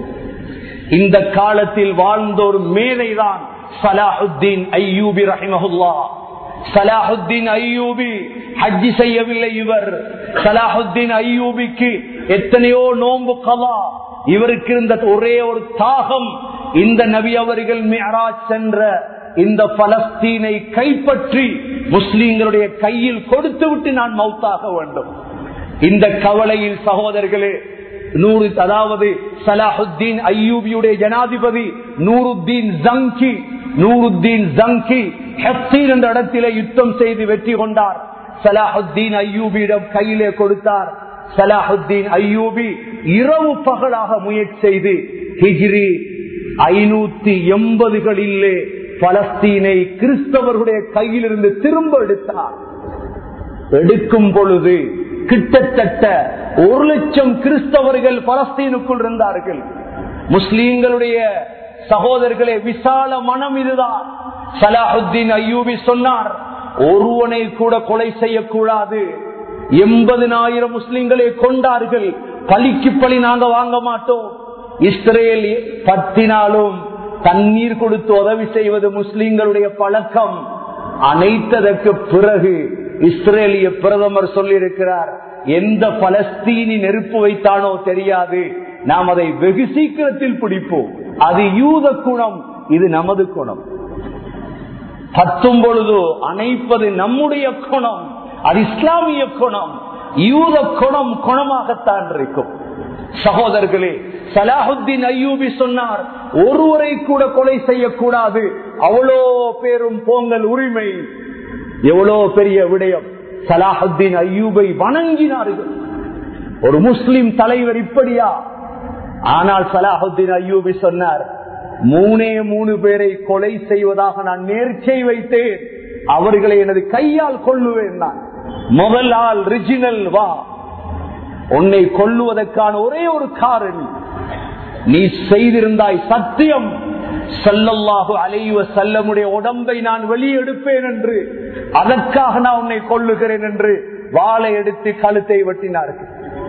இந்த காலத்தில் வாழ்ந்த ஒரு மேதைதான் சலாஹுத்தீன் ஐயூபி ரஹிமஹுல்லா சலாஹுத்தீன் ஐயூபி ஹஜ்ஜி செய்யவில்லை இவர் சலாஹுத்தீன் ஐயூபிக்கு எத்தனையோ நோன்பு கலா இவருக்கு இருந்த ஒரே ஒரு தாகம் இந்த நபி அவர்கள் மியராஜ் சென்ற இந்த பலஸ்தீனை கைப்பற்றி முஸ்லீம்களுடைய கையில் கொடுத்து விட்டு நான் மௌத்தாக வேண்டும் இந்த கவலையில் சகோதரர்களே நூறு அதாவது சலாஹுத்தீன் ஐயூபியுடைய ஜனாதிபதி Nuruddin Zangi Nuruddin Zangi Hattin என்ற இடத்திலே யுத்தம் செய்து வெற்றி கொண்டார் சலாஹுத்தீன் ஐயூபியிடம் கையிலே கொடுத்தார் சலாஹுத்தீன் ஐயூபி இரவு பகலாக முயற்சி செய்து ஹிஜ்ரி ஐநூத்தி எண்பதுகளிலே பலஸ்தீனை கிறிஸ்தவர்களுடைய கையிலிருந்து திரும்ப எடுத்தார் எடுக்கும் பொழுது கிட்டத்தட்ட ஒரு லட்சம் கிறிஸ்தவர்கள் பலஸ்தீனுக்குள் இருந்தார்கள் முஸ்லீம்களுடைய சகோதரர்களே விசால மனம் இதுதான் சலாஹுத்தீன் ஐயூபி சொன்னார் ஒருவனை கூட கொலை செய்யக்கூடாது எண்பதினாயிரம் முஸ்லிம்களை கொண்டார்கள் பலிக்கு பலி நாங்க வாங்க மாட்டோம் இஸ்ரேல் பத்தினாலும் தண்ணீர் கொடுத்து உதவி செய்வது முஸ்லிம்களுடைய பழக்கம் அனைத்ததற்கு பிறகு இஸ்ரேலிய பிரதமர் சொல்லியிருக்கிறார் எந்த பலஸ்தீனி நெருப்பு வைத்தானோ தெரியாது நாம் அதை வெகு சீக்கிரத்தில் பிடிப்போம் அது யூத குணம் இது நமது குணம் பத்தும் பொழுது அணைப்பது நம்முடைய குணம் அது இஸ்லாமிய குணம் யூத குணம் குணமாகத்தான் இருக்கும் சகோதரர்களே சலாஹுத்தீன் ஐயூபி சொன்னார் ஒருவரை கூட கொலை செய்யக்கூடாது அவ்வளோ பேரும் போங்கல் உரிமை எவ்வளோ பெரிய விடயம் சலாஹுத்தீன் ஐயூபை வணங்கினார்கள் ஒரு முஸ்லிம் தலைவர் இப்படியா ஆனால் சலாஹுத்தீன் ஐயூபி சொன்னார் மூணே மூணு பேரை கொலை செய்வதாக நான் நேர்ச்சை வைத்தேன் அவர்களை எனது கையால் கொள்ளுவேன் நான் முதல் ஆள் ரிஜினல் வா உன்னை கொல்லுவதற்கான ஒரே ஒரு காரணி நீ செய்திருந்தாய் சத்தியம் செல்லல்லாஹு அலைவ செல்லமுடைய உடம்பை நான் வெளியெடுப்பேன் என்று அதற்காக நான் உன்னை கொள்ளுகிறேன் என்று வாளை எடுத்து கழுத்தை வெட்டினார்கள்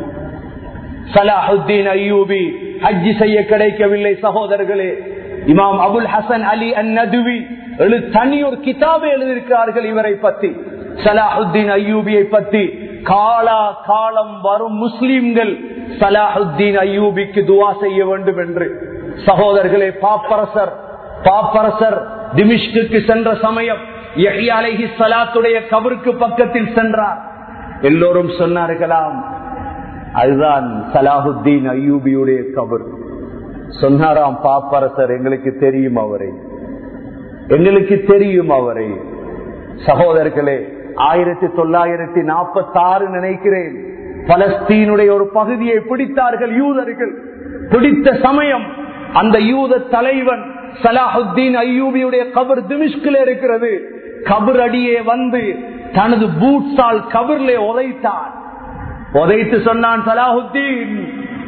சலாஹுத்தீன் ஐயூபி ஹஜ்ஜி செய்ய கிடைக்கவில்லை சகோதரர்களே இமாம் அபுல் ஹசன் அலி அந்நதுவி எழு தனி ஒரு கிதாபை எழுதியிருக்கிறார்கள் இவரை பற்றி சலாஹுத்தீன் ஐயூபியை பற்றி காலா காலம் வரும் முஸ்லிம்கள் சலாஹுத்தீன் ஐயூபிக்கு துவா செய்ய வேண்டும் என்று சகோதரர்களே பாப்பரசர் பாப்பரசர் திமிஷ்குக்கு சென்ற சமயம் அலஹி சலாத்துடைய கபருக்கு பக்கத்தில் சென்றார் எல்லோரும் சொன்னார்களாம் அதுதான் சலாஹுத்தீன் ஐயூபியுடைய கபர் சொன்னாராம் பாப்பரசர் எங்களுக்கு தெரியும் அவரை எங்களுக்கு தெரியும் அவரை சகோதரர்களே ஆயிரத்தி தொள்ளாயிரத்தி நாற்பத்தி ஆறு நினைக்கிறேன் பலஸ்தீனுடைய ஒரு பகுதியை பிடித்தார்கள் யூதர்கள் பிடித்த சமயம் அந்த யூத தலைவன் சலாஹுத்தீன் ஐயூபியுடைய கபர் திமிஷ்கில் இருக்கிறது கபர் அடியே வந்து தனது பூட்ஸால் கபர்லே உதைத்தான் உதைத்து சொன்னான் சலாஹுத்தீன்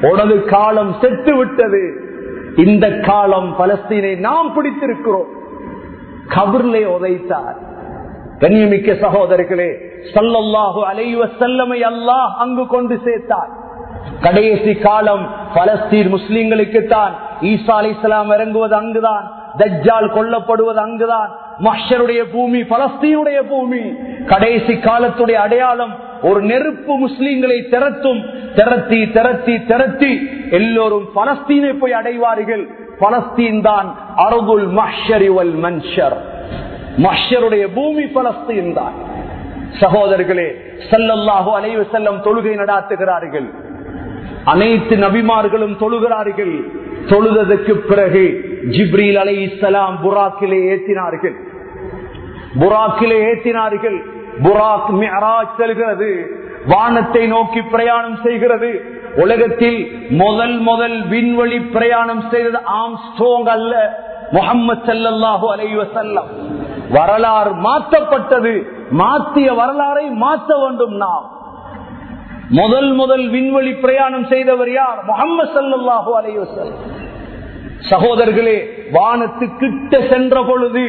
உனது காலம் செத்து விட்டது இந்த காலம் பலஸ்தீனை நாம் பிடித்திருக்கிறோம் கபர்லே உதைத்தார் கண்ணியமிக்க சகோதரர்களே சல்லல்லாஹு அலைவ செல்லமை அல்லாஹ் அங்கு கொண்டு சேர்த்தார் கடைசி காலம் பலஸ்தீன் முஸ்லிம்களுக்கு தான் ஈசா அலி இஸ்லாம் இறங்குவது அங்குதான் தஜ்ஜால் கொல்லப்படுவது அங்குதான் மஷருடைய பூமி பலஸ்தீனுடைய பூமி கடைசி காலத்துடைய அடையாளம் ஒரு நெருப்பு முஸ்லிம்களை திரத்தும் திரத்தி திரத்தி திரத்தி எல்லோரும் பலஸ்தீனை போய் அடைவார்கள் பலஸ்தீன் தான் அருகுல் மஷரிவல் மன்ஷர் மஷருடைய பூமி பலஸ்தீன் தான் சகோதரர்களே சல்லல்லாஹு அலைவு செல்லம் தொழுகை நடாத்துகிறார்கள் அனைத்து நபிமார்களும் தொழுகிறார்கள் தொழுதற்கு பிறகு ஜிப்ரீல் அலை இஸ்லாம் புராக்கிலே ஏற்றினார்கள் புராக்கிலே ஏற்றினார்கள் புராக் மியராஜ் செல்கிறது வானத்தை நோக்கி பிரயாணம் செய்கிறது உலகத்தில் முதல் முதல் விண்வெளி பிரயாணம் செய்தது ஆம் ஸ்ட்ரோங் அல்ல முகம்மது செல்லல்லாஹு அலைவசல்லம் வரலாறு மாற்றப்பட்டது மாற்றிய வரலாறை மாற்ற வேண்டும் நாம் முதல் முதல் விண்வெளி பிரயாணம் செய்தவர் யார் முகம்மது சல்லாஹூ அலைவசல்லம் சகோதரர்களே வானத்து கிட்ட சென்ற பொழுது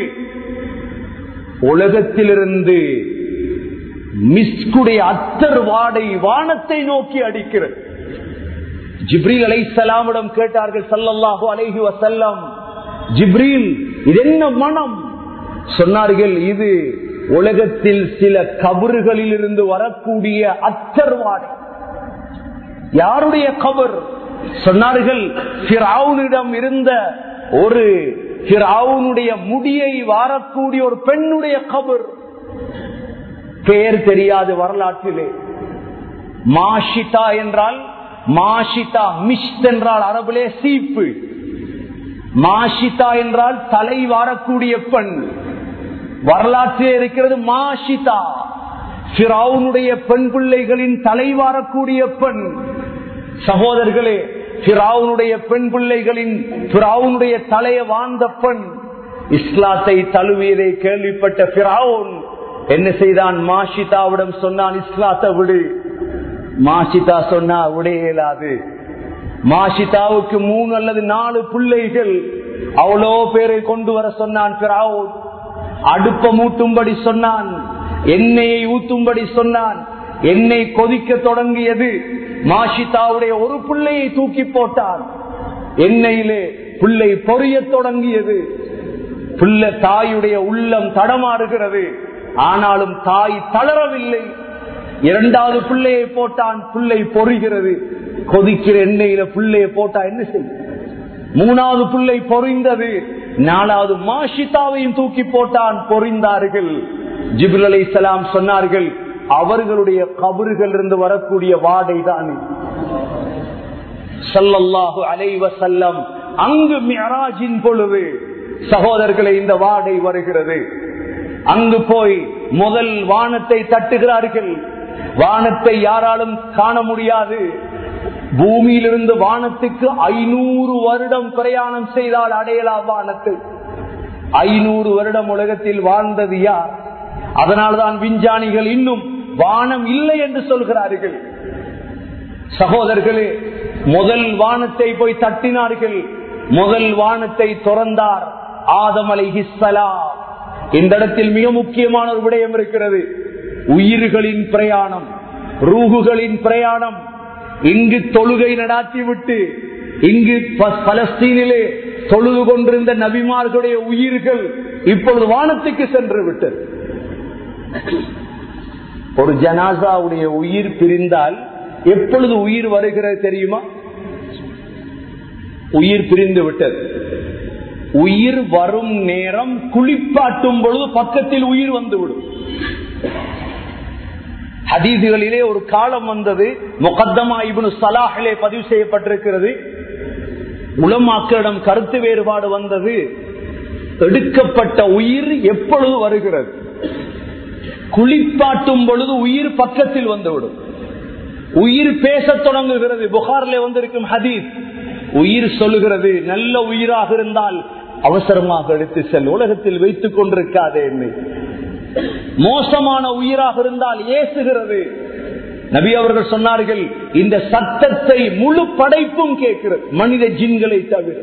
உலகத்திலிருந்து மிஸ்குடைய அத்தர் வாடை வானத்தை நோக்கி அடிக்கிறது ஜிப்ரீல் அலை சலாமிடம் கேட்டார்கள் சல்லல்லாஹு அலைஹி வசல்லம் ஜிப்ரீல் இது என்ன மனம் சொன்னார்கள் இது உலகத்தில் சில கபறுகளில் இருந்து வரக்கூடிய அத்தர் வாடை யாருடைய கபர் சொன்னார்கள் இருந்த ஒரு முடியை வாரக்கூடிய ஒரு பெண்ணுடைய கபர் பெயர் தெரியாது வரலாற்றிலே மாஷிதா என்றால் மாஷிதா மிஷ்த் என்றால் அரபிலே சீப்பு மாஷிதா என்றால் தலை வாரக்கூடிய பெண் வரலாற்றிலே இருக்கிறது மாஷிதா பிராவுனுடைய பெண் பிள்ளைகளின் தலை வாரக்கூடிய பெண் சகோதரர்களே பிராவுனுடைய பெண் பிள்ளைகளின் பிராவுனுடைய தலையை வாழ்ந்த பெண் இஸ்லாத்தை தழுவியதை கேள்விப்பட்ட பிராவுன் என்ன செய்தான் மாஷிதாவிடம் சொன்னான் இஸ்லாத்தை விடு மாஷிதா சொன்னா விட இயலாது மாஷிதாவுக்கு மூணு அல்லது நாலு பிள்ளைகள் அவ்வளோ பேரை கொண்டு வர சொன்னான் பிராவுன் அடுப்ப மூட்டும்படி சொன்னான் எண்ணெயை ஊத்தும்படி சொன்னான் எண்ணெய் கொதிக்க தொடங்கியது மாஷிதாவுடைய ஒரு பிள்ளையை தூக்கி போட்டான் எண்ணெயிலே பிள்ளை பொரிய தொடங்கியது புள்ள தாயுடைய உள்ளம் தடமாறுகிறது ஆனாலும் தாய் தளரவில்லை இரண்டாவது பிள்ளையை போட்டான் பிள்ளை பொறிகிறது கொதிக்கிற எண்ணெயில பிள்ளையை போட்டா என்ன செய்யும் மூணாவது பிள்ளை பொறிந்தது நாலாவது மாஷிதாவையும் தூக்கி போட்டான் பொறிந்தார்கள் ஜிபுல் அலி இஸ்லாம் சொன்னார்கள் அவர்களுடைய கபறுகள் இருந்து வரக்கூடிய வாடை தான் சல்லல்லாஹு அலைவ செல்லம் அங்கு மியராஜின் பொழுது சகோதரர்களை இந்த வாடை வருகிறது அங்கு போய் முதல் வானத்தை தட்டுகிறார்கள் வானத்தை யாராலும் காண முடியாது பூமியிலிருந்து வானத்துக்கு ஐநூறு வருடம் பிரயாணம் செய்தால் அடையலாம் வானத்தை ஐநூறு வருடம் உலகத்தில் வாழ்ந்தது யார் அதனால்தான் விஞ்ஞானிகள் இன்னும் வானம் இல்லை என்று சொல்கிறார்கள் சகோதரர்களே முதல் வானத்தை போய் தட்டினார்கள் முதல் வானத்தை துறந்தார் ஆதம் அலை இந்த இடத்தில் மிக முக்கியமான ஒரு விடயம் இருக்கிறது உயிர்களின் பிரயாணம் ரூகுகளின் பிரயாணம் இங்கு தொழுகை நடாத்தி விட்டு இங்கு பலஸ்தீனிலே தொழுது கொண்டிருந்த நபிமார்களுடைய உயிர்கள் இப்பொழுது வானத்துக்கு சென்று விட்டது ஒரு ஜனாசாவுடைய உயிர் பிரிந்தால் எப்பொழுது உயிர் வருகிறது தெரியுமா உயிர் பிரிந்து விட்டது உயிர் வரும் நேரம் குளிப்பாட்டும் பொழுது பக்கத்தில் உயிர் வந்துவிடும் ஹதீதுகளிலே ஒரு காலம் வந்தது முகத்தமா இபுனு சலாஹிலே பதிவு செய்யப்பட்டிருக்கிறது உளமாக்களிடம் கருத்து வேறுபாடு வந்தது எடுக்கப்பட்ட உயிர் எப்பொழுது வருகிறது குளிப்பாட்டும் பொழுது உயிர் பக்கத்தில் வந்துவிடும் உயிர் பேசத் தொடங்குகிறது புகாரிலே வந்திருக்கும் ஹதீஸ் உயிர் சொல்லுகிறது நல்ல உயிராக இருந்தால் அவசரமாக எடுத்து செல் உலகத்தில் வைத்துக் கொண்டிருக்காதே என்னை மோசமான உயிராக இருந்தால் ஏசுகிறது நபி அவர்கள் சொன்னார்கள் இந்த சத்தத்தை முழு படைப்பும் கேட்கிறது மனித ஜின்களை தவிர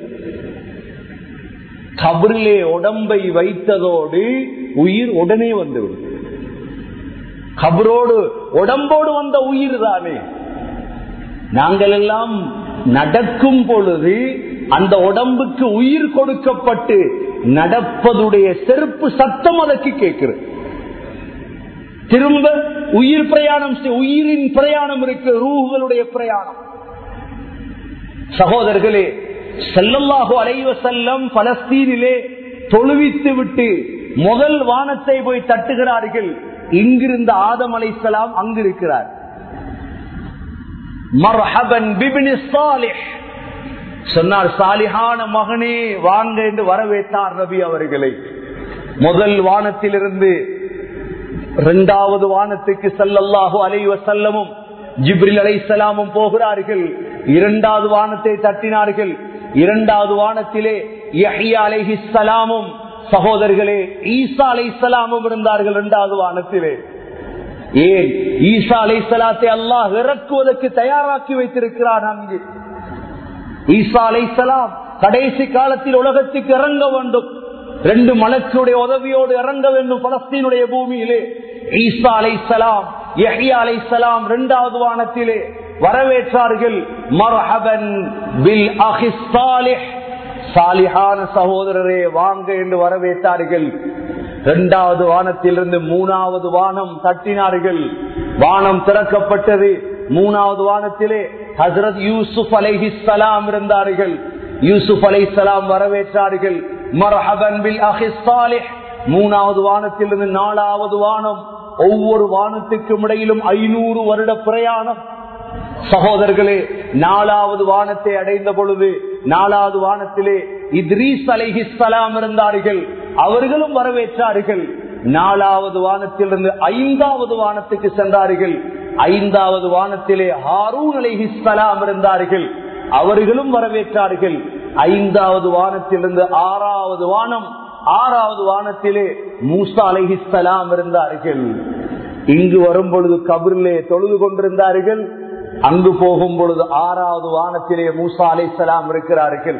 கபரிலே உடம்பை வைத்ததோடு உயிர் உடனே வந்துவிடும் கபரோடு உடம்போடு வந்த உயிர் தானே நாங்கள் எல்லாம் நடக்கும் பொழுது அந்த உடம்புக்கு உயிர் கொடுக்கப்பட்டு நடப்பதுடைய செருப்பு சத்தம் அதற்கு கேட்கிறது திரும்ப உயிர் பிரயாணம் செய்- உயிரின் பிரயாணம் இருக்கு ரூஹுகளுடைய பிரயாணம் சகோதரர்களே செல்லல்லாஹு அலைவ செல்லம் பலஸ்தீனிலே தொழுவித்து விட்டு முதல் வானத்தை போய் தட்டுகிறார்கள் இங்கிருந்த ஆதம் அலைசலாம் அங்கு இருக்கிறார் மர்ஹபன் பிபினி சாலிஹ் சொன்னார் சாலிஹான மகனே வாங்க என்று வரவேற்றார் நபி அவர்களை முதல் வானத்திலிருந்து இரண்டாவது வானத்துக்கு செல்லல்லாஹு அலைவ செல்லமும் ஜிப்ரில் அலைசலாமும் போகிறார்கள் இரண்டாவது வானத்தை தட்டினார்கள் இரண்டாவது வானத்திலே யஹ்யா அலைஹிஸ்ஸலாமும் சகோதரர்களே ஈசா அலைஹிஸ்ஸலாமும் இருந்தார்கள் இரண்டாவது வானத்திலே ஏன் ஈசா அலைஹிஸ்ஸலாத்தை அல்லாஹ் இறக்குவதற்கு தயாராக்கி வைத்திருக்கிறான் அங்கு ஈசா அலைஹிஸ்ஸலாம் கடைசி காலத்தில் உலகத்துக்கு இறங்க வேண்டும் ரெண்டு மலக்குடைய உதவியோடு இறங்க வேண்டும் பலஸ்தீனுடைய பூமியிலே ஈசா அலைஹிஸ்ஸலாம் யஹ்யா அலைஹிஸ்ஸலாம் இரண்டாவது வானத்திலே வரவேற்றார்கள் மர்ஹபன் பில் அஹி சாலிஹ் சாலிஹான சகோதரரே வாங்க என்று வரவேற்றார்கள் இரண்டாவது வானத்திலிருந்து மூணாவது வானம் தட்டினார்கள் வானம் திறக்கப்பட்டது மூணாவது வானத்திலே ஹசரத் யூசுப் அலைஹிஸ்ஸலாம் இருந்தார்கள் யூசுப் அலைஹிஸ்ஸலாம் வரவேற்றார்கள் மர்ஹபன் பில் அஹி சாலிஹ் மூணாவது வானத்திலிருந்து நாலாவது வானம் ஒவ்வொரு வானத்துக்கும் இடையிலும் ஐநூறு வருட பிரயாணம் சகோதரர்களே நாலாவது வானத்தை அடைந்த பொழுது நாலாவது வானத்திலே இத்ரீஸ் அலைஹிஸ்ஸலாம் இருந்தார்கள் அவர்களும் வரவேற்றார்கள் நாலாவது வானத்திலிருந்து ஐந்தாவது வானத்துக்கு சென்றார்கள் ஐந்தாவது வானத்திலே ஹாரூன் அலைஹிஸ்ஸலாம் இருந்தார்கள் அவர்களும் வரவேற்றார்கள் ஐந்தாவது வானத்திலிருந்து ஆறாவது வானம் ஆறாவது வானத்திலே மூசா அலைஹிஸ்ஸலாம் இருந்தார்கள் இங்கு வரும் பொழுது கபிரிலே தொழுது கொண்டிருந்தார்கள் அங்கு போகும் பொழுது ஆறாவது வானத்திலே மூசா அலைசலாம் இருக்கிறார்கள்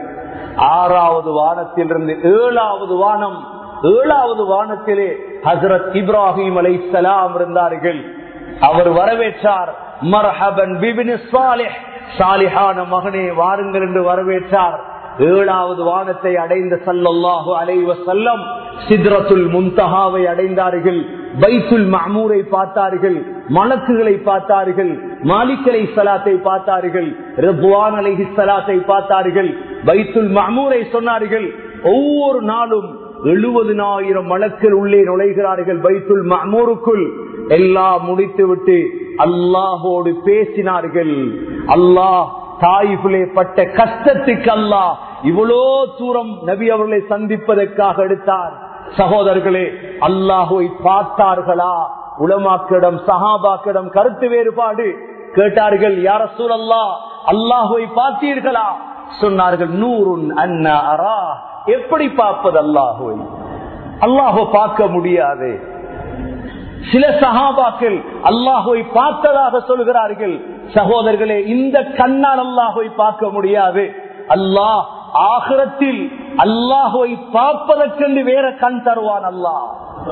ஆறாவது வானத்திலிருந்து ஏழாவது வானம் ஏழாவது வானத்திலே ஹசரத் இப்ராஹிம் அலைசலாம் இருந்தார்கள் அவர் வரவேற்றார் மர்ஹபன் பிபின் சாலிஹ் சாலிஹான மகனே வாருங்கள் என்று வரவேற்றார் ஏழாவது வானத்தை அடைந்த சல்லல்லாஹு அலைவ செல்லம் சித்ரத்துல் முந்தஹாவை அடைந்தார்கள் பைத்துல் மஹமூரை பார்த்தார்கள் மலக்குகளை பார்த்தார்கள் மாலிக்கலை சலாத்தை பார்த்தார்கள் ரப்வான் அலைஹி சலாத்தை பார்த்தார்கள் பைத்துல் மஹமூரை சொன்னார்கள் ஒவ்வொரு நாளும் எழுபதினாயிரம் மலக்கள் உள்ளே நுழைகிறார்கள் பைத்துல் மஹமூருக்குள் எல்லாம் முடித்துவிட்டு அல்லாஹோடு பேசினார்கள் அல்லாஹ் தாயிஃபிலே பட்ட கஷ்டத்துக்கு அல்லாஹ் இவ்வளோ தூரம் நபி அவர்களை சந்திப்பதற்காக எடுத்தார் சகோதரர்களே அல்லாஹுவை பார்த்தார்களா உலமாக்கிடம் சஹாபாக்கிடம் கருத்து வேறுபாடு கேட்டார்கள் யார சூழல்லா அல்லாஹுவை பார்த்தீர்களா சொன்னார்கள் நூறுன் அண்ணா அரா எப்படி பார்ப்பது அல்லாஹுவை அல்லாஹோ பார்க்க முடியாது சில சகாபாக்கள் அல்லாஹுவை பார்த்ததாக சொல்கிறார்கள் சகோதரர்களே இந்த கண்ணால் அல்லாஹுவை பார்க்க முடியாது அல்லாஹ் ஆகிரத்தில் அல்லாஹுவை பார்ப்பதற்கென்று வேற கண் தருவான் அல்லாஹ்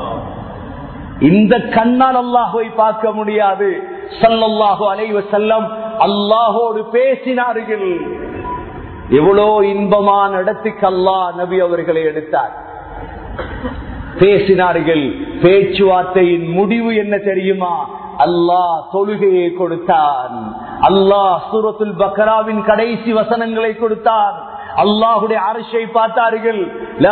இந்த கண்ணால் அல்லாஹுவை பார்க்க முடியாது சல்லல்லாஹு அலைவ செல்லம் அல்லாஹோடு பேசினார்கள் எவ்வளோ இன்பமான இடத்துக்கு அல்லாஹ் நபி அவர்களை எடுத்தார் பேசினார்கள் பேச்சுவார்த்தையின் முடிவு என்ன தெரியுமா அல்லாஹ் தொழுகையை கொடுத்தான் அல்லாஹ் சூரத்துல் பக்ராவின் கடைசி வசனங்களை கொடுத்தான் அல்லாஹுடைய அரசை பார்த்தார்கள்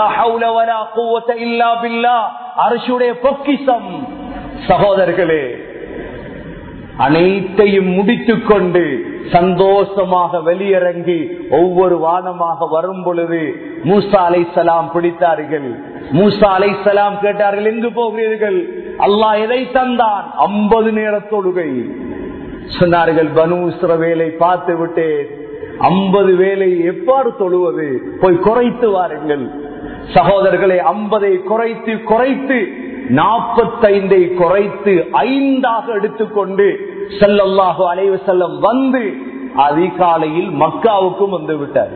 அரசுடைய பொக்கிசம் சகோதரர்களே அனைத்தையும் முடித்துக் கொண்டு சந்தோஷமாக வெளியிறங்கி ஒவ்வொரு வானமாக வரும் பொழுது மூசா அலை சலாம் பிடித்தார்கள் மூசா அலை சலாம் கேட்டார்கள் எங்கு போகிறீர்கள் அல்லாஹ் எதை தந்தான் ஐம்பது நேர தொழுகை சொன்னார்கள் பனு வேலை பார்த்து விட்டேன் ஐம்பது வேலை எவ்வாறு தொழுவது போய் குறைத்து வாருங்கள் சகோதரர்களை ஐம்பதை குறைத்து குறைத்து நாற்பத்தைந்தை குறைத்து ஐந்தாக எடுத்துக்கொண்டு செல்லல்லாஹு அலைவு செல்லம் வந்து அதிகாலையில் மக்காவுக்கும் வந்து விட்டார்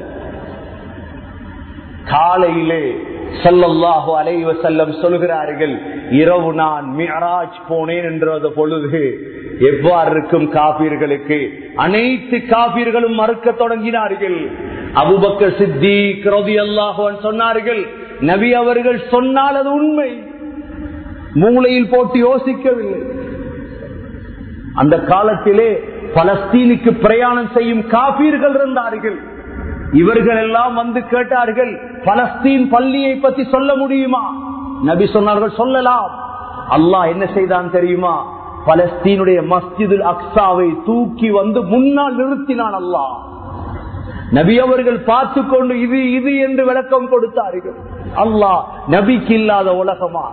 காலையிலே சல்லல்லாஹு அலைவ செல்லம் சொல்கிறார்கள் இரவு நான் மியராஜ் போனேன் என்ற பொழுது எவ்வாறு இருக்கும் காபீர்களுக்கு அனைத்து காபீர்களும் மறுக்க தொடங்கினார்கள் அபுபக்கர் சித்தி கிரோதி அல்லாஹுவன் சொன்னார்கள் நபி அவர்கள் சொன்னால் அது உண்மை மூளையில் போட்டு யோசிக்கவில்லை அந்த காலத்திலே பலஸ்தீனுக்கு பிரயாணம் செய்யும் காபீர்கள் இருந்தார்கள் இவர்கள் எல்லாம் வந்து கேட்டார்கள் பலஸ்தீன் பள்ளியை பத்தி சொல்ல முடியுமா நபி சொன்னார்கள் சொல்லலாம் அல்லாஹ் என்ன செய்தான் தெரியுமா பலஸ்தீனுடைய மஸ்ஜிதுல் அக்ஸாவை தூக்கி வந்து முன்னால் நிறுத்தினான் அல்லாஹ் நபி அவர்கள் பார்த்து கொண்டு இது இது என்று விளக்கம் கொடுத்தார்கள் அல்லாஹ் நபிக்கு இல்லாத உலகமா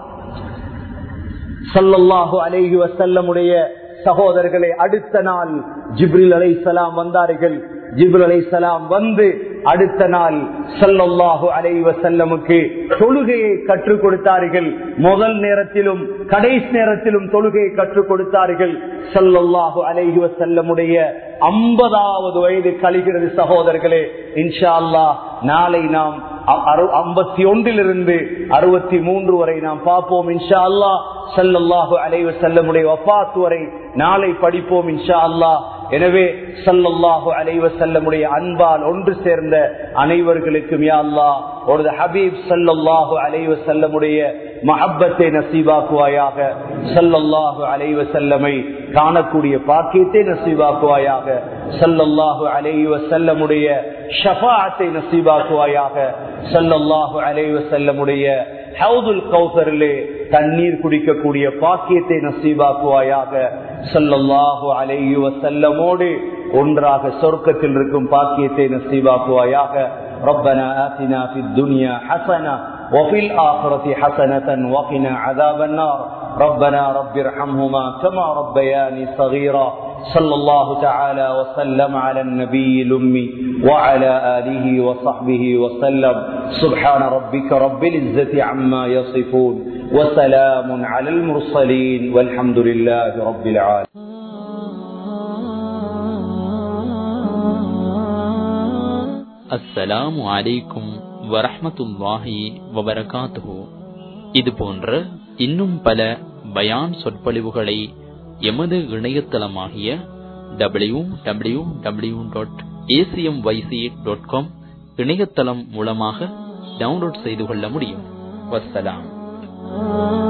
சல்லல்லாஹு அலேஹி வசல்லமுடைய சகோதரர்களை அடுத்த நாள் ஜிப்ரில் அலை சலாம் வந்தார்கள் ஜிப்ரில் அலை சலாம் வந்து அடுத்த நாள் சல்லல்லாஹு அலைவ செல்லமுக்கு தொழுகையை கற்றுக் கொடுத்தார்கள் முதல் நேரத்திலும் கடைசி நேரத்திலும் தொழுகையை கற்றுக் கொடுத்தார்கள் சல்லல்லாஹு அலைஹி செல்லமுடைய ஐம்பதாவது வயது கழிகிறது சகோதரர்களே இன்ஷா அல்லா நாளை நாம் ஐம்பத்தி ஒன்றிலிருந்து அறுபத்தி மூன்று வரை நாம் பார்ப்போம் இன்ஷா அல்லா சல்லல்லாஹு அலைவ செல்லமுடைய வப்பாத்து வரை நாளை படிப்போம் இன்ஷா அல்லா எனவே சல்லல்லாஹு அலைவ செல்லமுடைய அன்பால் ஒன்று சேர்ந்த அனைவர்களுக்கும் யா அல்லா ஒரு ஹபீப் சல்லல்லாஹு அலைவ செல்லமுடைய மஹப்பத்தை நசீபாக்குவாயாக சல்லல்லாஹு அலைவ செல்லமை காணக்கூடிய பாக்கியத்தை நசீபாக்குவாயாக சல்லல்லாஹு அலைவ செல்லமுடைய ஷபாத்தை நசீபாக்குவாயாக சல்லல்லாஹு அலைவ செல்லமுடைய ஹவுதுல் கௌசரிலே தண்ணீர் குடிக்கக்கூடிய பாக்கியத்தை நசீபாக்குவாயாக சல்லல்லாஹு அலைஹி வசல்லமோடு ஒன்றாக சொர்க்கத்தில் இருக்கும் பாக்கியத்தை நசீபாக்குவாயாக ربنا آتنا في الدنيا حسنة وفي الآخرة حسنة وقنا عذاب النار ربنا رب ارحمهما كما ربياني صغيرا صلى الله تعالى وسلم على النبي الأمي وعلى آله وصحبه وسلم سبحان ربك رب العزة عما يصفون وسلام على المرسلين والحمد لله رب العالمين அஸ்ஸலாமு அலைக்கும் வரஹமத்துல்லாஹி வபரகாத்துஹு இது போன்ற இன்னும் பல பயான் சொற்பொழிவுகளை எமது இணையதளமாகிய W W W dot ACM YC dot com இணையதளம் மூலமாக டவுன்லோட் செய்து கொள்ள முடியும் வசலாம்